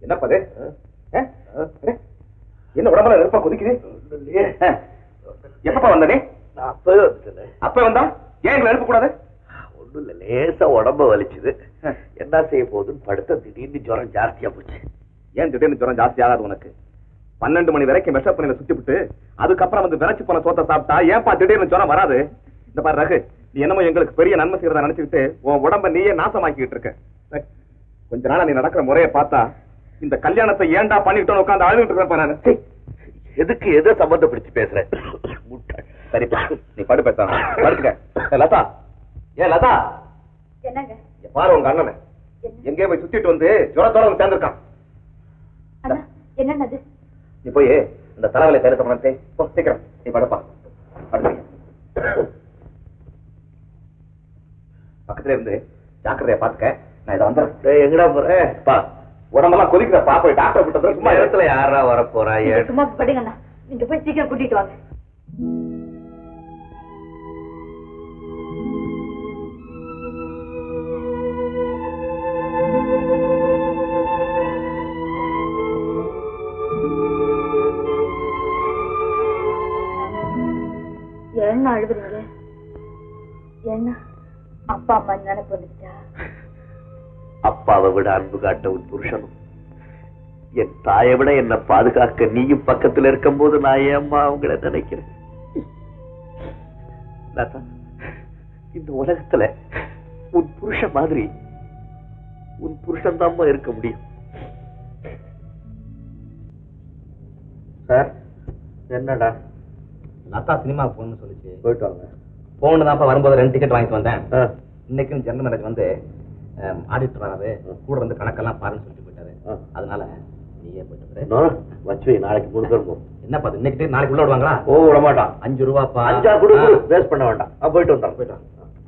என்னப்பா இது ஆ? அடே, என்ன உடம்புல நெருப்பா கொதிக்குது ஆ. எப்பப்பா வந்த நீ நான் அப்பவே வந்துட்டேன் அப்ப வந்தா ஏன் எங்களை எழுப்ப கூடாது ஒண்ணும் இல்ல லேசா உடம்ப வலிச்சுது என்ன செய்ய போகுதுன்னு படுத்த திடீர்னு ஜுரம் ஜாஸ்தியா போச்சு ஏன் திடீர்னு ஜுரம் ஜாஸ்தி ஆகாது உனக்கு பன்னெண்டு மணி வரைக்கும் விஷ பண்ணில சுத்தி விட்டு அதுக்கப்புறம் வந்து விரைச்சு போன சோத்த சாப்பிட்டா ஏன்பா திடீர்னு ஜுரம் வராது இந்த பாரு ரகு நீ என்னமோ எங்களுக்கு பெரிய நன்மை செய்யறதா நினைச்சுக்கிட்டு உன் உடம்ப நீயே நாசமாக்கிட்டு இருக்க சரி, கொஞ்ச நாளா நீ நடக்கிற முறையை பார்த்தா இந்த கல்யாணத்தை ஏன்டா பண்ணிக்கிட்டோன்னு உட்காந்து அழுதுட்டு இருக்கப்ப நான் சீ, எதுக்கு எதை சம்பந்தப்படுத்தி பேசுற முட்டாள். சரிப்பா நீ படு பேச படுத்துக்க ஏய், லதா ஏன் லதா என்னங்க இங்க பாரு உங்க அண்ணனை எங்கேயோ போய் சுத்திட்டு வந்து ஜுரத்தோட வந்து சேர்ந்திருக்கான் அண்ணா என்னன்னது நீ போய் இந்த தலைவலை தடுத்த பண்ணே போ சீக்கிரம் நீ படுப்பா படுத்துங்க பக்கத்துல இருந்து ஜாக்கிரதையா பாத்துக்க நான் இதை வந்துடுறேன் டேய், எங்கடா போற பா உடம்பெல்லாம் கொதிக்கிறப்பா போய் டாக்டர் விட்டது சும்மா இடத்துல யாரா வர போறா ஏன் சும்மா படிங்க அண்ணா நீங்க போய் சீக்கிரம் கூட்டிட்டு வாங்க என்ன அழுகுறீங்க என்ன அப்பா அம்மா நினைப்பு வந்துச்சா அப்பாவை விட அன்பு காட்ட உன் புருஷனும் என் தாயை விட என்னை பாதுகாக்க நீயும் பக்கத்துல இருக்கும்போது நான் ஏம்மா அவங்கள நினைக்கிறேன் லதா, இந்த உலகத்துல உன் புருஷன் மாதிரி உன் புருஷன் தான் இருக்க முடியும் சார் என்னடா லதா சினிமா போகணும்னு சொல்லிச்சு போயிட்டு வாங்க போகணும் தான் வரும்போது ரெண்டு டிக்கெட் வாங்கிட்டு வந்தேன் ஆ. இன்னைக்கும் ஜெனரல் மேனேஜ் வந்து ஆடிட்டர் வராது கூட வந்து கணக்கெல்லாம் பாருன்னு சொல்லிட்டு போயிட்டாரு ஆ. அதனால நீயே போயிட்டு வர நான் வச்சு வை, நாளைக்கு மூணு பேரும் போவோம் என்ன பார்த்து இன்னைக்கு ticket நாளைக்கு உள்ள விடுவாங்களா ஓ விட மாட்டான் அஞ்சு ரூபாப்பா அஞ்சா கொடு வேஸ்ட் பண்ண வேண்டாம் ஆ, போயிட்டு வந்தான் போயிட்டு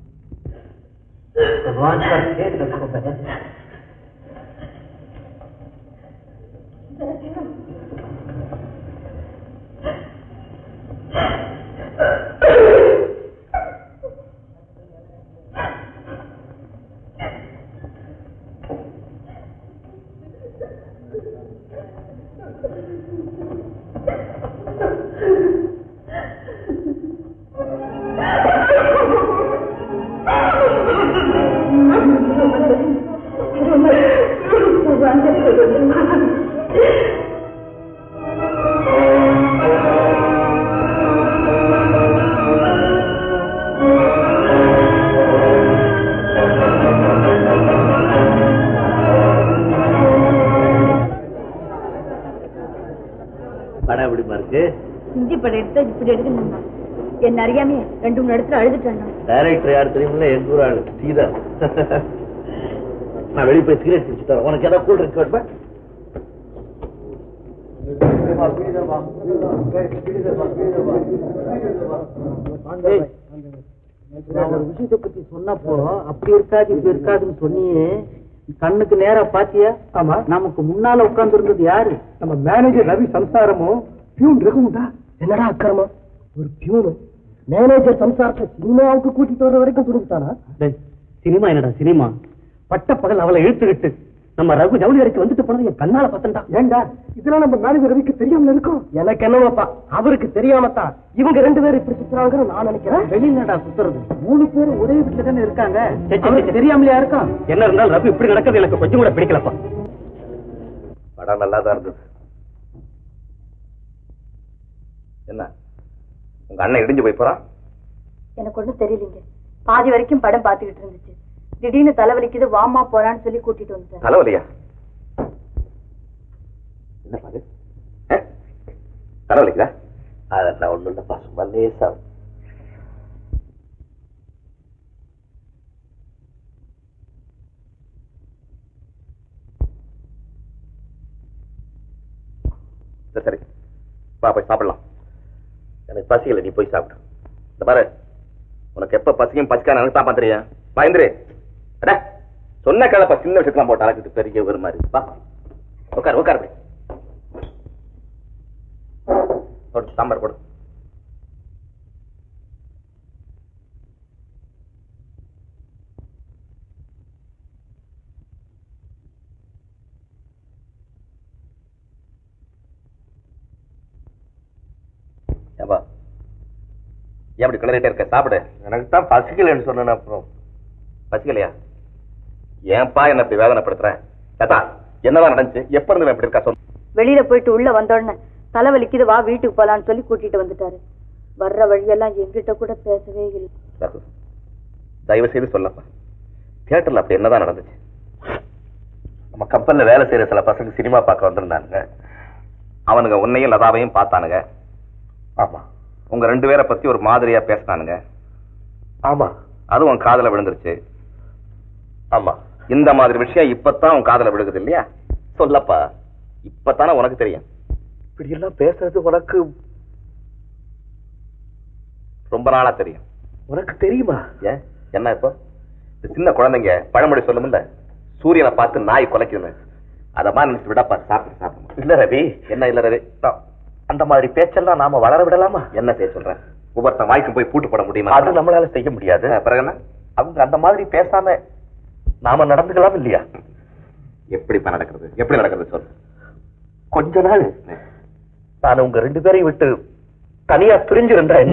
படம் எப்படிமா இருக்கு ஹிந்தி படம் எடுத்தா இப்படி எடுக்கணும் என்ன அறியாமே ரெண்டு மூணு இடத்துல அழுதுட்டேன் டைரக்டர் யார் தெரியுமில்ல எங்க ஊர் ஆளு சீதா நான் வெளியே போய் சிகரெட் குடிச்சுட்டு வரேன். உனக்கு ஏதாவது கூல் ட்ரிங்க் வேணுமா நான் ஒரு விஷயத்தை பத்தி சொன்னப்போ அப்படி இருக்காது இப்படி இருக்காதுன்னு சொன்னியே கண்ணுக்கு நேரா பாத்தியா ஆமா நமக்கு முன்னால உட்கார்ந்து இருந்தது யாரு நம்ம மேனேஜர் ரவி சம்சாரமும் பியூன் ரகுமுடா என்னடா அக்கிரமம் ஒரு பியூனு மேனேஜர் சம்சாரத்தை சினிமாவுக்கு கூட்டிட்டு வர வரைக்கும் துணிஞ்சுட்டானா சினிமா என்னடா சினிமா பட்ட பகல் அவளை இழுத்துக்கிட்டு நம்ம ரகு ஜவுளி அறைக்கு வந்துட்டு போனது என் கண்ணால பார்த்தா ஏண்டா இதெல்லாம் நம்ம மேனேஜர் ரவிக்கு தெரியாமல இருக்கும் எனக்கு என்னவாப்பா அவருக்கு தெரியாமத்தான் இவங்க ரெண்டு பேரும் இப்படி சுத்துறாங்கன்னு நான் நினைக்கிறேன் வெளியிலடா சுத்துறது மூணு பேரும் ஒரே வீட்டுல தானே இருக்காங்க அவருக்கு தெரியாமலையா இருக்கும் என்ன இருந்தாலும் ரகு இப்படி நடக்கிறது எனக்கு கொஞ்சம் கூட பிடிக்கலப்பா படம் நல்லா தான் இருந்தது என்ன உங்க அண்ணன் இடிஞ்சு போய் போறான் எனக்கு ஒண்ணும் தெரியலீங்க பாதி வரைக்கும் படம் பார்த்துக்கிட்டு இருந்துச்சு திடீர்னு தலைவலிக்குது வாமா போலான்னு சொல்லி கூட்டிட்டு வந்துட்டேன் தலைவலியா என்ன பாது தலைவலிக்குதா அதெல்லாம் ஒண்ணும் இல்லப்பா சும்மா லேசா சரி சரி வா போய் சாப்பிடலாம் எனக்கு பசிக்கல நீ போய் சாப்பிடு இந்த பாரு உனக்கு எப்ப பசிக்கும் பசிக்கான எனக்கு தான் தெரியும் பயந்துரு அட சொன்ன கிளப்ப சின்ன விஷயத்தெல்லாம் போட்டு அழகுக்கு பெரிய ஒரு மாதிரி வா உட்கார் உட்கார் போய் போடு சாம்பார் போடு அப்பா ஏன் அப்படி கிளறிட்டே இருக்க சாப்பிடு எனக்கு தான் பசிக்கலன்னு சொன்னேன் அப்புறம் பசிக்கலையா ஏன்பா என்ன இப்படி வேதனைப்படுத்துறேன் ஏதா என்னதான் நடந்துச்சு எப்ப இருந்து இவன் இப்படி இருக்கா சொல்லு வெளியில போயிட்டு உள்ள வந்தோடனே தலைவலிக்குது வா வீட்டுக்கு போலான்னு சொல்லி கூட்டிட்டு வந்துட்டாரு வர்ற வழியெல்லாம் என்கிட்ட கூட பேசவே இல்லை ரகு, தயவு செய்து சொல்லப்பா தியேட்டர்ல அப்படி என்னதான் நடந்துச்சு நம்ம கம்பெனில வேலை செய்யற சில பசங்க சினிமா பார்க்க வந்திருந்தானுங்க அவனுங்க உன்னையும் லதாவையும் பார்த்தானுங்க ஆமா உங்க ரெண்டு பேரை பத்தி ஒரு மாதிரியா பேசினானுங்க ஆமா அது உன் காதுல விழுந்துருச்சு ஆமா இந்த மாதிரி விஷயம் இப்பதான் உன் காதுல விழுகுது இல்லையா சொல்லப்பா இப்பதானே உனக்கு தெரியும் இப்படி எல்லாம் பேசுறது உனக்கு ரொம்ப நாளா தெரியும் உனக்கு தெரியுமா ஏன் என்ன இப்போ இந்த சின்ன குழந்தைங்க பழமொழி சொல்லுமில்ல சூரியனை பார்த்து நாய் குலைக்குன்னு அத மாதிரி நினைச்சு விடப்பா சாப்பிடு சாப்பிடு இல்ல ரவி என்ன இல்ல ரவி நான் அந்த மாதிரி பேச்செல்லாம் நாம வளர விடலாமா என்ன செய்ய சொல்றேன் ஒவ்வொருத்தன் வாய்க்கும் போய் பூட்டு போட முடியுமா அது நம்மளால செய்ய முடியாது அஹ், பிறகு என்ன அவங்க அந்த மாதிரி பேசாம நாம நடந்துக்கலாம் இல்லையா எப்படிப்பா நடக்கிறது எப்படி நடக்கிறது சொல்லு கொஞ்ச நாள் நான் உங்க ரெண்டு பேரையும் விட்டு தனியா பிரிஞ்சிருந்தா என்ன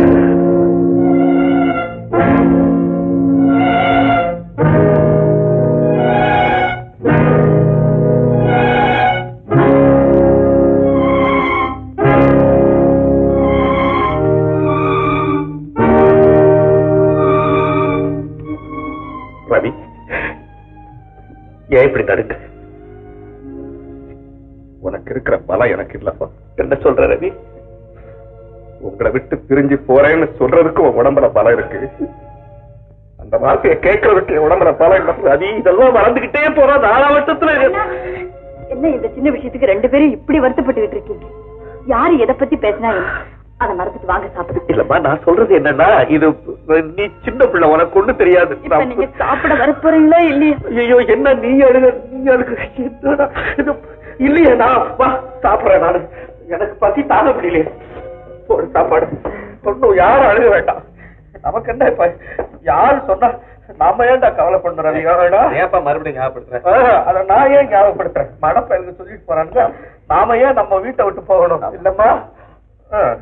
ரவி ஏன் இப்படி நடுக்க உனக்கு இருக்கிற பலம் எனக்கு இல்லப்பா என்ன சொல்ற ரவி உங்களை விட்டு பிரிஞ்சு போறேன்னு சொல்றதுக்கு உன் உடம்புல பலம் இருக்கு அந்த வார்த்தையை கேட்கறதுக்கு என் உடம்புல பலம் இல்ல ரவி இதெல்லாம் மறந்துகிட்டே போற நாலாவட்டத்துல என்ன இந்த சின்ன விஷயத்துக்கு ரெண்டு பேரும் இப்படி வருத்தப்பட்டுக்கிட்டு இருக்கீங்க யாரு எதை பத்தி பேசினா என்ன அதை மறந்துட்டு வாங்க சாப்பிடு இல்லம்மா நான் சொல்றது என்னன்னா இது நீ சின்ன பிள்ளை உனக்கு ஒண்ணு தெரியாது இப்ப நீங்க சாப்பிட வர போறீங்களா இல்லையா ஐயோ என்ன நீ அழுக நீ அழுக என்னடா இது இல்லையே நான் வா சாப்பிடுறேன் நானு எனக்கு பசி தாங்க முடியலையே ஒரு சாப்பாடு ஒன்னும் யாரும் அழுக வேண்டாம் நமக்கு என்ன இப்ப யாரு சொன்னா நாம ஏன்டா கவலை பண்றோம் ஏன்ப்பா மறுபடியும் ஞாபகப்படுத்துறேன் ஆஹ், அத நான் ஏன் ஞாபகப்படுத்துறேன் மடப்ப எனக்கு சொல்லிட்டு போறானுங்க நாம ஏன் நம்ம வீட்டை விட்டு போகணும் இல்லம்மா ஆஹ்.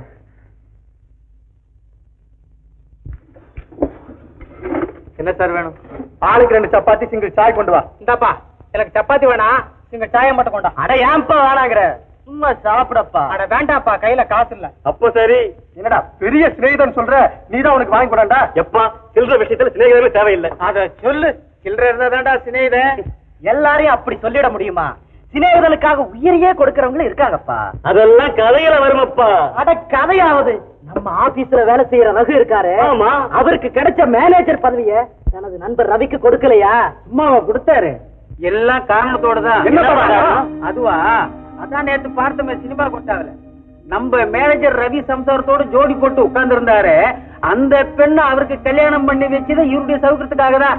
என்ன சார் வேணும் ஆளுக்கு ரெண்டு சப்பாத்தி சிங்கிள் சாய் கொண்டு வா இந்தாப்பா எனக்கு சப்பாத்தி வேணாம் சிங்கிள் சாயை மட்டும் கொண்டா அட ஏன்பா வேணாங்கிற சும்மா சாப்பிடப்பா அட வேண்டாப்பா கையில காசு இல்ல அப்போ சரி என்னடா பெரிய சிநேகிதன் சொல்ற நீதான் உனக்கு வாங்கி கொடாண்டா எப்பா சில்லற விஷயத்துல சிநேகிதமே தேவையில்லை அத சொல்லு சில்லற இருந்தாதான்டா சிநேகித எல்லாரையும் அப்படி சொல்லிட முடியுமா சிநேகிதனுக்காக உயிரையே கொடுக்கறவங்களும் இருக்காங்கப்பா அதெல்லாம் கதையில வருமப்பா அட கதையாவது நம்ம ஆபீஸ்ல வேலை செய்யற ரகு இருக்காரு ஆமா. அவருக்கு கிடைச்ச மேனேஜர் பதவிய தனது நண்பர் ரவிக்கு கொடுக்கலையா சும்மா கொடுத்தாரு எல்லாம் காரணத்தோட தான் என்னப்பா காரணம்? அதுவா அதான் நேத்து பார்த்தோமே சினிமா கொட்டாவில நம்ம மேனேஜர் ரவி சம்சாரத்தோட ஜோடி போட்டு உட்கார்ந்து இருந்தாரு அந்த பெண்ணை அவருக்கு கல்யாணம் பண்ணி வச்சது இவருடைய சௌகரியத்துக்காக தான்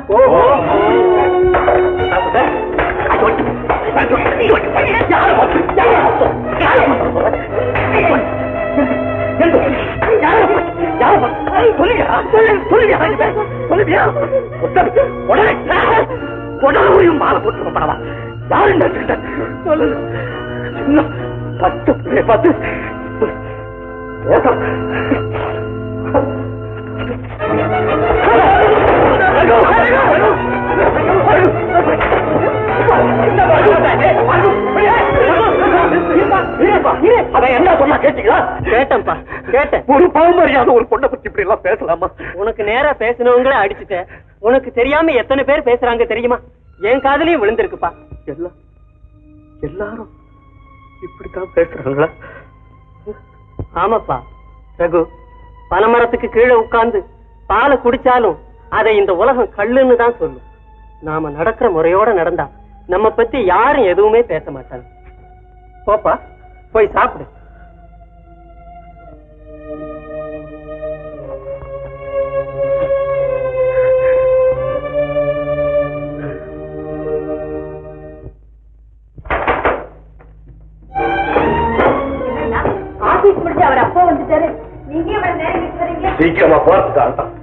மாலை போட்டு படவா யாரு இந்த சொல்லு சின்ன பத்து பிள்ளை பார்த்து ஓட்டம். அவன் என்ன சொன்னா கேட்டீங்களா கேட்டேன்ப்பா கேட்டேன் ஒரு பாவமரியாத ஒரு பொண்ணை பத்தி இப்படி எல்லாம் பேசலாமா உனக்கு நேரா பேசினவங்கள அடிச்சுட்ட உனக்கு தெரியாம எத்தனை பேர் பேசுறாங்க தெரியுமா என் காதலையும் விழுந்திருக்குப்பா எல்லாம் எல்லாரும் இப்படித்தான் பேசுறாங்களா ஆமாப்பா ரகு பனைமரத்துக்கு கீழே உட்கார்ந்து பாலை குடிச்சாலும் அதை இந்த உலகம் கல்லுன்னு தான் சொல்லும் நாம நடக்கிற முறையோட நடந்தா நம்ம பத்தி யாரும் எதுவுமே பேச மாட்டாங்க போப்பா போய் சாப்பிடு ஆபீஸ் முடிச்சு அவர் அப்பா வந்துட்டாரு நீங்க இவ்வளவு நேரம் வீட்டு வரீங்க சீக்கிரமா போறதுக்காக தான்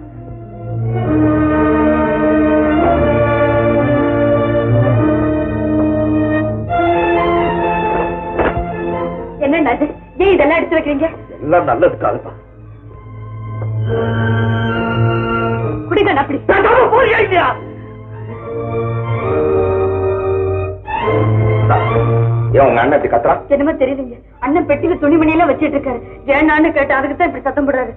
என்னண்ணா இது ஏன் இதெல்லாம் எடுத்து வைக்கிறீங்க எல்லாம் நல்லதுக்காக தான் குடிங்க அப்படி பேசாம போறியா இல்லையா ஏன் உங்க அண்ணன் இப்படி கத்துறான் என்னமோ தெரியலங்க அண்ணன் பெட்டியில துணிமணி எல்லாம் வச்சிட்டு இருக்காரு ஏன்னான்னு கேட்டா அதுக்கு தான் இப்படி சத்தம் போடுறாரு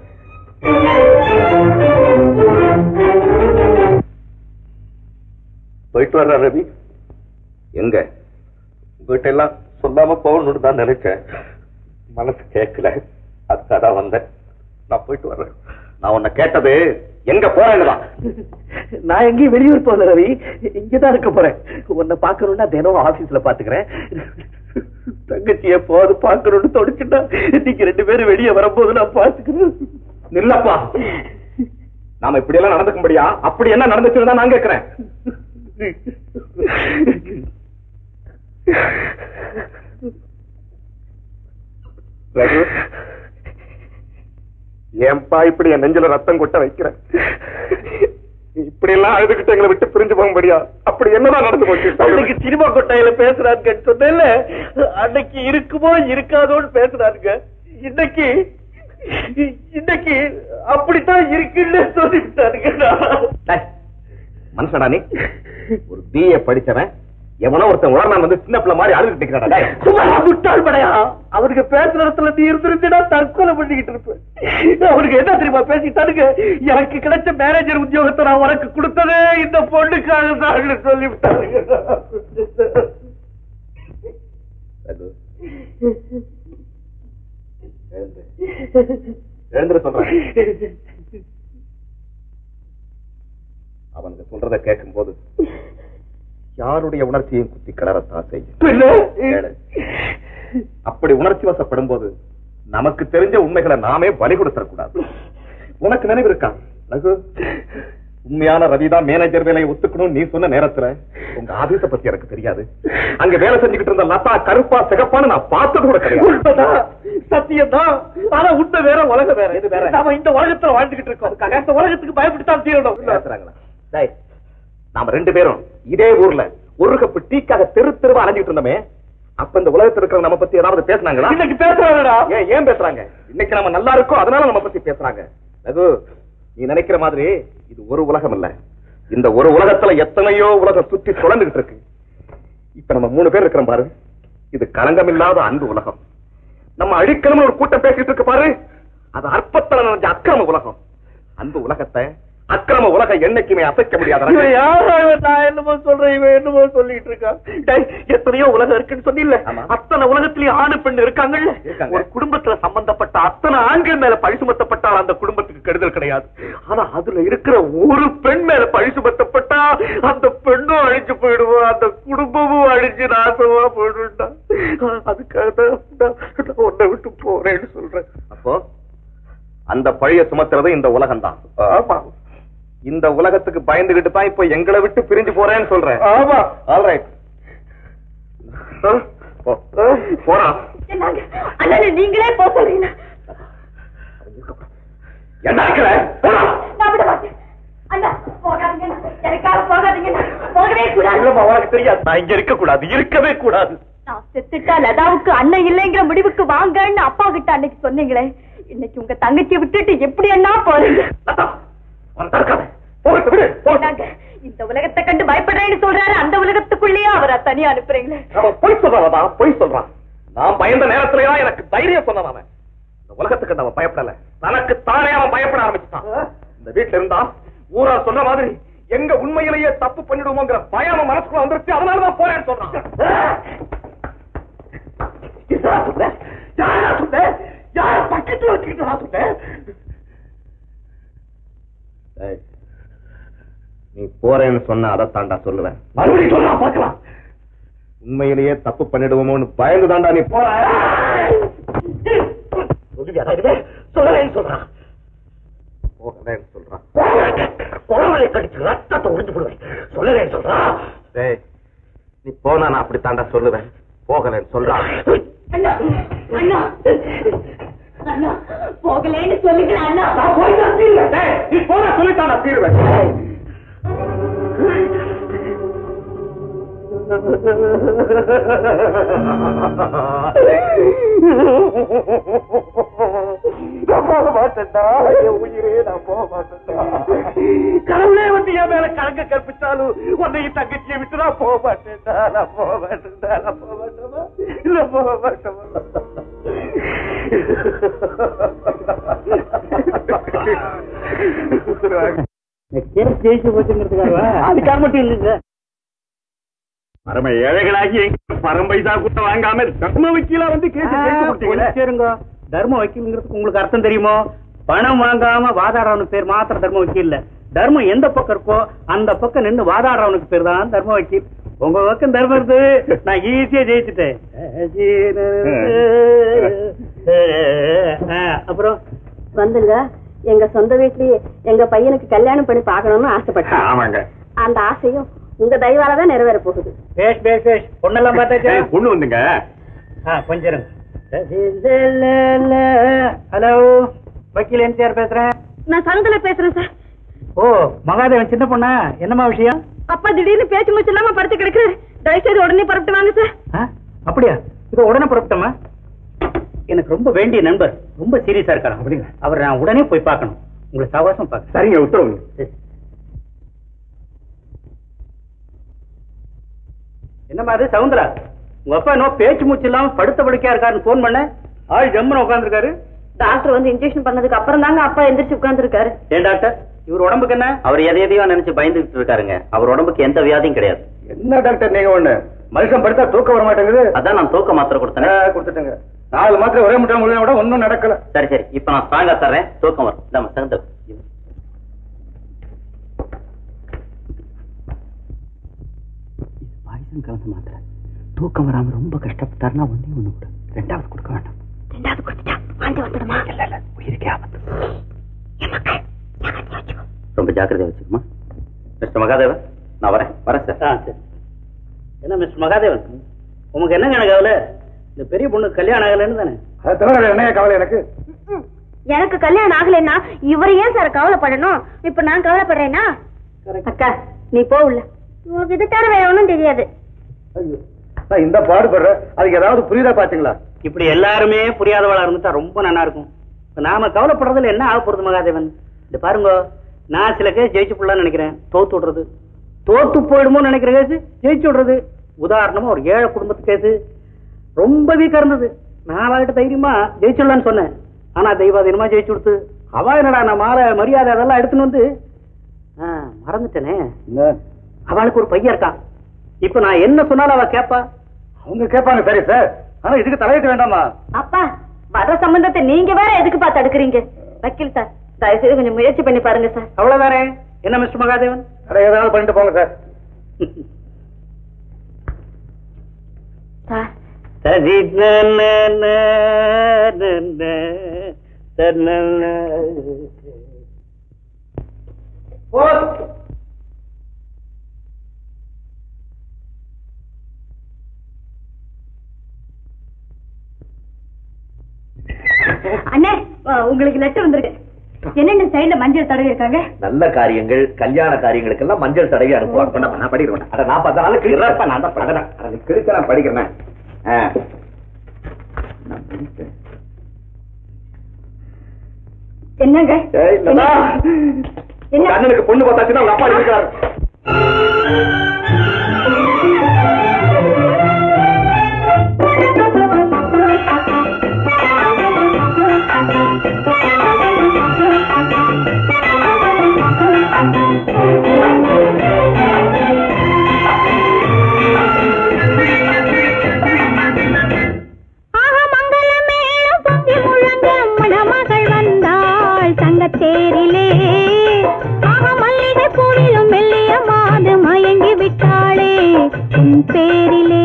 போயிட்டு வர்ற ரவி எங்க உங்ககிட்ட எல்லாம் சொல்லாம போகணும்னு தான் நினைச்சேன் மனசு கேட்கல அதுக்காக தான் வந்தேன் நான் போயிட்டு வர்றேன் நான் உன்னை கேட்டது எங்க போறேன்னு தான் நான் எங்கேயும் வெளியூர் போகல ரவி இங்கதான் இருக்க போறேன் உன்னை பாக்கணும்னா தினம் ஆபீஸ்ல பாத்துக்கிறேன் தங்கச்சிய போது பாக்கணும்னு தொடிச்சுட்டா நீங்க ரெண்டு பேரும் வெளியே வரும்போது நான் பாத்துக்கிறேன் நில்லப்பா நாம இப்படி எல்லாம் நடந்துக்க முடியா அப்படி என்ன நடந்துச்சுன்னு தான் நான் கேட்கிறேன் ரகு ஏன்பா இப்படி என் நெஞ்சில ரத்தம் கொட்ட வைக்கிறேன் இப்படி எல்லாம் அழுதுகிட்டு எங்களை விட்டு பிரிஞ்சு போக முடியா அப்படி என்னதான் நடந்து போச்சு அன்னைக்கு சினிமா கொட்டாயில பேசுறாங்க சொன்னேன்ல அன்னைக்கு இருக்குமோ இருக்காதோன்னு பேசுறாங்க இன்னைக்கு இன்னைக்கு அப்படித்தான் இருக்குன்னு சொல்லிவிட்டாருங்க டேய், மனுஷனா நீ ஒரு பிஏ படிச்சவன் எவனோ ஒருத்தன் உடனே வந்து சின்ன பிள்ளை மாதிரி அழுதுட்டு இருக்கிறாடா டேய். சும்மா முட்டாள் படையா அவருக்கு பேசுற இடத்துல நீ இருந்திருந்தா தற்கொலை பண்ணிக்கிட்டு இருப்பேன் அவருக்கு என்ன தெரியுமா பேசிட்டானுங்க எனக்கு கிடைச்ச மேனேஜர் உத்தியோகத்தை நான் உனக்கு கொடுத்ததே இந்த பொண்ணுக்காக தான் சொல்லிவிட்டானுங்க ரகு. எழுந்து. எழுந்துரு சொல்றேன் அவனுக்கு சொல்றத கேட்கும் போது யாருடைய உணர்ச்சியும் குத்தி கிளறத்தான் செய்யும் கேளு. அப்படி உணர்ச்சி வசப்படும் போது நமக்கு தெரிஞ்ச உண்மைகளை நாமே பலி கொடுத்துடக்கூடாது உனக்கு நினைவு இருக்கா ரகு உண்மையான ரவிதான் மேனேஜர் வேலையை ஒத்துக்கணும் நீ சொன்ன நேரத்துல உங்க ஆபீஸ பத்தி எனக்கு தெரியாது அங்க வேலை செஞ்சுக்கிட்டு இருந்த லதா கருப்பா சிகப்பான்னு நான் பார்த்தது கூட கிடையாது உண்மைதான் சத்தியம் தான் ஆனா உண்மை வேற உலகம் வேற இது வேற நாம இந்த உலகத்துல வாழ்ந்துகிட்டு இருக்கோம் இந்த உலகத்துக்கு பயப்பட்டுத்தான் தீரணும் பேசுறாங்களா டேய், நாம ரெண்டு பேரும் இதே ஊர்ல ஒரு கப்பு டீக்காக தெரு தெருவா அலைஞ்சிட்டு இருந்தோமே அப்ப இந்த உலகத்துல இருக்கிற நம்ம பத்தி ஏதாவது பேசுனாங்களா இன்னைக்கு பேசுறாங்கடா ஏன் ஏன் பேசுறாங்க இன்னைக்கு நம்ம நல்லா இருக்கோம் அதனால நம்ம பத்தி பேசுறாங்க ரகு நீ நினைக்கிற மாதிரி இது ஒரு உலகம் இல்ல இந்த ஒரு உலகத்துல எத்தனையோ உலகம் சுத்தி சுழந்துகிட்டு இருக்கு இப்ப நம்ம மூணு பேர் இருக்கிறோம் பாரு இது களங்கம் இல்லாத அன்பு உலகம் நம்ம அழிக்கணும்னு ஒரு கூட்டம் பேசிட்டு இருக்கு பாரு அது அற்பத்தன நினைச்ச அக்கிரம உலகம் அன்பு உலகத்தை அக்கிரம உலகம் என்னைக்குமே அசைக்க முடியாத இவன் யாரா இவன்? நான் என்னமோ சொல்றேன் இவன் என்னமோ சொல்லிட்டு இருக்கான் டேய், எத்தனையோ உலகம் இருக்குன்னு சொன்னில்ல ஆமா. அத்தனை உலகத்திலயும் ஆணு பெண் இருக்காங்கல்ல இருக்காங்க. ஒரு குடும்பத்துல சம்பந்தப்பட்ட அத்தனை ஆண்கள் மேல பழி சுமத்தப்பட்டால் அந்த குடும்பத்துக்கு கெடுதல் கிடையாது ஆனா அதுல இருக்கிற ஒரு பெண் மேல பழி சுமத்தப்பட்டா அந்த பெண்ணும் அழிஞ்சு போயிடுவோம் அந்த குடும்பமும் அழிஞ்சு நாசமா போயிடும்டா அதுக்காக தான் நான் நான் உன்னை விட்டு போறேன்னு சொல்றேன் அப்போ அந்த பழிய சுமத்துறது இந்த உலகம் தான் ஆமா இந்த உலகத்துக்கு பயந்துகிட்டு தான் இப்போ எங்களை விட்டு பிரிஞ்சு போறேன்னு சொல்றேன் ஆமா ஆல்ரைட் போறா என்னங்க அண்ணா நீங்களே போக சொல்றீங்க என்ன இருக்கிற போடா. நான் விட மாட்டேன் அண்ணா போகாதீங்க எனக்காக போகாதீங்க போகவே கூடாது இல்லம்மா உனக்கு தெரியாது நான் இங்க இருக்க கூடாது இருக்கவே கூடாது நான் செத்துட்டா லதாவுக்கு அண்ணன் இல்லைங்கிற முடிவுக்கு வாங்கன்னு அப்பா கிட்ட அன்னைக்கு சொன்னீங்களே இன்னைக்கு உங்க தங்கச்சியை விட்டுட்டு எப்படி அண்ணா போறீங்க லதா, அவனை தடுக்காத. போகட்டும், விடு, போகட்டும். என்னங்க, இந்த உலகத்தை கண்டு பயப்படுறேன்னு சொல்றாரு அந்த உலகத்துக்குள்ளேயே அவரை தனியா அனுப்புறீங்களே அவன் பொய் சொல்றான் லதா, பொய் சொல்றான் நான் பயந்த நேரத்துலயா எனக்கு தைரியம் சொன்னான் அவன் இந்த உலகத்துக்கு அவன் பயப்படல தனக்கு தானே அவன் பயப்பட ஆரம்பிச்சுட்டான் இந்த வீட்டுல இருந்தா ஊரா சொன்ன மாதிரி எங்க உண்மையிலேயே தப்பு பண்ணிடுவோங்கிற பயம் அவன் மனசுக்குள்ள வந்துருச்சு அதனாலதான் போறேன்னு சொல்றான் என்னடா சொன்ன? யாரா சொன்ன? யார பக்கத்துல வச்சுக்கிட்டு நான் சொன்னேன்? ஏய், நீ போறேன்னு சொன்ன அதை தாண்டா சொல்லுவேன் மறுபடியும் சொல்லலாம் பார்க்கலாம் உண்மையிலேயே தப்பு பண்ணிடுவோமோன்னு பயந்து தாண்டா நீ போற சொல்லுவியாடா இனிமே? சொல்லலைன்னு சொல்றான் போகலன்னு சொல்றான் குழந்தை கடிச்சு ரத்தத்தை உறிஞ்சு போடுவேன் சொல்லலைன்னு சொல்றான் டேய் நீ போனா நான் அப்படி தாண்டா சொல்லுவேன் போகலன்னு சொல்றான் அண்ணா அண்ணா அண்ணா போகலேன்னு சொல்லுங்க அண்ணா நான் போய் தான் தீருவேன். டேய், நீ போன சொல்லித்தான் நான் தீருவேன் நான் போக மாட்டேன்டா என் உயிரே நான் போக மாட்டேன்டா கடவுளே வந்து என் மேல கலங்க கற்பிச்சாலும் உன்னையும் தங்கச்சியை விட்டு நான் போக மாட்டேன்டா நான் போக மாட்டேன்டா நான் போக மாட்டேமா இல்ல போக மாட்டேமா ஜெயிச்சு போச்சுங்கிறதுக்காக அதுக்காக மட்டும் இல்லைங்க பரம ஏழைகளாகி எங்க பரம் பைசா கூட வாங்காம தர்ம வக்கீலா வந்து கேஸ் ஜெயிச்சு கொடுத்தீங்களே சரிங்க தர்ம வக்கீலுங்கிறதுக்கு உங்களுக்கு அர்த்தம் தெரியுமோ பணம் வாங்காம வாதாடுறவனுக்கு பேர் மாத்திரம் தர்ம வக்கீல் இல்ல தர்மம் எந்த பக்கம் இருக்கோ அந்த பக்கம் நின்னு வாதாடுறவனுக்கு பேர் தான் தர்ம வக்கீல் உங்க பக்கம் தர்மம் இருக்கு நான் ஈஸியா ஜெயிச்சுட்டேன் ஆ, அப்புறம் வந்துங்க எங்க சொந்த வீட்லயே எங்க பையனுக்கு கல்யாணம் பண்ணி பார்க்கணும்னு ஆசைப்பட்டேன் ஆமாங்க அந்த ஆசையும் உங்க தயவால தான் நிறைவேற போகுது பேஷ் பேஷ் பேஷ் பொண்ணெல்லாம் பார்த்தாச்சா பொண்ணு வந்துங்க ஆ கொஞ்சம் இருங்க. ஹலோ வக்கீல் எம்ஜிஆர் பேசுறேன் நான் சரந்தல பேசுறேன் சார் ஓ மகாதேவன் சின்ன பொண்ணா என்னம்மா விஷயம் அப்பா திடீர்னு பேச்சு மூச்சு இல்லாம படுத்து கிடக்குறாரு தயவுசெய்து உடனே புறப்பட்டு வாங்க சார் ஆ, அப்படியா இது உடனே புறப்பட்டோமா எனக்கு ரொம்ப வேண்டிய நண்பர் ரொம்ப சீரியஸா இருக்காரு அப்படிங்க அவர் நான் உடனே போய் பார்க்கணும் உங்களை சவாசம் பார்க்க சரிங்க உத்தரவுங்க என்னம்மா அது சவுந்தரா உங்க அப்பா இன்னும் பேச்சு மூச்சு இல்லாம படுத்த படுக்கையா இருக்காருன்னு போன் பண்ண ஆள் ஜம்முன்னு உட்காந்துருக்காரு டாக்டர் வந்து இன்ஜெக்ஷன் பண்ணதுக்கு அப்புறம் தாங்க அப்பா எந்திரிச்சு உட்கார்ந்துருக்காரு ஏன் டாக்டர் இவர் உடம்புக்கு என்ன அவர் எதை எதையோ நினைச்சு பயந்துட்டு இருக்காருங்க அவர் உடம்புக்கு எந்த வியாதியும் கிடையாது என்ன டாக்டர் நீங்க ஒண்ணு மனுஷன் படுத்தா தூக்கம் வர மாட்டேங்குது அதான் நான் தூக்க மாத்திரை கொடுத்தேன் கொடுத்துட்டேங்க நாலு மாத்திரை ஒரே முட்டை முடியும் கூட ஒன்னும் நடக்கல சரி சரி இப்ப நான் ஸ்ட்ராங்கா தர்றேன் தூக்கம் வரும் இந்தாம்மா, தகுந்த பாய்சன் கலந்த மாத்திரை தூக்கம் வராம ரொம்ப கஷ்டப்பட்டாருன்னா ஒன்னே ஒண்ணு கூட ரெண்டாவது கொடுக்க வேண்டாம் ரெண்டாவது கொடுத்துட்டா வாந்தி வந்துடுமா இல்ல இல்ல உயிருக்கே ஆபத்து ரொம்ப ஜாக்கிரதையா வச்சுக்கமா மிஸ்டர் மகாதேவன் நான் வரேன் வரேன் சார் ஆ சரி என்ன மிஸ்டர் மகாதேவன் உமக்கு என்னங்க எனக்கு கவலை இந்த பெரிய பொண்ணு கல்யாணம் ஆகலைன்னு தானே அதை தவிர என்ன கவலை எனக்கு எனக்கு கல்யாணம் ஆகலைன்னா இவர் ஏன் சார் கவலைப்படணும் இப்ப நான் கவலைப்படுறேனா அக்கா நீ போ உள்ள உங்களுக்கு இது தவிர வேற ஒண்ணும் தெரியாது ஐயோ, நான் இந்த பாடுபடுறேன் அதுக்கு ஏதாவது புரியுதா பாத்தீங்களா இப்படி எல்லாருமே புரியாதவளா இருந்துட்டா ரொம்ப நல்லா இருக்கும் இப்ப நாம கவலைப்படுறதுல என்ன ஆக போறது மகாதேவன் இந்த பாருங்க நான் சில கேஸ் ஜெயிச்சு போடலாம்னு நினைக்கிறேன் தோத்து விடுறது தோத்து போயிடுமோ நினைக்கிற கேஸ் ஜெயிச்சு விடுறது உதாரணமா ஒரு ஏழை குடும்பத்து கேஸ் ரொம்ப வீக்கா இருந்தது நான் அவகிட்ட தைரியமா ஜெயிச்சிடலான்னு சொன்னேன் ஆனா தெய்வாதீனமா ஜெயிச்சு கொடுத்து அவ என்னடா நான் மாலை மரியாதை அதெல்லாம் எடுத்துன்னு வந்து ஆ, மறந்துட்டேனே அவளுக்கு ஒரு பையன் இருக்கான் இப்ப நான் என்ன சொன்னாலும் அவ கேப்பா அவங்க கேட்பாங்க சரி சார் ஆனா இதுக்கு தலையிட்டு வேண்டாமா அப்பா வர சம்பந்தத்தை நீங்க வேற எதுக்கு பார்த்து அடுக்குறீங்க வக்கீல் சார் தயவு செய்து கொஞ்சம் முயற்சி பண்ணி பாருங்க சார் அவ்வளவுதானே என்ன மிஸ்டர் மகாதேவன் அட ஏதாவது பண்ணிட்டு போங்க சார் சார் சரி ந, ந, ந, ந, ந, த, ந, ந. அண்ணே அஹ், உங்களுக்கு லெட்டர் வந்திருக்கு என்னென்ன சைடுல மஞ்சள் தடவி இருக்காங்க நல்ல காரியங்கள் கல்யாண காரியங்களுக்கெல்லாம் மஞ்சள் தடவி அனுப்புவாங்க நான் படிக்கிறேன் அட நான் பார்த்தா நாள் கிழிக்கிறப்ப நான் தான் பழகிறேன் அட நீ கிழிக்க நான் படிக்கிறேன் ஆ. என்னங்க ஏய், இல்லடா. என்ன உங்க அண்ணனுக்கு பொண்ணு பார்த்தாச்சுன்னா உங்க அப்பா இருக்காரு ஆக மங்களமேளம் பொங்கி முழங்க மணமகள் வந்தாள் தங்கத்தேரிலே ஆக மல்லிகை பூவிலும் மெல்லிய மாது மயங்கி விட்டாளே உன் பேரிலே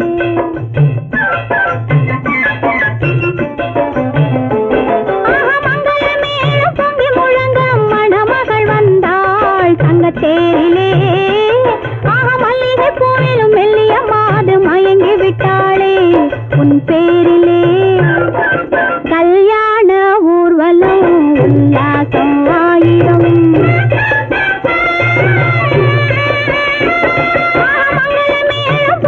ஆக மங்களமேளம் பொங்கி முழங்க மணமகள் வந்தாள் தங்கத்தேரிலே ஆக மல்லிகை பூவிலும் மெல்லிய மாது மயங்கி விட்டாளே உன் பேரிலே கல்யாண ஊர்வலம் உல்லாசம் ஆயிரம் மங்களமேளம்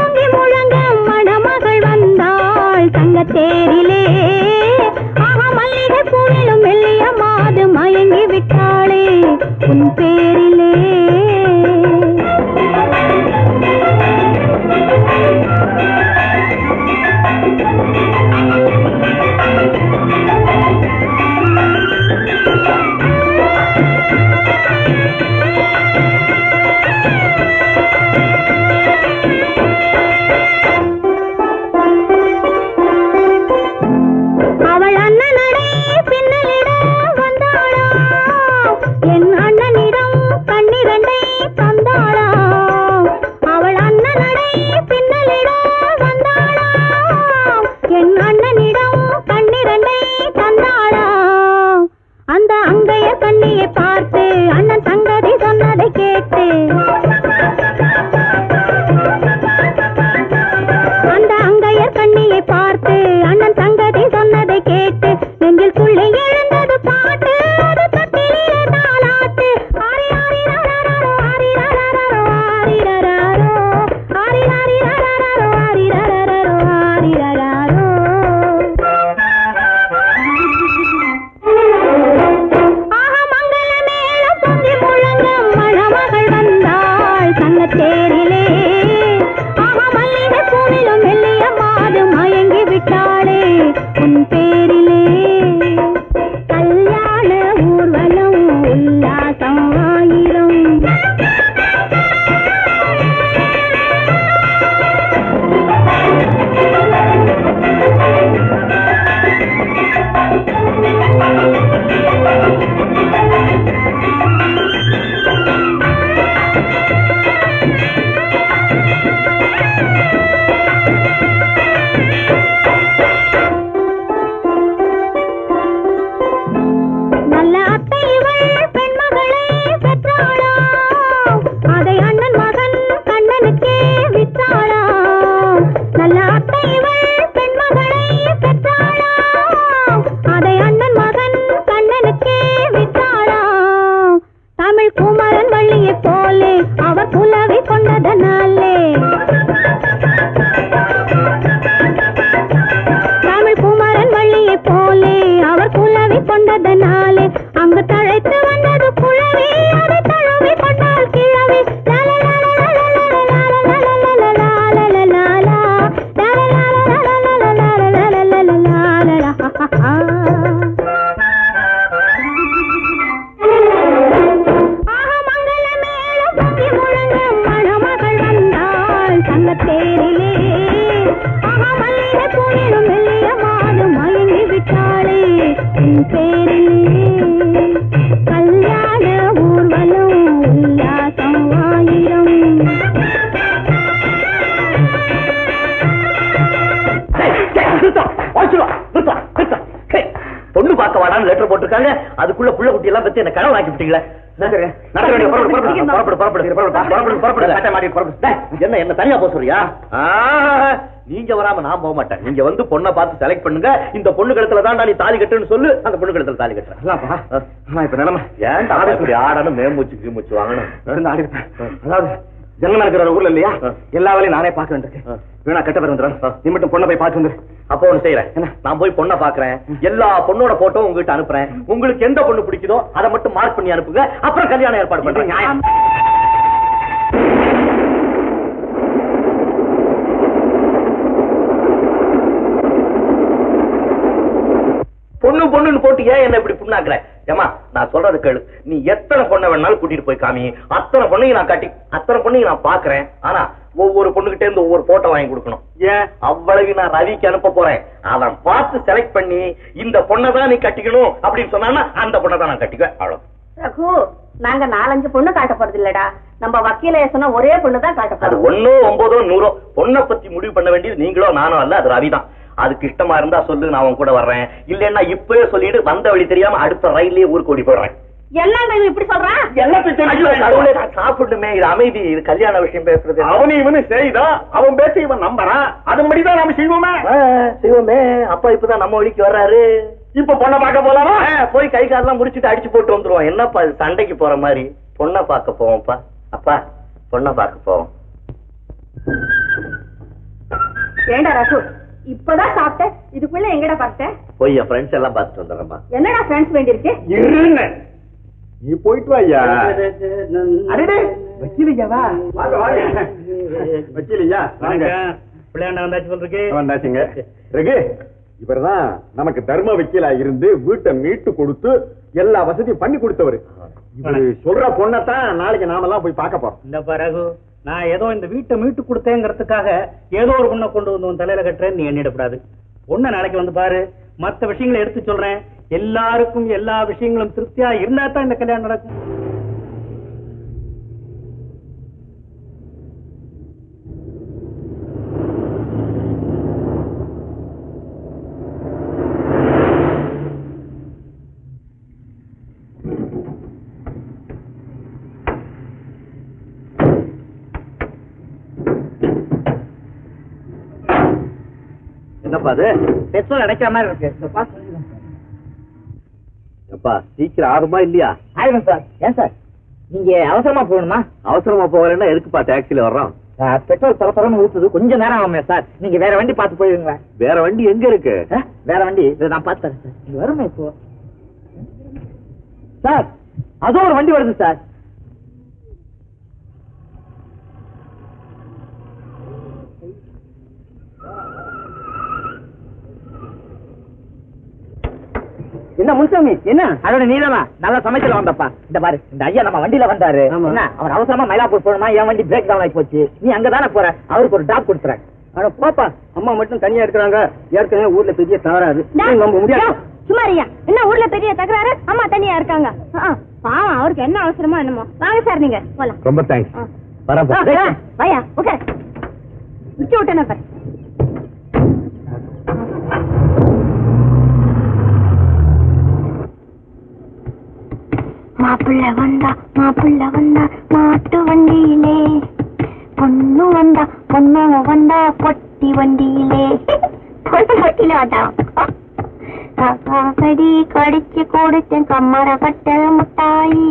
தெய்வத்தின் பேரிலே கல்யாண ஊர்வலம் உல்லாசம் ஆயிரம் பொண்ணு பார்க்க வாடான்னு லெட்டர் போட்டிருக்காங்க அதுக்குள்ள புள்ள குட்டி எல்லாம் பத்தி என்ன கனவு ஆக்கி விட்டீங்களே என்ன என்ன தனியா போக சொல்றியா நீங்க வராம நான் போக மாட்டேன் நீங்க வந்து பொண்ணை பார்த்து செலக்ட் பண்ணுங்க இந்த பொண்ணு கழுத்துல தான் நீ தாலி கட்டுன்னு சொல்லு அந்த பொண்ணு கழுத்துல தாலி கட்டுறேன் இப்ப நிலைமை ஏன் ஆட சொல்லி ஆடணும் மேம்பூச்சு கீமூச்சு வாங்கணும் இருந்து ஆடி இருப்பேன். அதாவது ஜென்மம் இருக்கிற ஒரு ஊர்ல இல்லையா எல்லா வேலையும் நானே பார்க்க வேண்டியிருக்கு வீணா கெட்ட பேர் வந்துடும் நீ மட்டும் பொண்ணை போய் பார்த்து வந்துரு அப்போ ஒண்ணு செய்யறேன் நான் போய் பொண்ணை பாக்குறேன் எல்லா பொண்ணோட போட்டோ உங்ககிட்ட அனுப்புறேன் உங்களுக்கு எந்த பொண்ணு பிடிக்குதோ அதை மட்டும் மார்க் பண்ணி அனுப்புங்க அப்புறம் கல்யாணம் ஏற்பாடு பண்றேன் நியாயம் பொண்ணு பொண்ணுன்னு போட்டு ஏன் என்ன இப்படி புண்ணாக்குற ஏமா நான் சொல்றது கேளு நீ எத்தனை பொண்ணை வேணாலும் கூட்டிட்டு போய் காமி அத்தனை பொண்ணையும் நான் கட்டி அத்தனை பொண்ணையும் நான் பாக்குறேன் ஆனா ஒவ்வொரு பொண்ணுகிட்ட இருந்து ஒவ்வொரு போட்டோ வாங்கி கொடுக்கணும் ஏன் அவ்வளவு நான் ரவிக்கு அனுப்ப போறேன் அவன் பார்த்து செலக்ட் பண்ணி இந்த பொண்ணை தான் நீ கட்டிக்கணும் அப்படின்னு சொன்னான்னா அந்த பொண்ணை தான் நான் கட்டிக்குவேன் அவ்வளவு ரகு நாங்க நாலஞ்சு பொண்ணு காட்ட போறது இல்லடா நம்ம வக்கீல சொன்ன ஒரே பொண்ணு தான் காட்ட அது போறோம் ஒன்னோ ஒன்பதோ நூறோ பொண்ணை பத்தி முடிவு பண்ண வேண்டியது நீங்களோ நானோ அல்ல அது ரவிதான் அதுக்கு இஷ்டமா இருந்தா சொல்லு நான் உன் கூட வர்றேன் இல்லன்னா இப்பவே சொல்லிட்டு வந்த வழி தெரியாம அடுத்த ரயிலே ஊருக்கு ஓடி போடுறேன் என்னங்க இவன் இப்படி சொல்றான் ஐயோ, கடவுளே, நான் சாப்பிடணுமே இது அமைதி இது கல்யாண விஷயம் பேசுறது அவனு இவனு செய்தா அவன் பேச இவன் நம்பறான் அதுபடிதான் நாம செய்வோமே ஆ, சிவமே அப்பா இப்பதான் நம்ம வழிக்கு வர்றாரு இப்ப பொண்ணை பார்க்க போலாமா ஆ, போய் கை காலெல்லாம் முடிச்சிட்டு அடிச்சு போட்டு வந்துருவோம் என்னப்பா இது சண்டைக்கு போற மாதிரி பொண்ணை பார்க்க போவோம்ப்பா அப்பா பொண்ணை பார்க்க போவோம் ஏண்டா ரகு இப்பதான் சாப்பிட்டேன் இதுக்குள்ள எங்கடா பார்த்தேன் போய் என் ஃப்ரெண்ட்ஸ் எல்லாம் பார்த்துட்டு வந்துடுறேம்மா என்னடா ஃப்ரெண்ட்ஸ் வேண்டியிருக்கு இருன்னு நீ போயிட்டு வாயா அடடே வக்கீலையாவா வாங்க வாங்க வக்கீலையா வாங்க பிள்ளையாண்ட வந்தாச்சு சொல்றீங்க வந்தாச்சுங்க ரகு இவர்தான் நமக்கு தர்ம வக்கீலா இருந்து வீட்டை மீட்டு கொடுத்து எல்லா வசதியும் பண்ணி கொடுத்தவர் இவரு சொல்ற பொண்ணத்தான் நாளைக்கு நாமெல்லாம் போய் பார்க்க போறோம் இந்த ரகு நான் ஏதோ இந்த வீட்டை மீட்டு கொடுத்தேங்கிறதுக்காக ஏதோ ஒரு பொண்ணை கொண்டு வந்து உன் தலையில கட்டுறேன்னு நீ எண்ணிடக்கூடாது பொண்ணை நாளைக்கு வந்து பாரு மத்த விஷயங்களை எடுத்து சொல்றேன் எல்லாருக்கும் எல்லா விஷயங்களும் திருப்தியா இருந்தா தான் இந்த கல்யாணம் நடக்கும் என்னப்பா அது பெட்ரோல் அடைக்கிற மாதிரி இருக்கு இந்த பாஸ் எப்பா சீக்கிரம் ஆகுமா இல்லையா ஆயிடும் சார் ஏன் சார் நீங்க அவசரமா போகணுமா அவசரமா போகிறேன்னா எதுக்குப்பா டாக்ஸில வர்றோம் பெட்ரோல் தர தரன்னு ஊத்துது கொஞ்சம் நேரம் ஆகுமே சார் நீங்க வேற வண்டி பார்த்து போயிருங்க வேற வண்டி எங்க இருக்கு வேற வண்டி இதை நான் பார்த்து தரேன் சார் நீங்க வருமே இப்போ சார் அதோ ஒரு வண்டி வருது சார் என்ன முன்சாமி என்ன அதோட நீளமா நல்லா சமைச்சல வந்தப்பா இந்த பாரு இந்த ஐயா நம்ம வண்டியில வந்தாரு என்ன அவர் அவசரமா மயிலாப்பூர் போகணுமா என் வண்டி பிரேக் டவுன் ஆகி போச்சு நீ அங்கதானே போற அவருக்கு ஒரு டாப் கொடுத்துறேன் ஆனா போப்பா அம்மா மட்டும் தனியா இருக்கிறாங்க ஏற்கனவே ஊர்ல பெரிய தவறாது நம்ப முடியாது சும்மா இருயா என்ன ஊர்ல பெரிய தகராறு அம்மா தனியா இருக்காங்க ஆ, ஆ, பாவம் அவருக்கு என்ன அவசரமோ என்னமோ வாங்க சார் நீங்க போலாம் ரொம்ப தேங்க்ஸ் ஆ. வரப்பா ஆ, ஆ, வாயா ஓகே நிக்க விட்டேன் பாரு மாப்பிள்ள வந்தா மாப்பிள்ள வந்தா மாட்டு வண்டியிலே பொண்ணு வந்தா பொண்ணு வந்தா பொட்டி வண்டியிலே பொண்ணு வண்டியில வந்தா கடி கடிச்சு கொடுத்தேன் கம்மர பட்ட முட்டாயி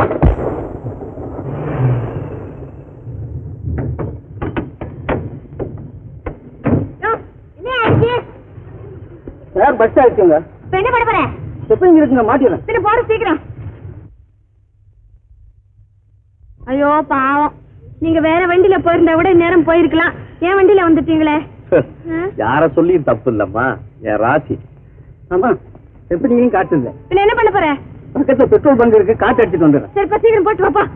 என்ன ஆச்சு சார் பஸ் ஆயிடுச்சுங்க இப்ப என்ன பண்ண போறேன் ஸ்டெப்பிங் இருக்குங்க மாட்டிடுறேன் சரி போட சீக்கிரம் ஐயோ பாவம் நீங்க வேற வண்டியில போயிருந்தா விட நேரம் போயிருக்கலாம் என் வண்டியில வந்துட்டீங்களே ஆ? யார சொல்லியும் தப்பு இல்லம்மா என் ராசி ஆமா ஸ்டெப்பிங்கையும் காட்டுங்க பின்ன என்ன பண்ண போற பக்கத்துல பெட்ரோல் பங்க் இருக்கு காட்டு அடிச்சுட்டு வந்துடுறேன் சரி இப்ப சீக்கிரம் போட்டு வாப்பா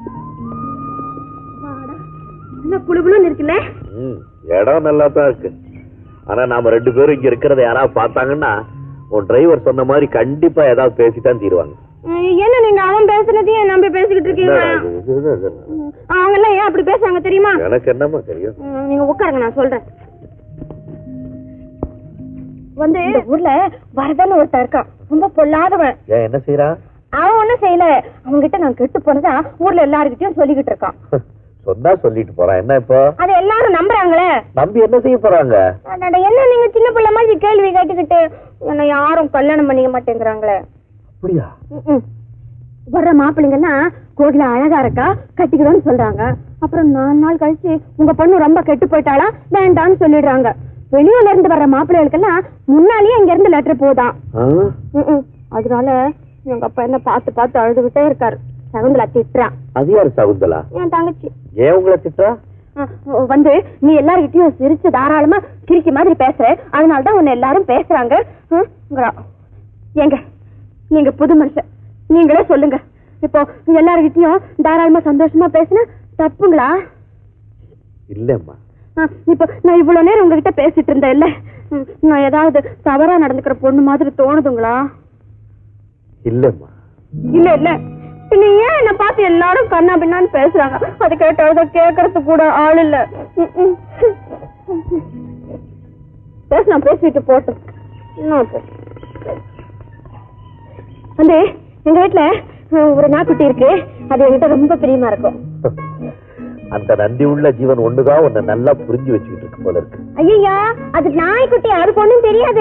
என்ன குளு குளுன்னு இருக்குல்ல ம், இடம் நல்லா தான் இருக்கு ஆனா நாம ரெண்டு பேரும் இங்க இருக்கிறத யாராவது பார்த்தாங்கன்னா உன் டிரைவர் சொன்ன மாதிரி கண்டிப்பா ஏதாவது பேசித்தான் தீருவாங்க என்ன நீங்க அவன் பேசுனதையும் நம்பி பேசிக்கிட்டு இருக்கீங்க என்னடா இது? அவங்க எல்லாம் ஏன் அப்படி பேசுறாங்க தெரியுமா எனக்கு என்னம்மா தெரியும் ம், நீங்க உட்காருங்க நான் சொல்றேன் வந்து இந்த ஊர்ல வரதன் ஒருத்தன் இருக்கான் ரொம்ப பொல்லாதவன் ஏன் என்ன செய்யறா அவன் ஒண்ணும் செய்யல அவன்கிட்ட நான் கெட்டு போனதா ஊர்ல எல்லாருக்கிட்டையும் சொல்லிக்கிட்டு இருக்கான் சொன்னா சொல்லிட்டு போறான் என்ன இப்போ அதை எல்லாரும் நம்புறாங்களே நம்பி என்ன செய்ய போறாங்க அடடா, என்ன நீங்க சின்ன பிள்ளை மாதிரி கேள்வி கேட்டுக்கிட்டு என்ன யாரும் கல்யாணம் பண்ணிக்க மாட்டேங்கிறாங்களே அப்படியா ம்ம். வர்ற மாப்பிள்ளைங்கெல்லாம் கோகில அழகா இருக்கா கட்டிக்கணும்னு சொல்றாங்க அப்புறம் நாலு நாள் கழிச்சு உங்க பொண்ணு ரொம்ப கெட்டு போயிட்டாளா வேண்டாம்னு சொல்லிடுறாங்க வெளியூர்ல இருந்து வர்ற மாப்பிள்ளைகளுக்கெல்லாம் முன்னாலேயே இங்க இருந்து லெட்டர் போதான் ஆ? ம்ம். அதனால எங்க அப்பா என்ன பார்த்து பார்த்து அழுதுகிட்டே இருக்காரு சகுந்தலா திட்டுறான் அது யாரு சகுந்தலா என் தங்கச்சி ஏன் உங்களை திட்டா அஹ் வந்து நீ எல்லார்கிட்டயும் சிரிச்சு தாராளமா சிரிக்க மாதிரி பேசுற அதனாலதான் உன்னை எல்லாரும் பேசுறாங்க ஹம், ங்கிறா. ஏங்க நீங்க புது மனுஷன் நீங்களே சொல்லுங்க இப்போ எல்லார்கிட்டயும் தாராளமா சந்தோஷமா பேசினா தப்புங்களா இல்லம்மா அஹ், இப்போ நான் இவ்வளவு நேரம் உங்ககிட்ட பேசிட்டு இருந்தேன் இல்ல ம், நான் ஏதாவது தவறா நடந்துக்கிற பொண்ணு மாதிரி தோணுதுங்களா இல்லம்மா இல்ல இல்ல பின்ன ஏன் என்ன பார்த்து எல்லாரும் கண்ணா பின்னான்னு பேசுறாங்க அது கேட்டதை கேட்கறது கூட ஆள் இல்ல ம், ம். பேச நான் பேசிட்டு போட்டோம் என்ன இப்போ? வந்து எங்க வீட்டுல அஹ், ஒரு நாய்க்குட்டி இருக்கு அது என்கிட்ட ரொம்ப பிரியமா இருக்கும் அந்த நன்றி உள்ள ஜீவன் ஒண்ணுதான் உன்னை நல்லா புரிஞ்சு வச்சுக்கிட்டு இருக்கு போல இருக்கு ஐயா அது நாய்க்குட்டி அதுக்கு ஒண்ணும் தெரியாது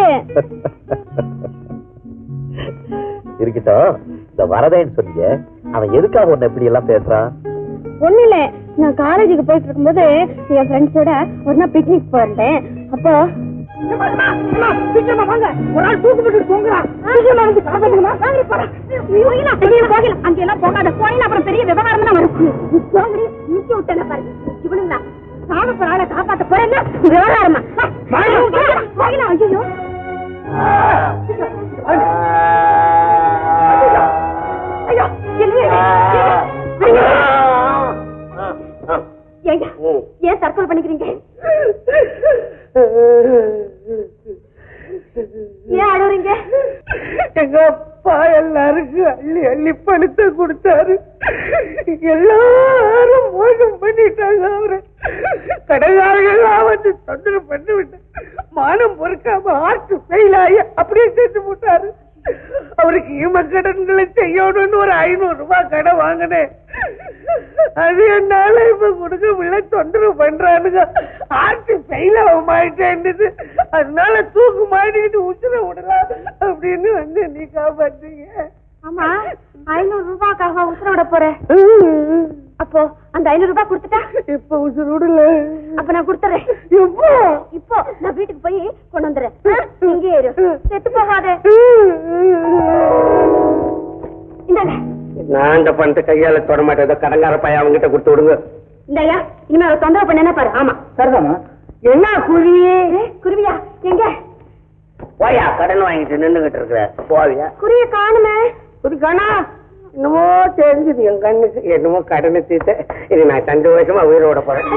இருக்கட்டும் இந்த வரதேன்னு சொன்னீங்க அவன் எதுக்காக உன்னை இப்படி எல்லாம் பேசுறான் ஒண்ணு இல்ல நான் காலேஜுக்கு போயிட்டு இருக்கும்போது என் ஃப்ரெண்ட்ஸோட ஒரு நாள் பிக்னிக் போயிருந்தேன் அப்போ அங்கெல்லாம் போகாத போனீங்க அப்புறம் பெரிய விவகாரம் தான் வரும் போங்கடி நிக்க விட்டேன் பாரு இவனுங்களா சாக போற ஆளை காப்பாத்த போறேன்னா விவகாரமா போகலாம் ஐயோ ஐயோ ஏங்க ஏன் தற்கொலை பண்ணிக்கிறீங்க ஏன் அழுறீங்க எங்க அப்பா எல்லாருக்கும் அள்ளி அள்ளி பணத்தை கொடுத்தாரு எல்லாரும் மோசம் பண்ணிட்டாங்க அவரை கடைக்காரர்கள்லாம் வந்து தொந்தரவு பண்ணி விட்டு மானம் பொறுக்காம ஆர்ட் ஃபெயில் ஆகி அப்படியே செத்து போட்டாரு அவருக்கு ஈம கடன்களை செய்யணும்னு ஒரு ஐநூறு ரூபாய் கடன் வாங்கினேன் அது என்னால இப்ப கொடுக்க முடியல தொந்தரவு பண்றானுங்க ஆர்ட் ஃபெயில் ஆக மாட்டேன்னுது அதனால தூக்கு மாட்டிக்கிட்டு உசுர விடலாம் அப்படின்னு வந்து நீ காப்பாத்தீங்க ஆமா ஐநூறு ரூபாய்க்காக உத்தர விட போறேன் அப்போ அந்த ஐநூறு ரூபாய் கொடுத்துட்டா இப்ப உசுர விடல அப்ப நான் கொடுத்துறேன் எப்போ இப்போ நான் வீட்டுக்கு போய் கொண்டு வந்துடுறேன் ஆ? இங்கேயே இரு செத்து போகாதே இந்தாங்க நான் இந்த பணத்தை கையால தொட மாட்டேன் ஏதோ கடங்கார பையன் அவங்கிட்ட கொடுத்து விடுங்க இந்தாயா இனிமே அவ தொந்தரவு பண்ண பாரு ஆமா சரிதாமா என்ன குருவி குருவியா எங்க போயா கடன் வாங்கிட்டு நின்னுகிட்டு இருக்கிற போவியா குருவிய காணுமே ஒரு கணா என்னமோ தெரிஞ்சது என் கண்ணுக்கு என்னமோ கடனை தீர்த்த இது நான் சந்தோஷமா உயிரோட போறேன்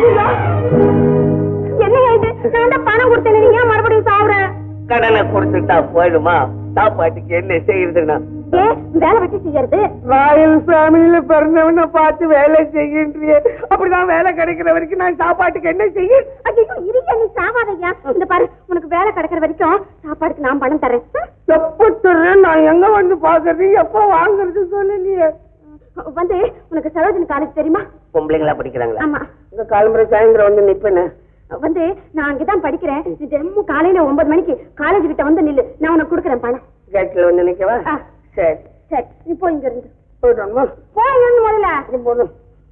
என்ன இது நான் தான் பணம் கொடுத்தேன் நீங்க ஏன் மறுபடியும் சாவுறேன் கடனை கொடுத்துட்டா போயிடுமா சாப்பாட்டுக்கு என்ன செய்யுதுன்னா ஏ வேலை வச்சு செய்யறது ராயல் ஃபேமிலியில பிறந்தவன பார்த்து வேலை செய்கின்றிய அப்படிதான் வேலை கிடைக்கிற வரைக்கும் நான் சாப்பாட்டுக்கு என்ன செய்ய ஐயோ இருக்க நீ சாவாதையா இந்த பாரு உனக்கு வேலை கிடைக்கிற வரைக்கும் சாப்பாடுக்கு நான் பணம் தரேன் எப்ப தர்றேன் நான் எங்க வந்து பாக்குறது எப்ப வாங்குறது சொல்லலையே வந்து உனக்கு சரோஜினி காலேஜ் தெரியுமா பொம்பளைங்களா படிக்கிறாங்களா ஆமா இந்த காலம்புரை சாயந்தரம் வந்து நிப்பேன்னு வந்து நான் அங்கதான் படிக்கிறேன் நீ தினமும் காலையில ஒன்பது மணிக்கு காலேஜ் கிட்ட வந்து நில்லு நான் உனக்கு கொடுக்குறேன் பணம் கேட்டில் வந்து நிக்கவா ஆ. சரி சரி நீ போய் இங்க இருந்து போயிடும்மா போய் இருந்து முதல்ல போதும்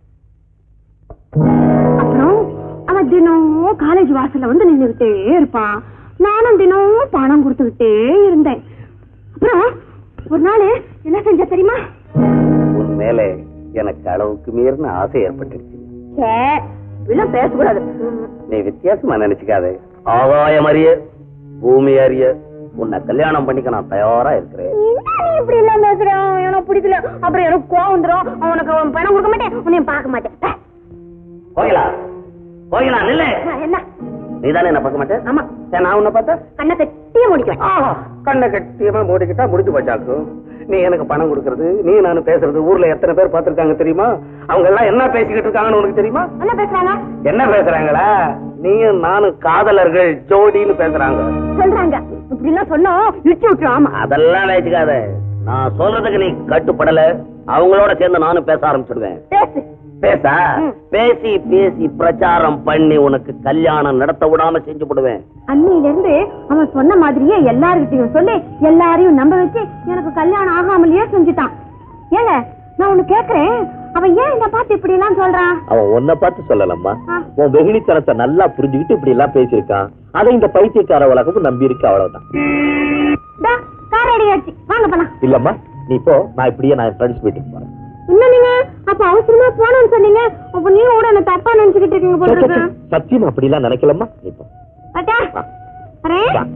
அப்புறம் அவன் தினமும் காலேஜ் வாசல்ல வந்து நின்னுகிட்டே இருப்பான் நானும் தினமும் பணம் கொடுத்துக்கிட்டே இருந்தேன் அப்புறம் ஒரு நாள் என்ன செஞ்ச தெரியுமா உன் மேல எனக்கு அளவுக்கு மீறின ஆசை ஏற்பட்டுடுச்சு சே இப்படிலாம் பேசக்கூடாது நீ வித்தியாசமா நினைச்சுக்காத ஆகாயம் அறிய பூமி அறிய உன்னை கல்யாணம் பண்ணிக்க நான் தயாரா இருக்கிறேன் என்ன நீ இப்படி எல்லாம் பேசுறான் எனக்கு பிடிக்கல அப்புறம் எனக்கு கோவம் வந்துரும் அவனுக்கு அவன் பணம் கொடுக்க மாட்டேன் உன்னையும் பார்க்க மாட்டேன் ஏ, போகலாம் போகலாம் நில்ல என்ன நீ தானே என்ன பார்க்க மாட்டேன் ஆமா சரி, நான் உன்னை பார்த்தா கண்ணை கட்டி கட்டியே முடிக்கிறேன் ஆஹா, கண்ணை கட்டியமா மூடிக்கிட்டா முடிஞ்சு போச்சாக்கும் நீ எனக்கு பணம் கொடுக்கறது நீ நானும் பேசுறது ஊர்ல எத்தனை பேர் பார்த்திருக்காங்க தெரியுமா அவங்க எல்லாம் என்ன பேசிக்கிட்டு இருக்காங்கன்னு உனக்கு தெரியுமா என்ன பேசுறாங்க என்ன பேசுறாங்களா நீயும் நானும் காதலர்கள் ஜோடின்னு பேசுறாங்க சொல்றாங்க இப்படி எல்லாம் சொன்னோம் இடிச்சு விட்டுரும் ஆமா அதெல்லாம் வச்சுக்காத நான் சொல்றதுக்கு நீ கட்டுப்படல அவங்களோட சேர்ந்து நானும் பேச ஆரம்பிச்சிடுவேன் பேசு பேசா பேசி பேசி பிரச்சாரம் பண்ணி உனக்கு கல்யாணம் நடத்த விடாம செஞ்சு விடுவேன் அன்னையில இருந்து அவன் சொன்ன மாதிரியே எல்லாருக்கிட்டையும் சொல்லி எல்லாரையும் நம்ப வச்சு எனக்கு கல்யாணம் ஆகாமலேயே செஞ்சுட்டான் ஏங்க நான் ஒண்ணு கேக்குறேன் அவன் ஏன் என்ன பார்த்து இப்படி எல்லாம் சொல்றான் அவன் உன்னை பார்த்து சொல்லலம்மா ஆ. உன் வெகுளித்தனத்தை நல்லா புரிஞ்சுக்கிட்டு இப்படி எல்லாம் பேசியிருக்கான் அதை இந்த பைத்தியக்கார உலகமும் நம்பி இருக்கு அவ்வளவுதான் டா, கார் ரெடி ஆச்சு வாங்க போலாம் இல்லம்மா நீ போ நான் இப்படியே நான் ஃப்ரெண்ட்ஸ் வீட்டுக்கு போறேன் என்ன நீங்க அப்ப அவசரமா போனோம்னு சொன்னீங்க அப்ப நீங்க கூட என்ன தப்பா நினைச்சுக்கிட்டு இருக்கீங்க போல இருக்கு சத்தியம் அப்படிலாம் நினைக்கலம்மா நீ போ அட்டா வா. வரேன் வா.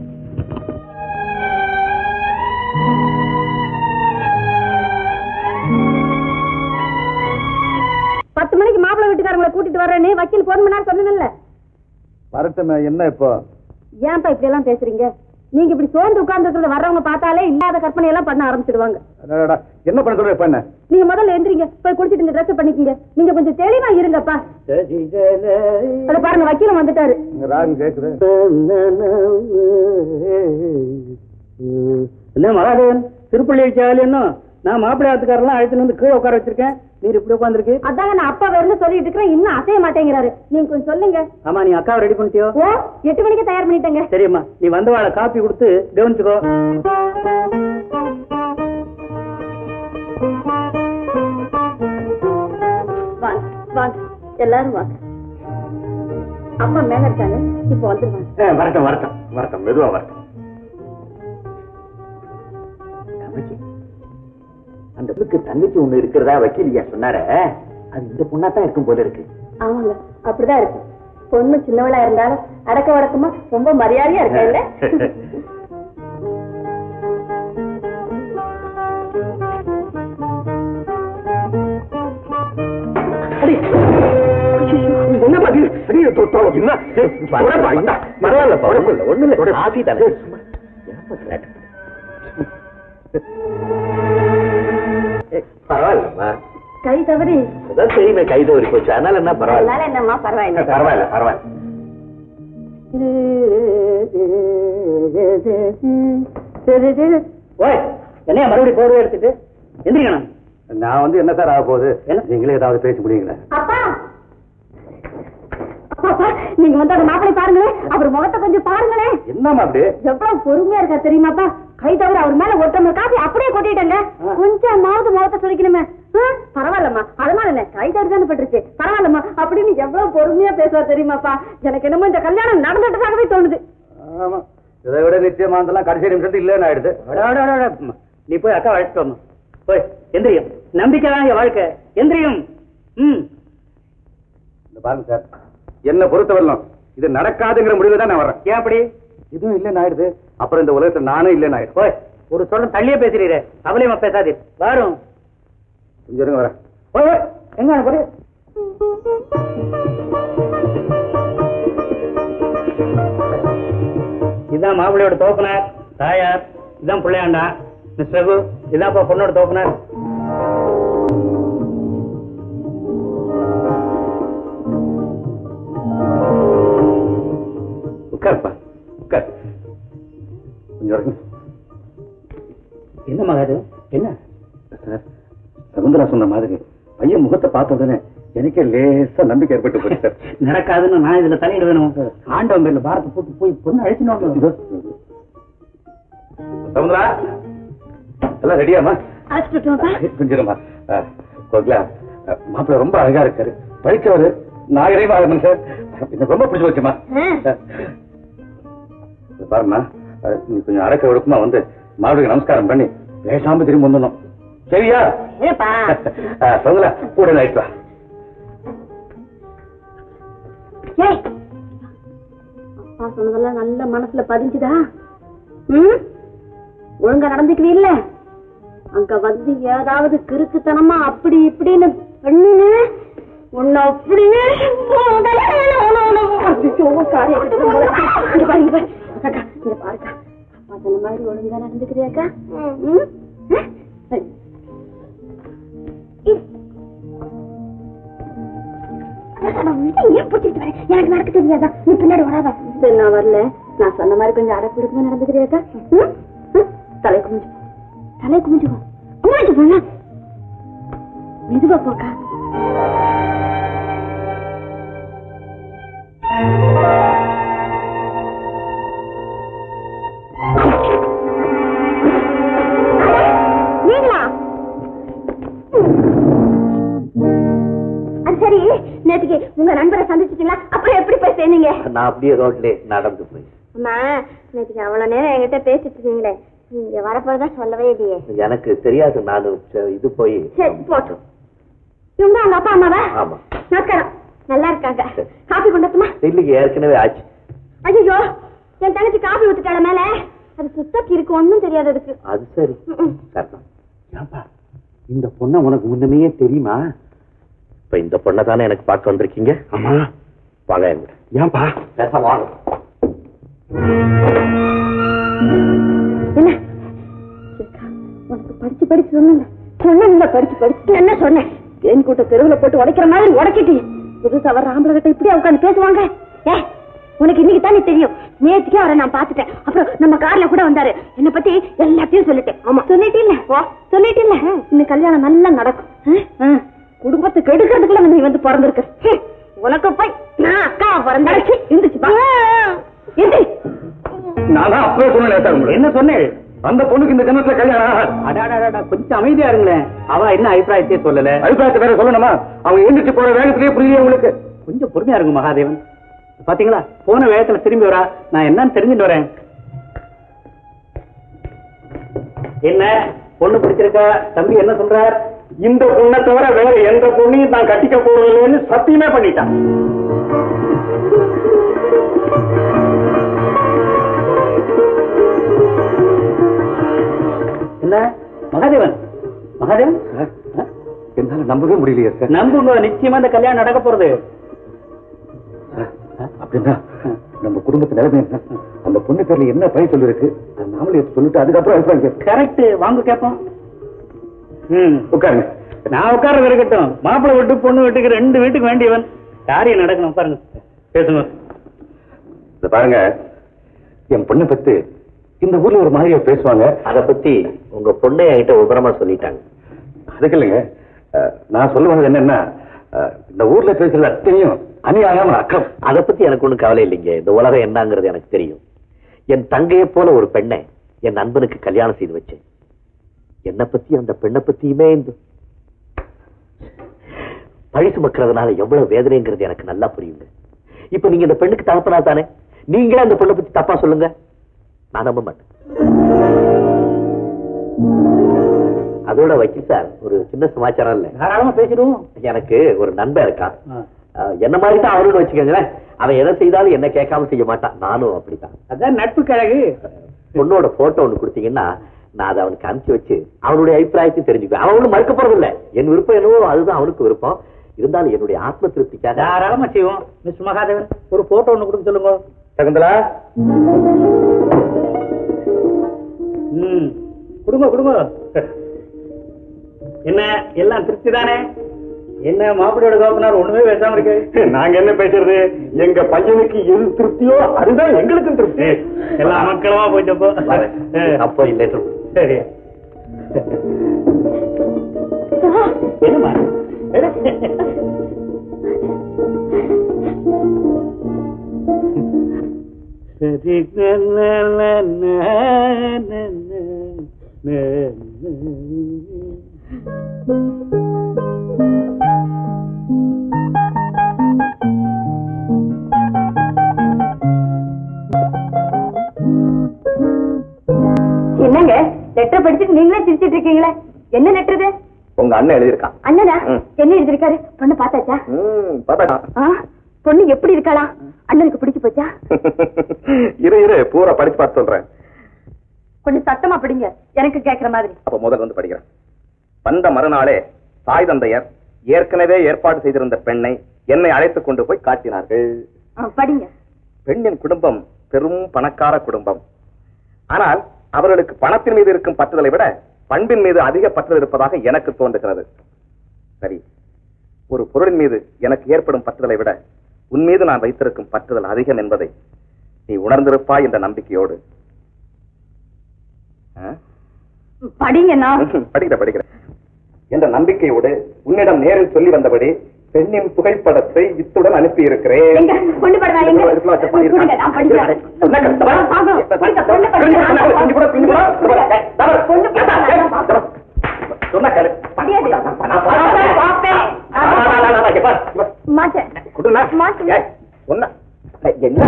பத்து மணிக்கு மாப்பிள்ளை வீட்டுக்காரங்களை கூட்டிட்டு வர்றேன்னு வக்கீல் போன் பண்ணாரு சொன்னதில்ல வரட்டுமே என்ன இப்போ ஏன்ப்பா இப்படி எல்லாம் பேசுறீங்க நீங்க இப்படி சோர்ந்து உட்கார்ந்து இருக்கிறத வர்றவங்க பார்த்தாலே இல்லாத கற்பனை எல்லாம் பண்ண ஆரம்பிச்சிடுவாங்க அடடடா, என்ன பண்ண சொல்ற இப்ப என்ன நீங்க முதல்ல எந்திரிங்க போய் குளிச்சிட்டு இந்த ட்ரெஸ் பண்ணிக்கங்க நீங்க கொஞ்சம் தெளிவா இருங்கப்பா அத பாருங்க வக்கீலம் வந்துட்டாரு இங்க ராகம் கேக்குது என்ன மகாதேவன் திருப்பள்ளி வச்சாலும் என்ன நான் மாப்பிள்ளை ஆத்துக்காரெல்லாம் அழைத்துன்னு வந்து கீழே உட்கார வச்சிருக்கேன் நீர் இப்படி உட்காந்துருக்கு அதாங்க நான் அப்பா வேணும்னு சொல்லிட்டு இருக்கிறேன் இன்னும் அசைய மாட்டேங்கிறாரு நீங்க கொஞ்சம் சொல்லுங்க ஆமா நீ அக்காவை ரெடி பண்ணிட்டியோ ஓ எட்டு மணிக்கு தயார் பண்ணிட்டேங்க சரிம்மா நீ வந்தவாளை காப்பி கொடுத்து கவனிச்சுக்கோ வாங்க வாங்க எல்லாரும் வாங்க அப்பா மேல இருக்காங்க இப்போ வந்துருவாங்க வரட்டும் வரட்டும் வரட்டும் மெதுவா வரட்டும் அந்த பொண்ணுக்கு தங்கச்சி ஒண்ணு இருக்கிறதா வக்கீலியா சொன்னார அது இந்த பொண்ணா தான் இருக்கும் போல இருக்கு ஆமாங்க அப்படிதான் இருக்கு பொண்ணு சின்னவளா இருந்தாலும் அடக்க வடக்கமா ரொம்ப மரியாதையா இருக்கா இல்ல என்ன பாதி அடியே தொட்டா என்ன பரவாயில்ல பரவாயில்ல ஒண்ணு இல்ல ஆசி தானே பரவாயில்லம்மா கை தவறி அதான் தெரியுமே கைது வரி போச்சு அதனால என்ன பரவாயில்ல அதனால என்னம்மா பரவாயில்ல பரவாயில்ல பரவாயில்ல ஓய் என்னையா மறுபடியும் போர்வை எடுத்துட்டு எந்திரிக்கணும் நான் வந்து என்ன சார் ஆக போகுது என்ன? நீங்களே ஏதாவது பேச முடியுங்களா அப்பா அப்பா, நீங்க வந்து அந்த மாப்பிளை பாருங்களேன் அவர் முகத்தை கொஞ்சம் பாருங்களேன் என்னம்மா அப்படி எவ்வளவு பொறுமையா இருக்கா தெரியுமாப்பா கை தவிர அவர் மேல ஒருத்தவங்க காசு அப்படியே கொட்டிட்டேங்க கொஞ்சமாவது முகத்தை சொல்லிக்கணுமே ஆ, பரவாயில்லம்மா அதனால என்ன கை தவறு தானே பட்டுருச்சு பரவாயில்லம்மா அப்படின்னு எவ்வளவு பொறுமையா பேசுவார் தெரியுமாப்பா எனக்கு என்னமோ இந்த கல்யாணம் நடந்துட்டதாகவே தோணுது ஆமா இதை விட நிச்சயமா இருந்தெல்லாம் கடைசி நிமிஷத்து இல்லைன்னு ஆயிடுது அட, அட, அட, அட. நீ போய் அக்கா அழைச்சிட்டு வாமா போய் எந்திரியும் நம்பிக்கை தான் என் வாழ்க்கை எந்திரியும் ம் இந்த பாருங்க சார் என்ன பொறுத்தவரையிலும் இது நடக்காதுங்கிற முடிவு தான் நான் வரேன் ஏன் அப்படி இதுவும் இல்லைன்னு ஆயிடுது அப்புறம் இந்த உலகத்துல நானும் இல்லைன்னு ஆயிடுது போய் ஒரு சொல்ல தள்ளியே பேசுறீரே அவளையுமா பேசாதே வரும் கொஞ்சம் இருங்க வரேன் போய் போய் எங்க போய் இதான் மாப்பிள்ளையோட தோப்பனார் தாயார் இதான் பிள்ளையாண்டா மிஸ் ரகு இதான்ப்பா பொண்ணோட தோப்பனார் உட்காருப்பா உட்கார் கொஞ்சம் இருங்க என்ன மகாது என்ன சார் சகுந்தரா சொன்ன மாதிரி பையன் முகத்தை பார்த்த உடனே எனக்கே லேசா நம்பிக்கை ஏற்பட்டு போச்சு சார் நடக்காதுன்னு நான் இதுல தலையிட வேணும் ஆண்டவன் பேர்ல பாரத்தை போட்டு போய் பொண்ணு அழைச்சினோம் இதோ. சகுந்தரா எல்லாம் ரெடியாமா அழைச்சிட்டுப்பா கொஞ்சம் இருமா கோகிலா மாப்பிள்ள ரொம்ப அழகா இருக்காரு படிச்சவரு நாகரீகமா இருக்கணும் சார் எனக்கு ரொம்ப பிடிச்சு போச்சுமா இது பாரும்மா அஹ், நீ கொஞ்சம் அடக்க ஒடுக்கமா வந்து மாப்பிளைக்கு நமஸ்காரம் பண்ணி பேசாம திரும்பி வந்துடணும் சரியா ஏப்பா அஹ், சகுந்தரா கூட ஆயிட்டு வா ஏய் அப்பா சொன்னதெல்லாம் நல்ல மனசுல பதிஞ்சுதா ம் ஒழுங்கா நடந்துக்குவீ இல்ல அங்க வந்து ஏதாவது கிறுக்குத்தனமா அப்படி இப்படின்னு பண்ணுன்னு உன்னை அப்படியே ஐயோ, காரி எடுத்துட்டு போல. இங்க பாரு, இங்க பாரு. அக்கா, இங்க பாருக்கா மாதிரி ஒழுங்கா நடந்துக்கிறியாக்கா ம்? ஆ? இரு. அடடா, விடு, ஏன் பிடிச்சிட்டு வர? எனக்கு நடக்க தெரியாதா நீ பின்னாடி வராத சரி நான் வரல நான் சொன்ன மாதிரி கொஞ்சம் அடப்பிடிக்குமா நடந்துக்கிறியாக்கா ம்? ம்? தலை குமிஞ்சு போ. தலை குமிஞ்சு போ. குமிஞ்சு போனா மெதுவா போக்கா நீங்களா அது சரி நேற்றுக்கு உங்க நண்பரை சந்திச்சிட்டீங்களா அப்புறம் எப்படி போய் சேர்ந்தீங்க நான் அப்படியே ரோட்ல நடந்து போய் அம்மா நேற்றுக்கு அவ்வளவு நேரம் என்கிட்ட பேசிட்டு இருக்கீங்களே நீங்க வரப்போறதா சொல்லவே இல்லையே எனக்கு தெரியாது நான் இது போய் சரி போட்டோம் இவங்க அவங்க அப்பா அம்மாவா ஆமா நமஸ்காரம் நல்லா இருக்காங்க காபி கொண்டட்டுமா இல்லைங்க ஏற்கனவே ஆச்சு ஐயோ என் தங்கச்சி காபி ஊத்துட்டால மேல அது சுத்தக்கு இருக்கு ஒண்ணும் தெரியாது அதுக்கு அது சரி ம்ம். சரிதான் ஏன்பா இந்த பொண்ணை உனக்கு முன்னமே தெரியுமா இப்ப இந்த பொண்ணை தானே எனக்கு பார்க்க வந்திருக்கீங்க ஆமா வாங்க என் கூட. ஏன்பா பேச வாங்க என்ன ஏக்கா, உனக்கு படிச்சு படிச்சு சொன்னேன் சொன்ன படிச்சு படிச்சு என்ன சொன்னேன் தேன் கூட்ட தெருவுல போட்டு உடைக்கிற மாதிரி உடைச்சிட்டு புதுசா வர ஆம்பளை கிட்ட இப்படி உட்காந்து பேசுவாங்க ஏ உனக்கு இன்னைக்கு தானே தெரியும் நேற்றுக்கே அவரை நான் பாத்துட்டேன் அப்புறம் நம்ம கார்ல கூட வந்தாரு என்ன பத்தி எல்லாத்தையும் சொல்லிட்டேன் ஆமா சொல்லிட்டு இல்ல சொல்லிட்டு இல்ல இந்த கல்யாணம் நல்லா நடக்கும் ஆ? ஆ. குடும்பத்தை கெடுக்கிறதுக்குள்ள வந்து நீ வந்து பிறந்திருக்க ஹே, உனக்கு போய் நான் அக்கா பிறந்தாச்சு இருந்துச்சு நான் தான் அப்பவே சொன்னேன் என்ன சொன்னேன் அந்த பொண்ணுக்கு இந்த ஜனத்துல கல்யாணம் அடாடா கொஞ்சம் அமைதியா இருங்களேன் அவ என்ன அபிப்பிராயத்தையே சொல்லல அபிப்பிராயத்தை வேற சொல்லணுமா அவங்க எழுந்திரிச்சு போற வேகத்திலேயே புரியல உங்களுக்கு கொஞ்சம் பொறுமையா இருங்க மகாதேவன் பாத்தீங்களா போன வேகத்துல திரும்பி வரா நான் என்னன்னு தெரிஞ்சுட்டு வரேன் என்ன பொண்ணு பிடிச்சிருக்கா தம்பி என்ன சொல்றார் இந்த பொண்ணை தவிர வேற எந்த பொண்ணையும் நான் கட்டிக்க போறதில்லைன்னு சத்தியமே பண்ணிட்டான் என்ன மகாதேவன் மகாதேவன் என்னால நம்பவே முடியலையே சார் நம்புங்க நிச்சயமா இந்த கல்யாணம் நடக்க போறது அப்படின்னா நம்ம குடும்பத்து நிலைமை என்ன? அந்த பொண்ணு பேர்ல என்ன பையன் சொல்லிருக்கு நாமளே எடுத்து சொல்லிட்டு அதுக்கப்புறம் அபிப்பிராயம் கரெக்ட் வாங்க கேட்போம் ம் உட்காருங்க நான் உட்கார்றது இருக்கட்டும் மாப்பிள்ளை வீட்டு பொண்ணு வீட்டுக்கு ரெண்டு வீட்டுக்கு வேண்டியவன் காரியம் நடக்கணும் உட்காருங்க பேசுங்க இத பாருங்க என் பொண்ணை பத்தி இந்த ஊர்ல ஒரு மாதிரியா பேசுவாங்க அத பத்தி உங்க பொண்ணை என்கிட்ட விவரமா சொல்லிட்டாங்க அதுக்கு இல்லைங்க அஹ், நான் சொல்ல வந்தது என்னன்னா அஹ், இந்த ஊர்ல பேசுறது அத்தனையும் அநியாயம் அக்கம் அத பத்தி எனக்கு ஒண்ணும் கவலை இல்லைங்க இந்த உலகம் என்னங்கிறது எனக்கு தெரியும் என் தங்கையை போல ஒரு பெண்ணை என் நண்பனுக்கு கல்யாணம் செய்து வச்சேன் என்னை பத்தி அந்த பெண்ணை பத்தியுமே இந்த பழி சுமக்கிறதுனால எவ்வளவு வேதனைங்கிறது எனக்கு நல்லா புரியுங்க இப்ப நீங்க இந்த பெண்ணுக்கு தகப்பனா தானே நீங்களே அந்த பெண்ணை பத்தி தப்பா சொல்லுங்க நான் நம்ப மாட்டேன் அதோட வக்கீல் சார் ஒரு சின்ன சமாச்சாரம் இல்ல தாராளமா பேசிடுவோம் எனக்கு ஒரு நண்பன் இருக்கான் அஹ் என்ன மாதிரி தான் அவனுன்னு வச்சுக்கோங்களேன் அவன் எதை செய்தாலும் என்ன கேட்காம செய்ய மாட்டான் நானும் அப்படித்தான் அதான் நட்பு கழகு பொண்ணோட போட்டோ ஒண்ணு கொடுத்தீங்கன்னா நான் அதை அவனுக்கு அனுப்பிச்சு வச்சு அவனுடைய அபிப்பிராயத்தையும் தெரிஞ்சுக்குவேன் அவன் ஒண்ணும் மறுக்க போறது இல்ல என் விருப்பம் என்னவோ அதுதான் அவனுக்கு விருப்பம் இருந்தாலும் என்னுடைய ஆத்ம திருப்திக்காக தாராளமா செய்வோம் மிஸ் மகாதேவன் ஒரு போட்டோ ஒண்ணு கொடுக்க சொல்லுங்க சகுந்தலா ம் கொடுங்க கொடுங்க என்ன எல்லாம் திருப்தி தானே என்ன மாப்பிள்ளையோட கோப்பனார் ஒண்ணுமே பேசாம இருக்கு நாங்க என்ன பேசுறது எங்க பையனுக்கு எது திருப்தியோ அதுதான் எங்களுக்கும் திருப்தி எல்லாம் மக்களமா போயிட்டப்போ அப்போ இல்லை சரி என்னம்மா சரி என்னங்க லெட்டர் படிச்சுட்டு நீங்களே சிரிச்சிட்டு இருக்கீங்களே என்ன லெட்டர் இது உங்க அண்ணன் எழுதியிருக்கான் அண்ணனா ம். என்ன எழுதிருக்காரு பொண்ணு பார்த்தாச்சா ம், பார்த்தா ஆ, பொண்ணு எப்படி இருக்காளா அண்ணனுக்கு பிடிச்சு போச்சா இரு இரு பூரா படிச்சு பார்த்து சொல்றேன் கொஞ்சம் சத்தமா படிங்க எனக்கு கேக்குற மாதிரி அப்ப முதல்ல வந்து படிக்கிறேன் வந்த மறுநாளே தாய் தந்தையர் ஏற்கனவே ஏற்பாடு செய்திருந்த பெண்ணை என்னை அழைத்துக் கொண்டு போய் காட்டினார்கள் ஆ, படிங்க பெண்ணின் குடும்பம் பெரும் பணக்கார குடும்பம் ஆனால் அவர்களுக்கு பணத்தின் மீது இருக்கும் பற்றுதலை விட பண்பின் மீது அதிக பற்றுதல் இருப்பதாக எனக்கு தோன்றுகிறது சரி ஒரு பொருளின் மீது எனக்கு ஏற்படும் பற்றுதலை விட உன் மீது நான் வைத்திருக்கும் பற்றுதல் அதிகம் என்பதை நீ உணர்ந்திருப்பாய் என்ற நம்பிக்கையோடு ஆ? படிங்கண்ணா படிக்கிற படிக்கிற என்ற நம்பிக்கையோடு உன்னிடம் நேரில் சொல்லி வந்தபடி பெண்ணின் புகைப்படத்தை இத்துடன் அனுப்பி இருக்கிறேன் எங்க கொண்டு போடுறா எங்க கொடுங்க, நான் படிக்கிறேன் பாக்கணும். படிக்க, பொண்ணு படிக்கிறேன். பொண்ணு படியாது. பாப்பேன், பாப்பேன். மாட்டேன் மாட்டேன். என்ன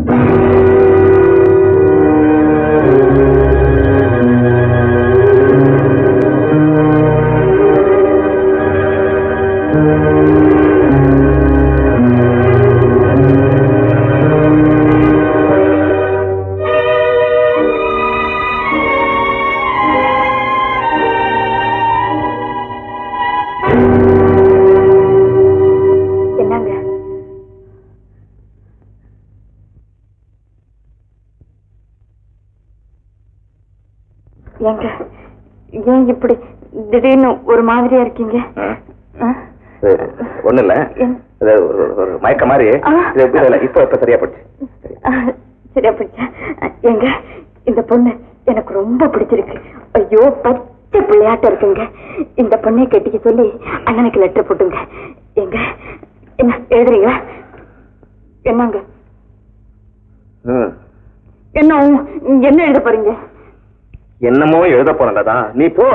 என்னங்க ஏங்க ஏன் இப்படி திடீர்னு ஒரு மாதிரியா இருக்கீங்க ஆ? ஒண்ணு இல்ல என்ன? இது ஒரு- ஒரு மயக்க மாதிரி ஆ. இது இப்ப இல்ல, இப்ப இப்ப சரியா போச்சு ஆ, சரியா போச்சா எங்க இந்த பொண்ணு எனக்கு ரொம்ப பிடிச்சிருக்கு ஐயோ பச்சை பிள்ளையாட்ட இருக்குங்க இந்த பொண்ணை கட்டிக்க சொல்லி அண்ணனுக்கு லெட்டர் போட்டுங்க எங்க என்ன எழுதுறீங்களா என்னங்க ம். என்ன என்ன எழுத போறீங்க என்னமோ எழுத போனதா நீ போ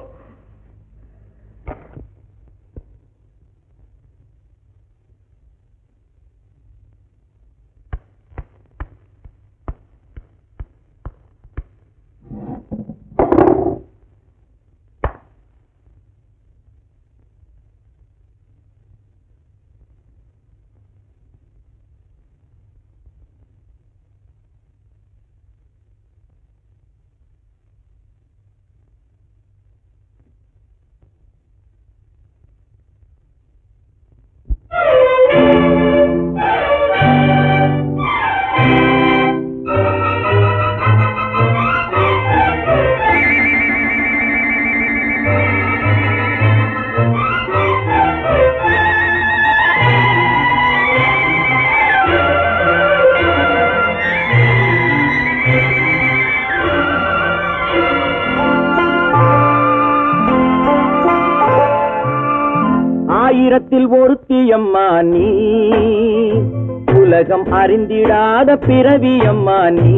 ஆயிரத்தில் ஒருத்தி அம்மா நீ உலகம் அறிந்திடாத பிறவி அம்மா நீ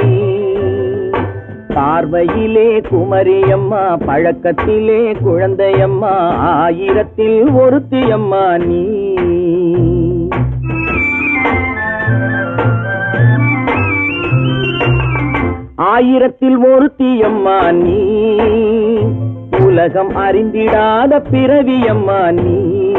பார்வையிலே குமரியம்மா பழக்கத்திலே குழந்தையம்மா ஆயிரத்தில் ஒருத்தி அம்மா நீ ஆயிரத்தில் ஒருத்தி அம்மா நீ உலகம் அறிந்திடாத பிறவி அம்மா நீ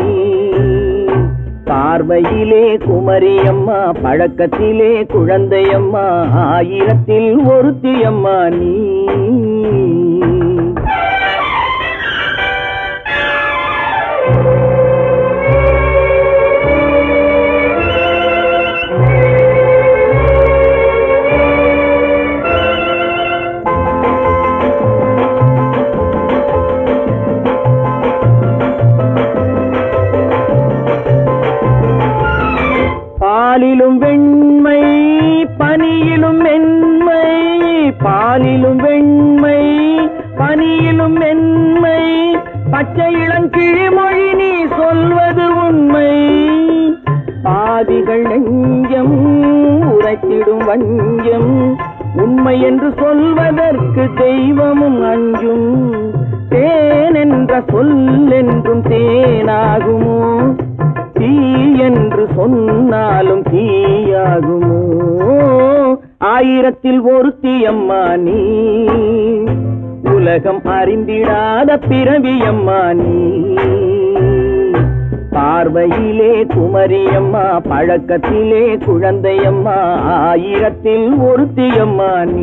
பார்வையிலே குமரியம்மா பழக்கத்திலே குழந்தையம்மா ஆயிரத்தில் ஒருத்தி அம்மா நீ பாலிலும் வெண்மை பனியிலும் மென்மை பாலிலும் வெண்மை பனியிலும் மென்மை பச்சை இளங்கிழிமொழி நீ சொல்வது உண்மை பாதிகள் நெஞ்சம் உரைத்திடும் வஞ்சம் உண்மை என்று சொல்வதற்கு தெய்வமும் அஞ்சும் தேன் என்ற சொல் என்றும் தேனாகுமோ தீ என்று சொன்னாலும் தீயாகுமோ ஆயிரத்தில் ஒருத்தி அம்மா நீ உலகம் அறிந்திடாத பிறவி அம்மா நீ பார்வையிலே குமரியம்மா பழக்கத்திலே குழந்தையம்மா ஆயிரத்தில் ஒருத்தி அம்மா நீ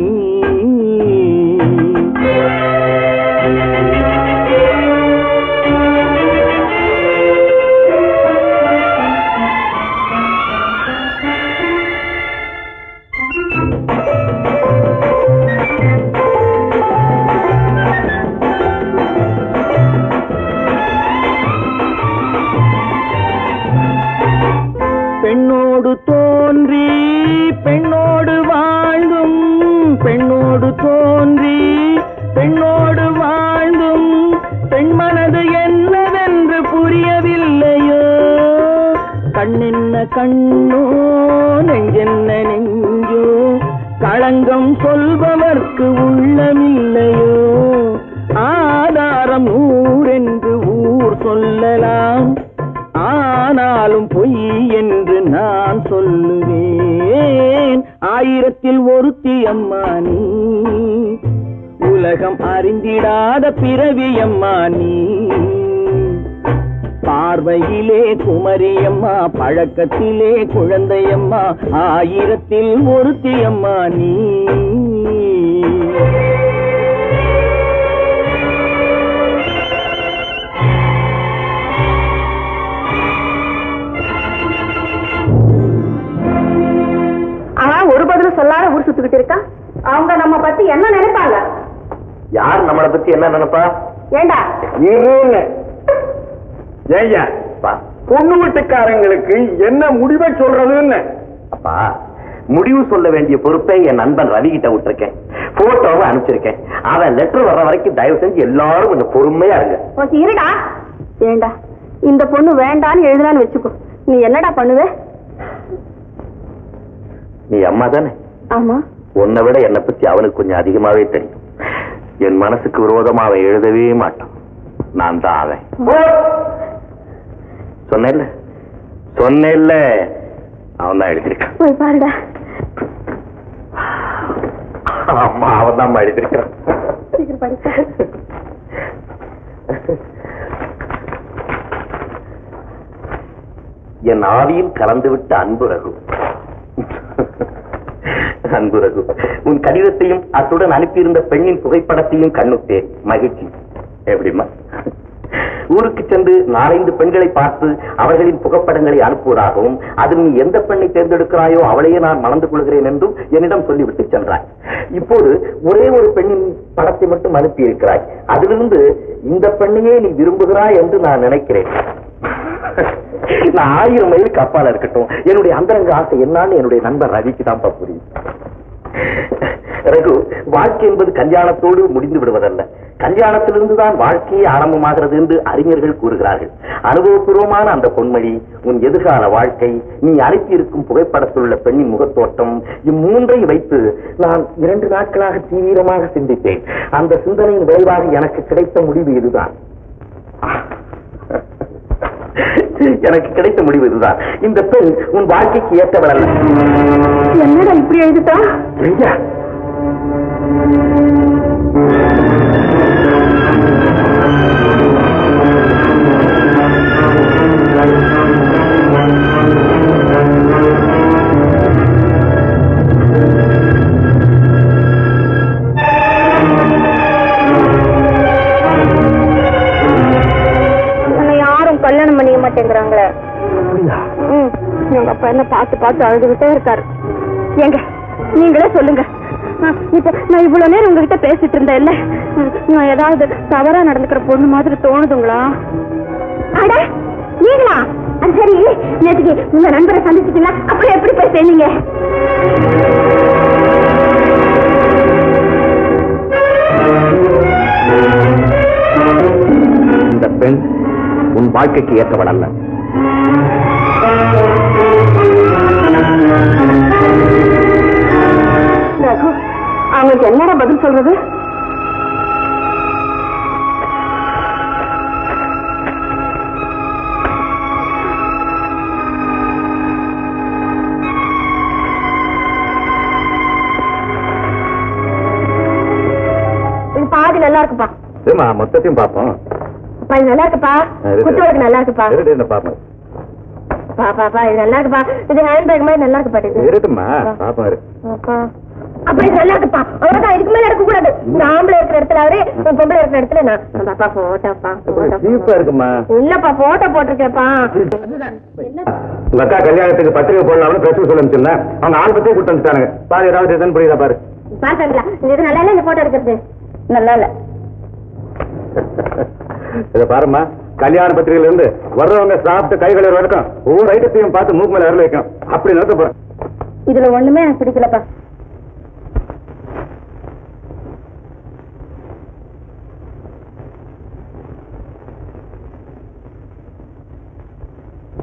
களங்கம் சொல்பவர்க்கு உள்ளமில்லையோ ஆதாரம் நூறென்று ஊர் சொல்லலாம் ஆனாலும் பொய் என்று நான் சொல்லுவேன் ஆயிரத்தில் ஒருத்தி அம்மா நீ உலகம் அறிந்திடாத பிறவி அம்மா நீ பார்வையிலே குமரியம்மா பழக்கத்திலே குழந்தையம்மா ஆயிரத்தில் ஒருத்தி அம்மா நீ அவன் ஒரு பதிலும் சொல்லாத ஊர் சுத்திக்கிட்டு இருக்கான் அவங்க நம்ம பத்தி என்ன நினைப்பாங்க யார் நம்மளை பத்தி என்ன நினைப்பா ஏண்டா இருங்க ஏய்யா அப்பா, பொண்ணு வீட்டுக்காரங்களுக்கு என்ன முடிவை சொல்றதுன்னு அப்பா முடிவு சொல்ல வேண்டிய பொறுப்பை என் நண்பன் ரவி கிட்ட விட்டுருக்கேன் போட்டோவை அனுப்பிச்சிருக்கேன் அவன் லெட்டர் வர்ற வரைக்கும் தயவு செஞ்சு எல்லாரும் கொஞ்சம் பொறுமையா இருங்க கொஞ்சம் இருடா ஏண்டா இந்த பொண்ணு வேண்டான்னு எழுதுறான்னு வச்சுக்கோ நீ என்னடா பண்ணுவ நீ அம்மா தானே ஆமா உன்னை விட என்னை பத்தி அவனுக்கு கொஞ்சம் அதிகமாவே தெரியும் என் மனசுக்கு விரோதமா அவன் எழுதவே மாட்டான் நான் தான் அவன் சொன்னேன்ல சொன்னேன்ல அவன் தான் எழுதியிருக்கான் போய் பாருடா ஆமா அவன் தான் எழுதியிருக்கான் சீக்கிரம் படிப்பா என் ஆவியில் கலந்துவிட்ட அன்பு ரகு அன்பு ரகு உன் கடிதத்தையும் அத்துடன் அனுப்பியிருந்த பெண்ணின் புகைப்படத்தையும் கண்ணுத்தேன் மகிழ்ச்சி எப்படிம்மா ஊருக்கு சென்று நாலைந்து பெண்களை பார்த்து அவர்களின் புகைப்படங்களை அனுப்புவதாகவும் அதில் நீ எந்த பெண்ணை தேர்ந்தெடுக்கிறாயோ அவளையே நான் மணந்து கொள்கிறேன் என்றும் என்னிடம் சொல்லிவிட்டு சென்றாய் இப்போது ஒரே ஒரு பெண்ணின் படத்தை மட்டும் அனுப்பி இருக்கிறாய் அதிலிருந்து இந்த பெண்ணையே நீ விரும்புகிறாய் என்று நான் நினைக்கிறேன் நான் ஆயிரம் மைலுக்கு அப்பால இருக்கட்டும் என்னுடைய அந்தரங்க ஆசை என்னான்னு என்னுடைய நண்பர் ரவிக்கு தான் புரியும் ரகு வாழ்க்கை என்பது கல்யாணத்தோடு முடிந்து விடுவதல்ல கல்யாணத்திலிருந்து தான் வாழ்க்கையே ஆரம்பமாகிறது என்று அறிஞர்கள் கூறுகிறார்கள் அனுபவபூர்வமான அந்த பொன்மொழி உன் எதிர்கால வாழ்க்கை நீ அனுப்பியிருக்கும் புகைப்படத்தில் உள்ள பெண்ணின் முகத்தோட்டம் இம்மூன்றை வைத்து நான் இரண்டு நாட்களாக தீவிரமாக சிந்தித்தேன் அந்த சிந்தனையின் விளைவாக எனக்கு கிடைத்த முடிவு இதுதான் எனக்கு கிடைத்த முடிவு இதுதான் இந்த பெண் உன் வாழ்க்கைக்கு ஏற்றவள் அல்ல என்னடா இப்படி எழுதிட்டா ஐயா உன்னை யாரும் கல்யாணம் பண்ணிக்க மாட்டேங்கிறாங்களே ம், எங்க அப்பா என்ன பார்த்து பார்த்து அழுதுகிட்டே இருக்காரு ஏங்க நீங்களே சொல்லுங்க ஆ, இப்ப நான் இவ்வளவு நேரம் உங்ககிட்ட பேசிட்டு இருந்தேன் இல்ல ம், நான் ஏதாவது தவறா நடந்துக்கிற பொண்ணு மாதிரி தோணுதுங்களா அட நீங்களா அது சரி நேற்றுக்கு உங்க நண்பரை சந்திச்சிட்டீங்களா அப்புறம் எப்படி போய் சேர்ந்தீங்க இந்த பெண் உன் வாழ்க்கைக்கு ஏற்றவள் அல்ல ரகு அவங்களுக்கு என்னடா பதில் சொல்றது இது பாதி நல்லா இருக்குப்பா சரிம்மா மொத்தத்தையும் பார்ப்போம் அப்பா, இது நல்லா இருக்குப்பா இருக்கு. குத்துவரக்கு நல்லா இருக்குப்பா இருட்டு இந்த பார்ப்போம் பா பாப்பா இது நல்லா இருக்குப்பா இது ஹேண்ட் பேக் மாதிரி நல்லா இருக்குப்பா இது இருட்டுமா பார்ப்போம் இரு அப்பா. அப்ப இது நல்லா இருக்குப்பா அவ்வளவுதான் இதுக்கு மேல இருக்க கூடாது இந்த ஆம்பளை இருக்கிற இடத்துல அவரு பொம்பளை இருக்கிற இடத்துல நான் நான் பாப்பா போட்டோப்பா சீப்பா இருக்குமா இல்லப்பா போட்டோ போட்டிருக்கேப்பா உங்க அக்கா கல்யாணத்துக்கு பத்திரிகை போடலாம்னு பிரச்சனை சொல்ல சொன்னேன் அவங்க ஆள் பத்தியே கூட்டு வந்துட்டாங்க பாரு ஏதாவது எதுன்னு புரியுதா பாரு பாருங்களா இந்த இது நல்லா இல்ல இந்த போட்டோ எடுக்கிறது நல்லா இல்ல இத பாருமா கல்யாண பத்திரிகையில இருந்து வர்றவங்க சாப்பிட்டு கை கழுவுற வரைக்கும் ஒவ்வொரு ஐட்டத்தையும் பார்த்து மூக்கு மேல விரல வைக்கும் அப்படி நிறுத்த போறேன் இதுல ஒண்ணுமே எனக்கு பிடிக்கலப்பா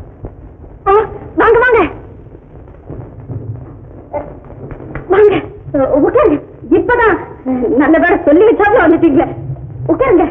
ஆ, வாங்க வாங்க வாங்க உட்காருங்க இப்பதான் நல்ல வேலை சொல்லி வச்சாலும் வந்துட்டீங்களே உட்காருங்க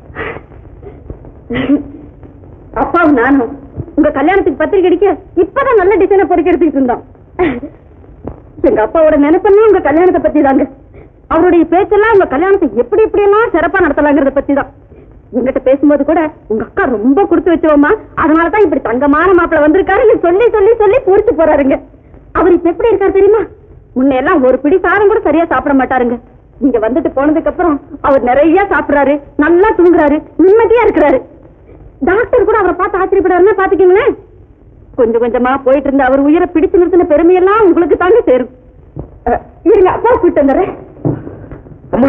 அப்பாவும் நானும் உங்க கல்யாணத்துக்கு பத்திரிக்கை அடிக்க இப்பதான் நல்ல டிசைனை பொறுக்க எடுத்துக்கிட்டு இருந்தோம் எங்க அப்பாவோட நினைப்பெல்லாம் உங்க கல்யாணத்தை பத்தி தாங்க அவருடைய பேச்செல்லாம் உங்க கல்யாணத்தை எப்படி எப்படி எல்லாம் சிறப்பா நடத்தலாங்கிறத பத்தி தான் எங்கிட்ட பேசும்போது கூட உங்க அக்கா ரொம்ப கொடுத்து வச்சோமா அதனாலதான் இப்படி தங்கமான மாப்பிள வந்திருக்காருன்னு சொல்லி சொல்லி சொல்லி பூரிச்சு போறாருங்க அவர் இப்ப எப்படி இருக்காரு தெரியுமா முன்ன எல்லாம் ஒரு பிடி சாதம் கூட சரியா சாப்பிட மாட்டாருங்க நீங்க வந்துட்டு போனதுக்கு அப்புறம் அவர் நிறைய சாப்பிடுறாரு நல்லா தூங்குறாரு நிம்மதியா இருக்கிறாரு டாக்டர் கூட அவரை பார்த்து ஆச்சரியப்படுறாருன்னா பாத்துக்கீங்களேன் கொஞ்சம் கொஞ்சமா போயிட்டு இருந்த அவர் உயிரை பிடிச்சு நிறுத்தின பெருமையெல்லாம் உங்களுக்கு தாங்க சேரும் அஹ், இருங்க அப்பா கூட்டு வந்துடுறேன் அம்மா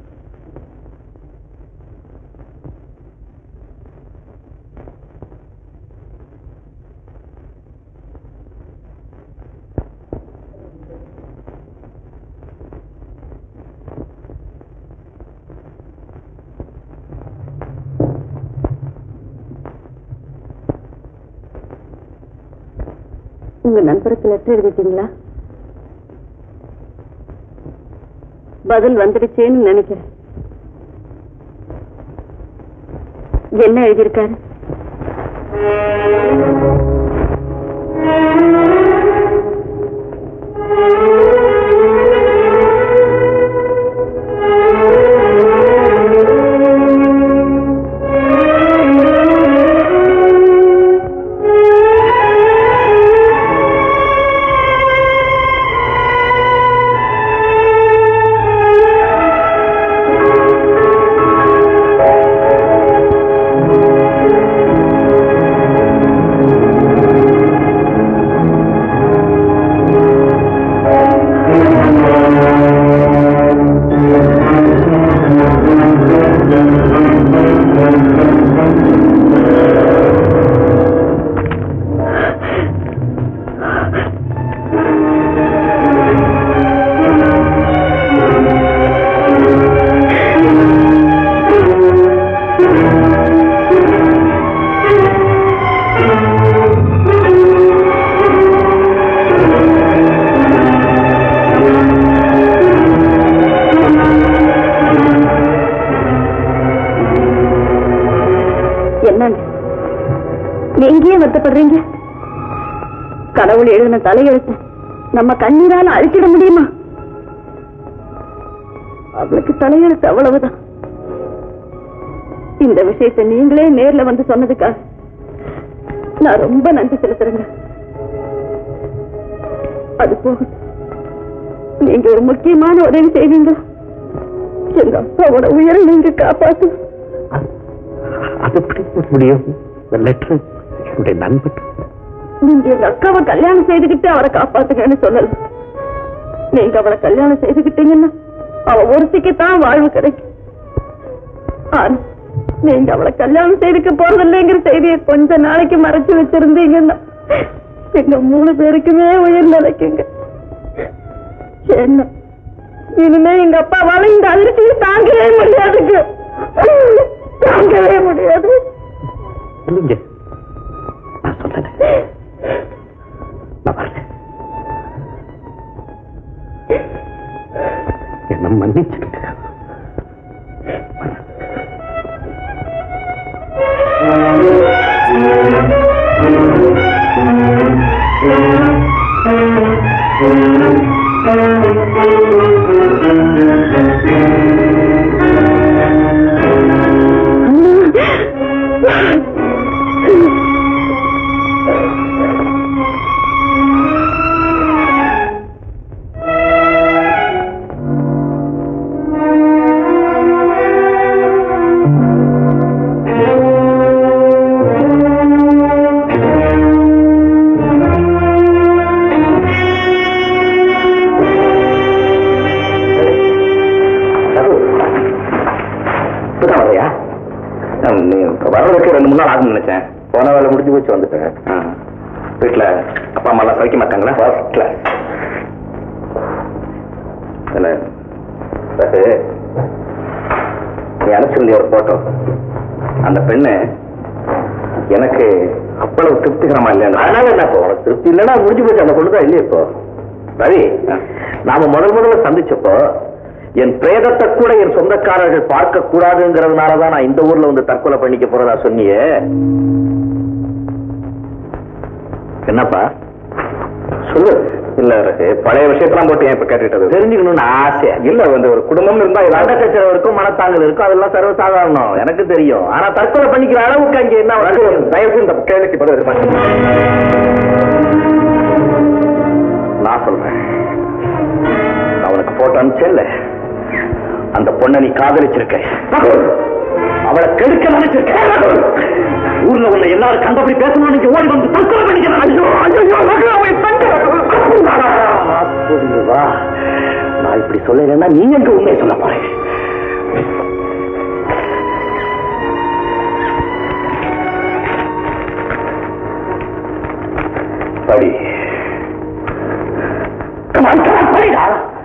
உங்க நண்பருக்கு லெட்டர் எழுதிட்டீங்களா பதில் வந்துடுச்சேன்னு நினைக்கிறேன் என்ன எழுதியிருக்காரு என்னங்க நீங்க ஏன் வருத்தப்படுறீங்க கடவுள் எழுதின தலையெழுத்து நம்ம கண்ணீரால அழிச்சிட முடியுமா அவளுக்கு தலையெழுத்து அவ்வளவுதான் இந்த விஷயத்தை நீங்களே நேர்ல வந்து சொன்னதுக்காக நான் ரொம்ப நன்றி செலுத்துறேங்க அது போகுது நீங்க ஒரு முக்கியமான உதவி செய்வீங்களா எங்க அப்பாவோட உயிரை நீங்க காப்பாத்து அது எப்படி முடியும் இந்த லெட்டர் என்னுடைய நண்பன் நீங்க எங்க அக்காவை கல்யாணம் செய்துகிட்டு அவரை காப்பாத்துங்கன்னு சொல்லல நீங்க அவளை கல்யாணம் செய்துகிட்டீங்கன்னா அவ ஒருத்திக்கு தான் வாழ்வு கிடைக்கும் ஆனா நீங்க அவளை கல்யாணம் செய்துக்க போறதில்லைங்கிற செய்தியை கொஞ்ச நாளைக்கு மறைச்சு வச்சிருந்தீங்கன்னா எங்க மூணு பேருக்குமே உயிர் நிலைக்குங்க என்ன இனிமே எங்க அப்பாவால இந்த அதிர்ச்சியை தாங்கவே முடியாதுங்க தாங்கவே முடியாது சொல்லுங்க நான் சொல்றேன் நான் வரேன் என்ன மன்னிச்சுக்கிட்டு இப்பதான் வரையா நீ வரதுக்கு ரெண்டு மூணு நாள் ஆகும் நினைச்சேன் போன வேலை முடிஞ்சு போச்சு வந்துட்டேன் வீட்டுல அப்பா அம்மா எல்லாம் சமைக்க மாட்டாங்களா ஃபர்ஸ்ட் கிளாஸ் நீ அனுப்பிச்சிருந்திய ஒரு போட்டோ அந்த பெண்ணு எனக்கு அவ்வளவு திருப்திகரமா இல்லையா அதனால என்ன இப்போ உனக்கு திருப்தி இல்லைன்னா முடிஞ்சு போச்சு அந்த பொண்ணு தான் இல்லையே இப்போ ரவி நாம முதல் முதல்ல சந்திச்சப்போ என் பிரேதத்தை கூட என் சொந்தக்காரர்கள் பார்க்க கூடாதுங்கிறதுனாலதான் நான் இந்த ஊர்ல வந்து தற்கொலை பண்ணிக்க போறதா சொன்னியே என்னப்பா சொல்லு இல்ல ரகு, பழைய விஷயத்தெல்லாம் போட்டு ஏன் இப்ப கேட்டுட்டது தெரிஞ்சுக்கணும்னு ஆசை இல்ல வந்து ஒரு குடும்பம் இருந்தா சண்டை சச்சரவு இருக்கும் மனத்தாங்கல் இருக்கும் அதெல்லாம் சர்வசாதாரணம் எனக்கு தெரியும் ஆனா தற்கொலை பண்ணிக்கிற அளவுக்கு அங்க என்ன தயவு இந்த கேள்விக்கு பதில் இருப்பேன் நான் சொல்றேன் நான் உனக்கு போட்டோ அனுப்பிச்சேன்ல அந்த பொண்ணை நீ காதலிச்சிருக்க அவளை கெடுக்க நினைச்சிருக்க ஊர்ல உன்னை எல்லாரும் கண்டபடி பேசணும் நீங்க ஓடி வந்து தற்கொலை பண்ணிக்கிறேன் ஐயோ ஐயோ ஐயோ, அவன் தற்கொலை. அப்படி வா நான் இப்படி சொல்லலைன்னா நீ எங்க உண்மையை சொல்ல போறேன் படி Come on, come on, படிடா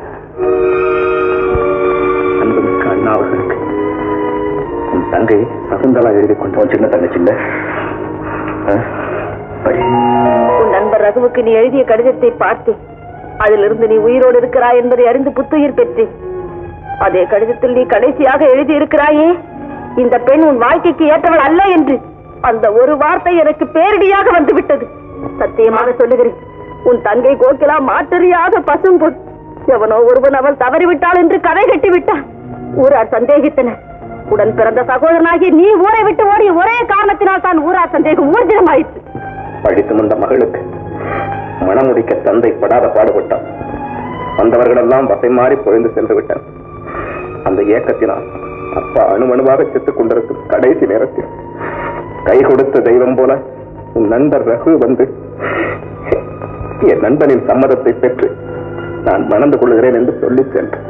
அன்புமிக்க அண்ணா அவர்களுக்கு உன் தங்கை சகுந்தலா எழுதி கொண்டு உன் சின்ன தங்கச்சி இல்ல ஆ? படி உன் நண்பர் ரகுவுக்கு நீ எழுதிய கடிதத்தை பார்த்தேன் அதிலிருந்து நீ உயிரோடு இருக்கிறாய் என்பதை அறிந்து புத்துயிர் பெற்றேன் அதே கடிதத்தில் நீ கடைசியாக எழுதி இருக்கிறாயே இந்த பெண் உன் வாழ்க்கைக்கு ஏற்றவள் அல்ல என்று அந்த ஒரு வார்த்தை எனக்கு பேரிடியாக வந்து விட்டது சத்தியமாக சொல்லுகிறேன் உன் தங்கை கோகிலா மாற்றறியாத பசும்பொன் எவனோ ஒருவன் அவள் தவறிவிட்டாள் என்று கதை கட்டி விட்டான் ஊரார் சந்தேகித்தனர் உடன் பிறந்த சகோதரனாகி நீ ஊரை விட்டு ஓடி ஒரே காரணத்தினால் தான் ஊரார் சந்தேகம் ஊர்ஜிதமாயிற்று படித்து வந்த மகளுக்கு மணமுடிக்க தந்தை படாத பாடுபட்டான் வந்தவர்களெல்லாம் வசை மாறி பொழிந்து சென்று விட்டார் அந்த ஏக்கத்தினால் அப்பா அணுமணுவாக செத்துக் கொண்டிருக்கும் கடைசி நேரத்தில் கை கொடுத்த தெய்வம் போல உன் நண்பர் ரகு வந்து என் நண்பனின் சம்மதத்தை பெற்று நான் மணந்து கொள்கிறேன் என்று சொல்லிச் சென்றேன்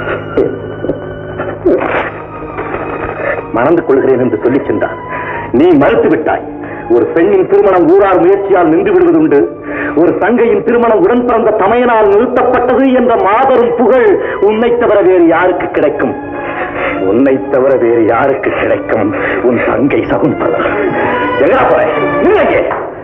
மணந்து கொள்கிறேன் என்று சொல்லிச் சென்றான் நீ மறுத்து விட்டாய் ஒரு பெண்ணின் திருமணம் ஊரார் முயற்சியால் நின்று விடுவதுண்டு ஒரு தங்கையின் திருமணம் உடன் பிறந்த தமையனால் நிறுத்தப்பட்டது என்ற மாபெரும் புகழ் உன்னை தவிர வேறு யாருக்கு கிடைக்கும் உன்னை தவிர வேறு யாருக்கு கிடைக்கும் உன் தங்கை சகுந்தலா எங்கடா போற இல்லைங்க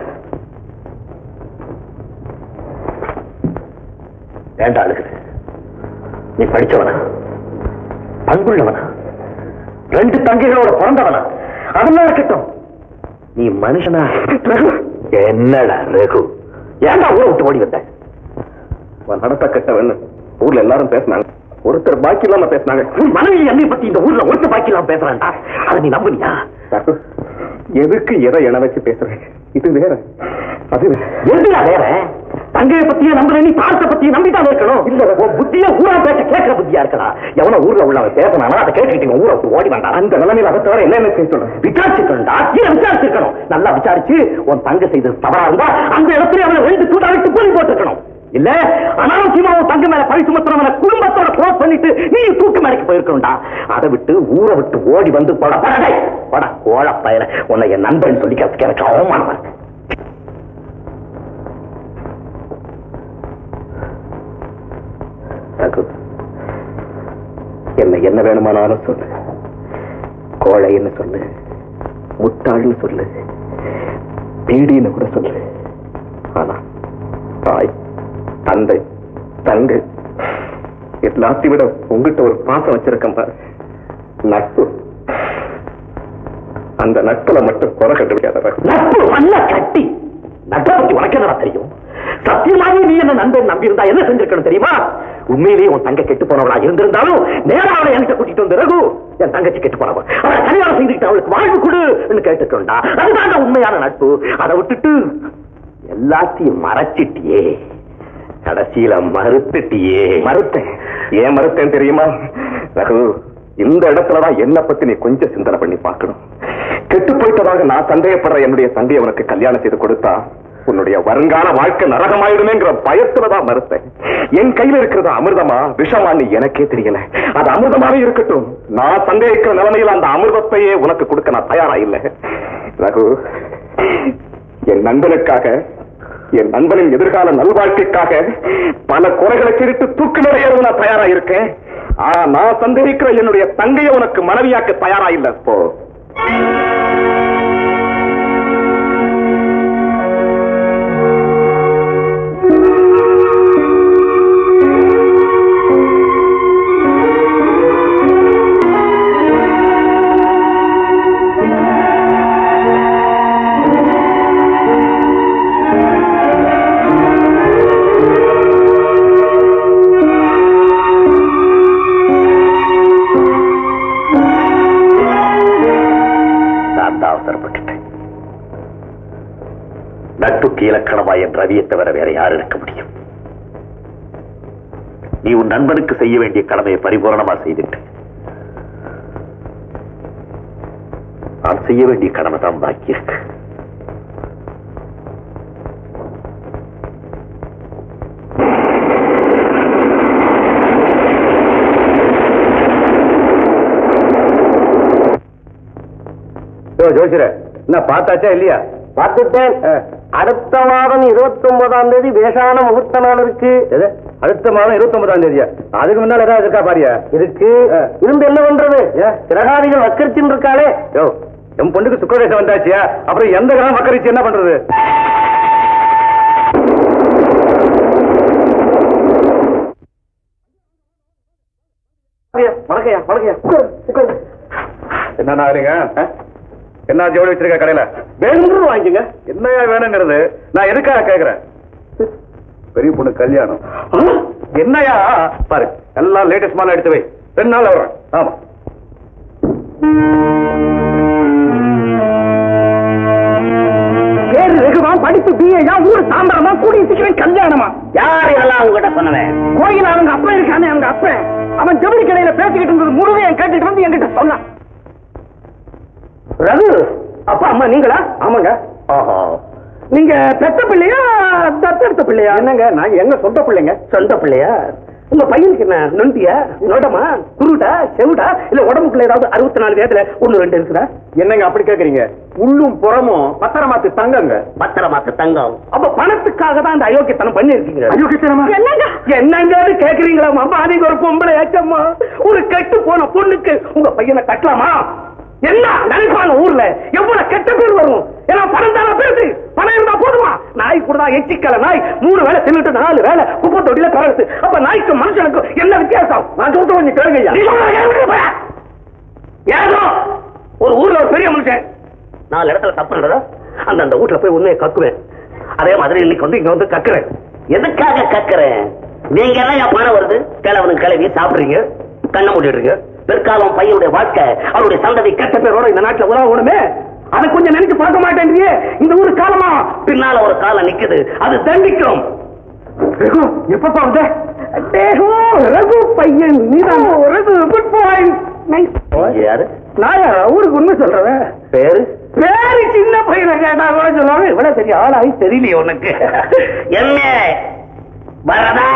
வேண்டா அழுகுது நீ படிச்சவனா பண்புள்ளவனா ரெண்டு தங்கைகளோட பிறந்தவனா அதெல்லாம் இருக்கட்டும் நீ மனுஷனா ரகு என்னடா ரகு ஏன்டா ஊரை விட்டு ஓடி வந்த நடத்த கட்டவன் ஊர்ல எல்லாரும் பேசினாங்க ஒருத்தர் பாக்கி இல்லாம பேசினாங்க மனைவி என்னை பத்தி இந்த ஊர்ல ஒருத்தர் பாக்கி இல்லாம பேசுறான்டா அதை நீ நம்புனியா எதுக்கு எதை என வச்சு பேசுறேன் இது வேற அது எதுடா வேற தங்கைய பத்தியே நம்புற நீ தாரத்தை பத்தியே நம்பிதான் இருக்கணும் இல்ல உன் புத்திய ஊரா பேச்ச கேட்கிற புத்தியா இருக்கலாம் எவனோ ஊர்ல உள்ளவன் பேசினானா அதை கேட்டுக்கிட்டு ஊரை விட்டு ஓடி வேண்டாம் அந்த நிலைமையில அதை தவிர என்ன என்ன செய்ய சொல்றேன் விசாரிச்சுக்கணும்டா கீழே விசாரிச்சிருக்கணும் நல்லா விசாரிச்சு உன் தங்க செய்தது தவறா இருந்தா அந்த இடத்துல அவனை ரெண்டு தூண்டா விட்டு கூலி போட்டுருக்கணும் இல்ல அனாவசியமா உன் தங்க மேல பழி சுமத்துறவன குடும்பத்தோட க்ளோஸ் பண்ணிட்டு நீ தூக்கு மேலைக்கு போயிருக்கணும்டா அதை விட்டு ஊரை விட்டு ஓடி வந்து போட படடை பட கோழ பயல உன்னை என் நண்பன் சொல்லிக்கிறதுக்கு எனக்கு அவமானமா இருக்கு ரகு என்ன என்ன வேணுமானாலும் சொல்லு கோழைன்னு சொல்லு முட்டாள்னு சொல்லு பீடின்னு கூட சொல்லு ஆனா தாய் தந்தை தங்கை எல்லாத்தையும் விட உங்ககிட்ட ஒரு பாசம் வச்சிருக்கேன் பாரு நட்பு அந்த நட்புல மட்டும் குறை கண்டுபிடிக்காத நட்பு நல்ல கட்டி நட்பை பத்தி உனக்கு என்னடா தெரியும் சத்தியமாவே நீ என்ன நண்பன் நம்பி இருந்தா என்ன செஞ்சிருக்கணும் தெரியுமா உண்மையிலேயே உன் தங்க கெட்டு போனவளா இருந்திருந்தாலும் நேரா அவளை என்கிட்ட கூட்டிட்டு வந்து ரகு என் தங்கச்சி கெட்டு போனவள் அவளை கல்யாணம் செய்துக்கிட்டு அவளுக்கு வாழ்வு கொடு கேட்டுக்கொண்டா அதுதான் உண்மையான நட்பு அதை விட்டுட்டு எல்லாத்தையும் மறைச்சிட்டியே கடைசியில மறுத்துட்டியே மறுத்தேன் ஏன் மறுத்தேன் தெரியுமா ரகு இந்த இடத்துலதான் என்ன பத்தி நீ கொஞ்சம் சிந்தனை பண்ணி பார்க்கணும் கெட்டு போயிட்டதாக நான் சந்தேகப்படுற என்னுடைய தந்தையை உனக்கு கல்யாணம் செய்து கொடுத்தா உன்னுடைய வருங்கால வாழ்க்கை நரகமாயிடுமேங்கிற பயத்துலதான் மறுத்தேன் என் கையில இருக்கிறது அமிர்தமா விஷமான்னு எனக்கே தெரியல அது அமிர்தமாவே இருக்கட்டும் நான் சந்தேகிக்கிற நிலைமையில அந்த அமிர்தத்தையே உனக்கு கொடுக்க நான் தயாரா இல்லை ரகு என் நண்பனுக்காக என் நண்பனின் எதிர்கால நல்வாழ்க்கைக்காக பல குறைகளை கிழித்து தூக்கு நிறைய நான் தயாரா இருக்கேன் ஆனா நான் சந்தேகிக்கிற என்னுடைய தங்கையை உனக்கு மனைவியாக்க தயாரா இல்ல போ அன்புக்கு இலக்கணமா என் ரவியை தவிர வேற யார் இருக்க முடியும் நீ உன் நண்பனுக்கு செய்ய வேண்டிய கடமையை பரிபூரணமா செய்துட்டு நான் செய்ய வேண்டிய கடமை தான் பாக்கி இருக்கு ஜோசியர என்ன பார்த்தாச்சா இல்லையா பார்த்துட்டேன் அடுத்த மாதம் இருபத்தி ஒன்பதாம் தேதி வேஷான முகூர்த்த நாள் இருக்கு எது? அடுத்த மாதம் இருபத்தி ஒன்பதாம் தேதியா அதுக்கு முன்னால ஏதாவது இருக்கா பாரியா இருக்கு இருந்து என்ன பண்றது கிரகாதிகள் வக்கரிச்சின்னு இருக்காளே யோ என் பொண்ணுக்கு சுக்கரதேசம் வந்தாச்சியா அப்புறம் எந்த கிராமம் மக்கரிச்சு என்ன பண்றது வணக்கையா வணக்கையா என்ன ஆகுறீங்க என்ன ஜோடி வச்சிருக்க கடையில வேணுங்கிறது வாங்கிக்கங்க என்னையா வேணுங்கிறது நான் எதுக்காக கேக்குறேன் பெரிய பொண்ணு கல்யாணம் என்னையா பாரு எல்லாம் லேட்டஸ்ட் மாலை எடுத்து வை ரெண்டு நாள் வரும் ஆமா பேரு ரகுவா படிப்பு பிஏயா ஊரு சாம்பரமா கூடி சீக்கிரம் கல்யாணமா யார் இதெல்லாம் உங்ககிட்ட சொன்னவன் கோயில் அவங்க அப்பா இருக்கானே அவங்க அப்பா அவன் ஜவுளி கடையில பேசிக்கிட்டு இருந்தது முழுதையும் கேட்டுட்டு வந்து என்கிட்ட சொன்னான் ரகு அப்பா அம்மா நீங்களா ஆமாங்க நீங்க பெத்த பிள்ளையா தத்தெடுத்த பிள்ளையா என்னங்க நான் எங்க சொந்த பிள்ளைங்க சொந்த பிள்ளையா உங்க பையனுக்கு என்ன நொண்டியா நோடமா குருடா செவிடா இல்ல உடம்புக்குள்ள ஏதாவது அறுபத்தி நாலு வேதல ஒண்ணு ரெண்டு இருக்குதா என்னங்க அப்படி கேக்குறீங்க உள்ளும் புறமும் பத்திரமாத்து தங்கங்க பத்திரமாத்து தங்கம் அப்ப பணத்துக்காக தான் அந்த அயோக்கியத்தனம் பண்ணி இருக்கீங்க அயோக்கியத்தனமா? என்னங்க என்னங்க கேக்குறீங்களா அம்மா நீங்க ஒரு பொம்பளை ஏச்சம்மா ஒரு கெட்டு போன பொண்ணுக்கு உங்க பையனை கட்டலாமா என்ன நினைப்பாங்க ஊர்ல எவ்வளவு கெட்ட பேர் வரும் ஏன்னா பணம் தானே பேசு பணம் இருந்தா போதுமா நாய் கூட தான் எச்சிக்கல நாய் மூணு வேலை தின்னுட்டு நாலு வேலை குப்பை தொட்டில கலருது அப்ப நாய்க்கு மனுஷனுக்கு என்ன வித்தியாசம் நான் சொல்றது கொஞ்சம் கேளுங்க ஐயா. நீ சொல்றத கேளுங்க போயா. ஏதோ ஒரு ஊர்ல ஒரு பெரிய மனுஷன் நாலு இடத்துல தப்பு நடந்தா அந்த அந்த வீட்டுல போய் உண்மையை கக்குவேன் அதே மாதிரி இன்னைக்கு வந்து இங்க வந்து கக்குறேன் எதுக்காக கக்குறேன் நீங்க எல்லாம் என் பணம் வருது கிழவனுக்கு கிளவி சாப்பிடுறீங்க கண்ணை மூடிடுறீங்க பிற்காலம் பையனுடைய வாழ்க்கை அவருடைய சந்ததி கெட்ட பேரோட இந்த நாட்டுல உலகணுமே அதை கொஞ்சம் நினைச்சு பார்க்க மாட்டேன்றியே இந்த ஊரு காலமா பின்னால ஒரு காலம் நிக்குது அது தண்டிக்கும் ரகு எப்பப்பா வந்த தேகோ ரகு பையன் நீதான் ரகு குட் பாயிண்ட் நைஸ் யாரு நான் யாரா ஊருக்கு உண்மை சொல்றேன் பேரு பேரு சின்ன பையனை கேட்டா கூட சொல்லுவாங்க இவ்வளவு பெரிய ஆளாகி தெரியலையே உனக்கு என்ன வரதா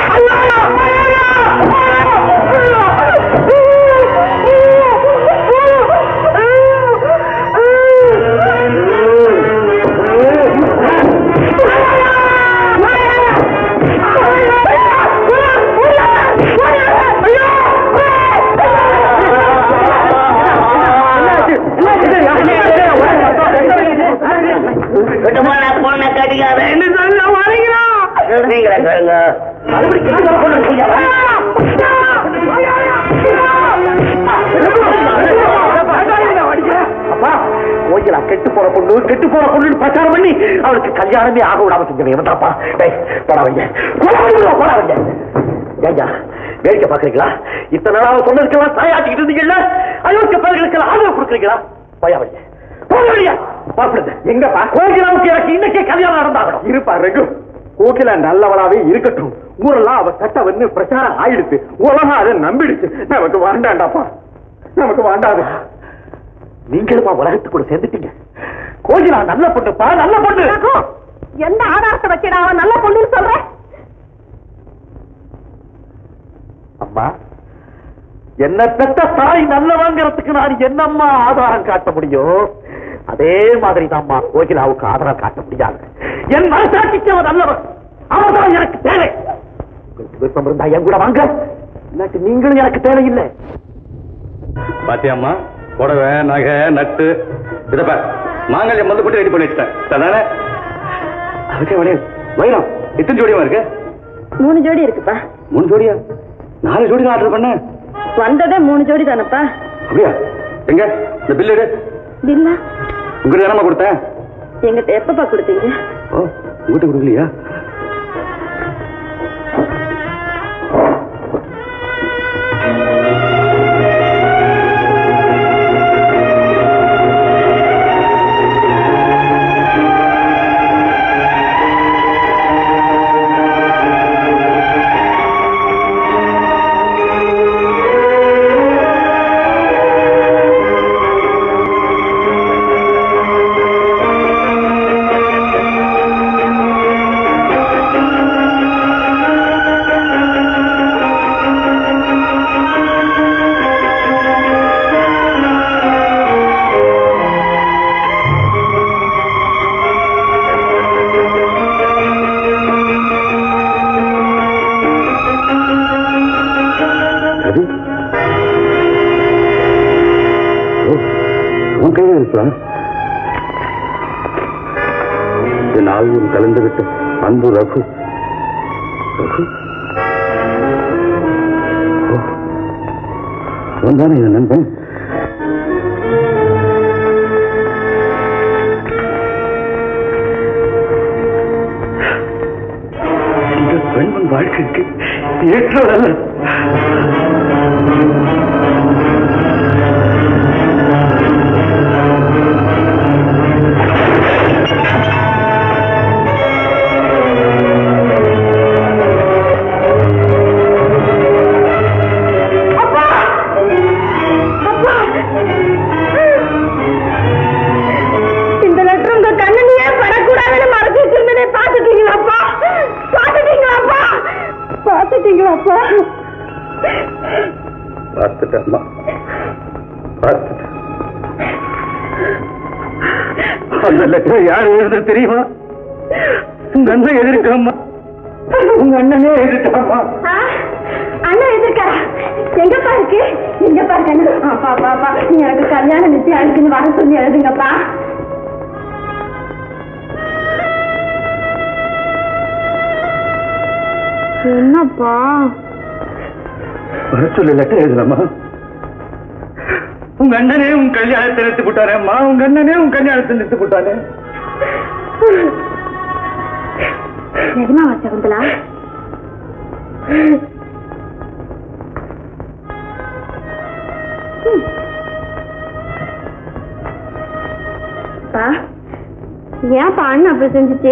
விட்டு போன பொண்ணை கடிக்காத என்ன சொல்ல வரீங்களா நீங்களே கேளுங்க அப்பா ஓய்யலா கெட்டு போற பொண்ணு கெட்டு போற பொண்ணு பிரச்சாரம் பண்ணி அவளுக்கு கல்யாணமே ஆக விடாம செஞ்சவன் இவன்தாப்பா டேய் போடா வைங்க போடா வைங்க போடா வைங்க ஏய்யா வேடிக்கை பாக்குறீங்களா இத்தனை நாள் அவன் சொன்னதுக்கெல்லாம் தாயாட்டிக்கிட்டு இருந்தீங்கல்ல அயோக்கிய பயிர்களுக்கெல்லாம் ஆதரவு கொடுக்குறீங்களா பயா வைங்க போக வழியா பாப்பிடுது எங்கப்பா கோகிலாவுக்கு எனக்கு இன்னைக்கே கல்யாணம் நடந்தாகணும் இருப்பா ரெகு கோகிலா நல்லவளாவே இருக்கட்டும் ஊரெல்லாம் அவ கட்ட வந்து பிரச்சாரம் ஆயிடுச்சு உலகம் அதை நம்பிடுச்சு நமக்கு வேண்டாண்டாப்பா நமக்கு வேண்டாது நீங்களுமா உலகத்து கூட சேர்ந்துட்டீங்க கோகிலா நல்ல பொண்ணுப்பா நல்ல பொண்ணு எந்த ஆதாரத்தை வச்சுடா அவன் நல்ல பொண்ணுன்னு சொல்றேன் அம்மா என்ன பெத்த தாய் நல்லவங்கிறதுக்கு நான் என்னம்மா ஆதாரம் காட்ட முடியும் அதே மாதிரி தான்மா கோகிலாவுக்கு ஆதாரம் காட்ட முடியாது என் மனசாட்சிக்கு அவன் நல்லவன் அவன் தான் எனக்கு தேவை உங்களுக்கு விருப்பம் இருந்தா என் கூட வாங்க இல்லாட்டி நீங்களும் எனக்கு தேவையில்லை பாத்தியாம்மா புடவை நகை நட்டு இதப்ப மாங்கல்யம் வந்து போட்டு ரெடி பண்ணி வச்சிட்டேன் அதானே அதுக்கே வளையல் வைரம் எத்தனை ஜோடியமா இருக்கு மூணு ஜோடி இருக்குப்பா மூணு ஜோடியா நாலு ஜோடி தான் ஆர்டர் பண்ண வந்ததே மூணு ஜோடி தானப்பா அப்படியா எங்க இந்த பில் எடு இல்ல உங்களுக்கு என்னமா கொடுத்தேன் எங்கிட்ட எப்பப்பா கொடுத்தீங்க ஓ உங்ககிட்ட கொடுக்கலையா ரவி ஓ, உன் கையில் இருக்கலாம் என் ஆழ்வும் கலந்துவிட்ட அன்பு ரகு ரகு ஓ, அவன்தானே என் நண்பன் இந்த பெண்மன் வாழ்க்கைக்கு ஏற்றதல்ல இந்த லெட்டர் உங்க கண்ணனியே படக்கூடாதுன்னு மறைச்சு வச்சிருந்தனே பாத்துட்டீங்களாப்பா பாத்துட்டீங்களாப்பா பாத்துட்டீங்களாப்பா பார்த்துட்டேம்மா பார்த்துட்டேன் அந்த லெட்டர் யார் எழுத தெரியுமா உங்க அண்ணன் எதிர்க்காமா உங்க அண்ணனே எதிர்க்காமா ஆ, அண்ணா எதிர்க்காரா எங்கப்பா இருக்கு எங்கப்பா இருக்கு அண்ணா? அப்பா அப்பா அப்பா நீ எனக்கு கல்யாணம் நிச்சயம் அழுக்குன்னு வர சொல்லி எழுதுங்கப்பா என்னப்பா வர சொல்லி லெட்டர் எழுதலாமா உங்க அண்ணனே உன் கல்யாணத்தை நிறுத்தி போட்டாரேம்மா உங்க அண்ணனே உன் கல்யாணத்தை நிறுத்தி போட்டானே நிஜமாவா சகுந்தலா பா ஏன்ப்பா அண்ணன் அப்படி செஞ்சுச்சு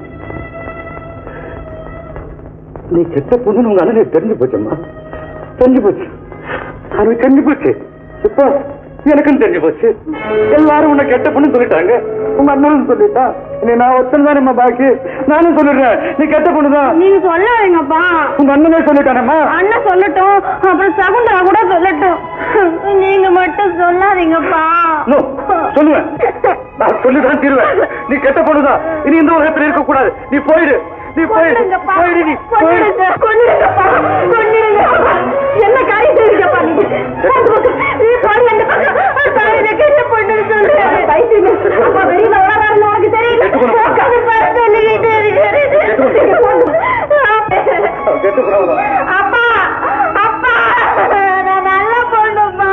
நீ செத்த பொண்ணு உங்க அண்ணனை தெரிஞ்சு போச்சம்மா தெரிஞ்சு போச்சு அவனுக்கு தெரிஞ்சு போச்சு இப்போ எனக்கும் தெரிஞ்சு போச்சு எல்லாரும் உன்னை கெட்ட பொண்ணு சொல்லிட்டாங்க உங்க அண்ணனும் சொல்லிட்டான் நீ நான் ஒத்தன் தானேம்மா பாக்கி நானும் சொல்லிடுறேன் நீ கெட்ட பொண்ணுதான் நீங்க சொல்லாதீங்கப்பா உங்க அண்ணனே சொல்லிட்டானம்மா அண்ணன் சொல்லட்டும் அப்புறம் சகுந்தலா கூட சொல்லட்டும் நீங்க மட்டும் சொல்லாதீங்கப்பா நோ, சொல்லுவேன் நான் சொல்லிதான் தீருவேன் நீ கெட்ட பொண்ணுதான் இனி இந்த உலகத்துல இருக்க கூடாது நீ போயிடு நீ போயிடு கொன்னுடுங்கப்பா. போயிடு நீ போயிடு கொன்னுடுங்க, கொன்னுடுங்கப்பா, கொன்னுடுங்க. என்ன காரியம் செய்றீங்கப்பா நீங்க? அந்த பக்கம், நீ பாரு, அந்த பக்கம். பாரு, எனக்கு என்ன பொண்ணுன்னு சொல்லு. பைத்தியமே. அப்பா வெளியில வராருன்னு உனக்கு தெரியல. உட்கார்ந்து பாரு, சொல்லிக்கிட்டே இருக்கிறது. நீங்க போங்க. கெட்ட பொண்ணு அப்பா அப்பா நான் நல்ல பொண்ணுப்பா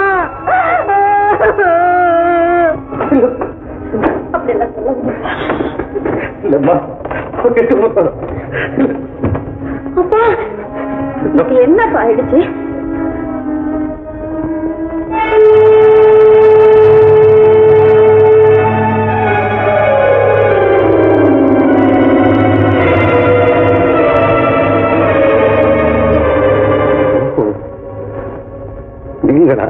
அப்படியெல்லாம் சொல்லாதீங்க இல்லம்மா கெட்டு பொண்ணு அப்பா இதுக்கு என்னப்பா ஆயிடுச்சு நீங்களா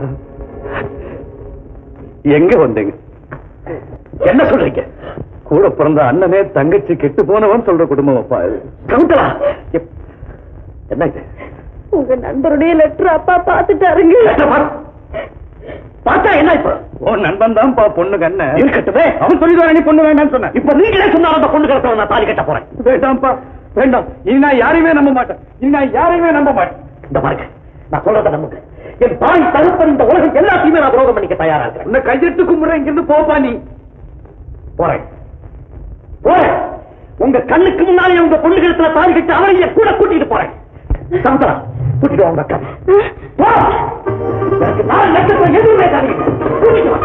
எங்க வந்தீங்க என்ன சொல்றீங்க கூட பிறந்த அண்ணனே தங்கச்சி கெட்டு போனவன் சொல்ற குடும்பம் அப்பா இது. கவுண்டலா எப்- என்ன இது உங்க நண்பருடைய லெட்டர் அப்பா பாத்துட்டாருங்க லெட்டர் பாரு. பார்த்தா என்ன இப்ப உன் நண்பன் தான் பொண்ணு கண்ண இருக்கட்டுமே அவன் சொல்லி நீ பொண்ணு வேண்டாம்னு சொன்ன இப்ப நீங்களே சொன்னா அந்த பொண்ணு கிடத்த நான் தாலி கட்ட போறேன் வேண்டாம்ப்பா வேண்டாம் இனி நான் யாரையுமே நம்ப மாட்டேன் இனி நான் யாரையுமே நம்ப மாட்டேன் இந்த பாருங்க நான் சொல்றத நம்புங்க என் தாய் தகப்பன் இந்த உலகம் எல்லாத்தையுமே நான் விரோதம் பண்ணிக்க தயாரா இருக்கேன் உன்னை கையெழுத்து கும்பிடுறேன் இங்கிருந்து போப்பா நீ போறேன் போறேன் உங்க கண்ணுக்கு முன்னாலே உங்க பொண்ணு கழுத்துல தாலி கட்டி அவரையும் கூட கூட்டிட்டு போறேன் சந்தரா கூட்டிட்டு வாங்க அக்கா போ எனக்கு நாலு லட்சத்துல எதுவுமே தாலி கூட்டிட்டு வா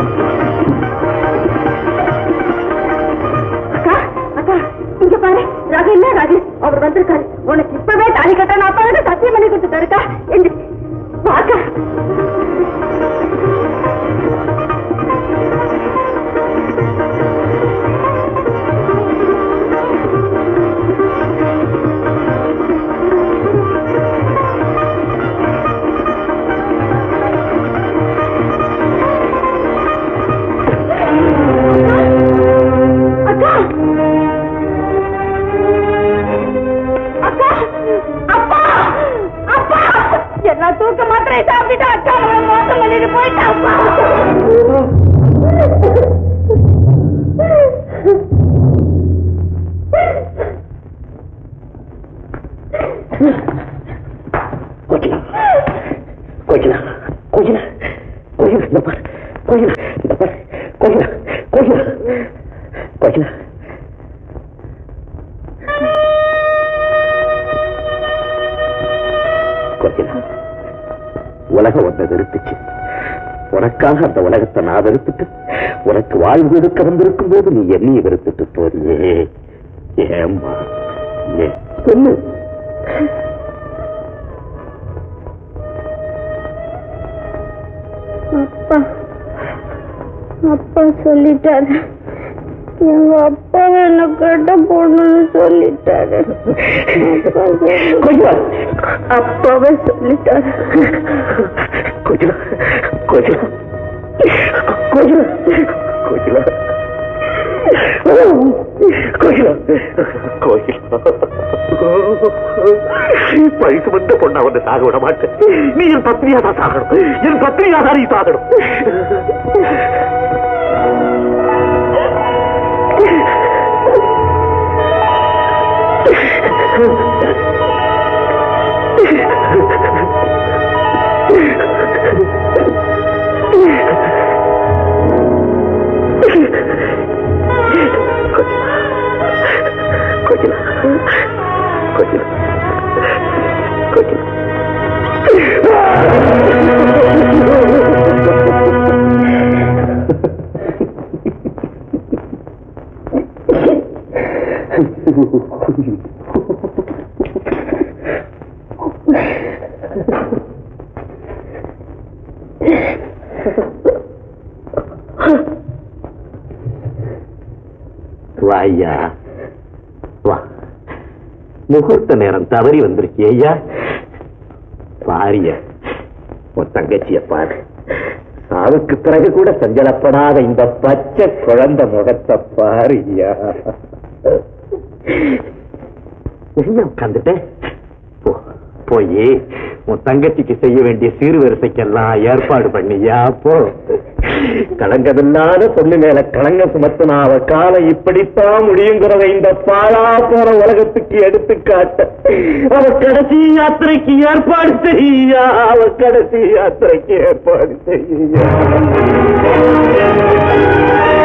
அக்கா அக்கா இங்க பாரு ரகு இல்ல ரகு அவர் வந்திருக்காரு உனக்கு இப்பவே தாலி கட்ட நான் அப்பா கிட்ட சத்தியம் பண்ணி கொடுத்துட்டாருக்கா எங்க வாக்கா அக்கா அக்கா அப்பா அப்பா என்ன தூக்க மாத்திரை சாப்பிட்டுட்டு அக்கா அவளை மோசம் பண்ணிட்டு போயிட்டா அப்பா கோகிலா கோகிலா கோகிலா இந்த பாரு கோகிலா இந்த பாரு கோகிலா கோகிலா கோகிலா கோகிலா உலகம் ஒன்றை வெறுத்துச்சு உனக்காக அந்த உலகத்தை நான் வெறுத்துட்டு உனக்கு வாழ்வு எடுக்க வந்திருக்கும் போது நீ என்னைய வெறுத்துட்டு போறியே ஏம்மா ஏன் சொல்லு அப்பா அப்பா சொல்லிட்டாரு எங்க அப்பா என்ன கட்ட போடணும்னு சொல்லிட்டாரு அப்பா சொல்லி- கோகிலா அப்பாவே சொல்லிட்டாரு கோகிலா கோகிலா கோகிலா கோகிலா கோகிலா கோகிலா வயசு வந்த பொண்ணா வந்து சாக விட மாட்டேன் நீ என் பத்னியா தான் சாகணும் என் பத்னியா தான் நீ சாகணும் கோகிலா கோகிலா கோகிலா வா ஐயா வா முகூர்த்த நேரம் தவறி வந்திருக்கே ஐயா பாரிய உன் தங்கச்சிய பாரு சாவுக்கு பிறகு கூட சஞ்சலப்படாத இந்த பச்சை குழந்தை முகத்தை பாருயா வெளிய உட்காந்துட்டேன் போ போய் உன் தங்கச்சிக்கு செய்ய வேண்டிய சீர்வரிசைக்கெல்லாம் ஏற்பாடு பண்ணியா போ களங்கமில்லாத பொண்ணு மேல களங்க சுமத்துனா அவ காலம் இப்படித்தான் முடியுங்கிறத இந்த பாழா போற உலகத்துக்கு எடுத்து காட்ட அவ கடைசி யாத்திரைக்கு ஏற்பாடு செய்யா அவ கடைசி யாத்திரைக்கு ஏற்பாடு செய்யா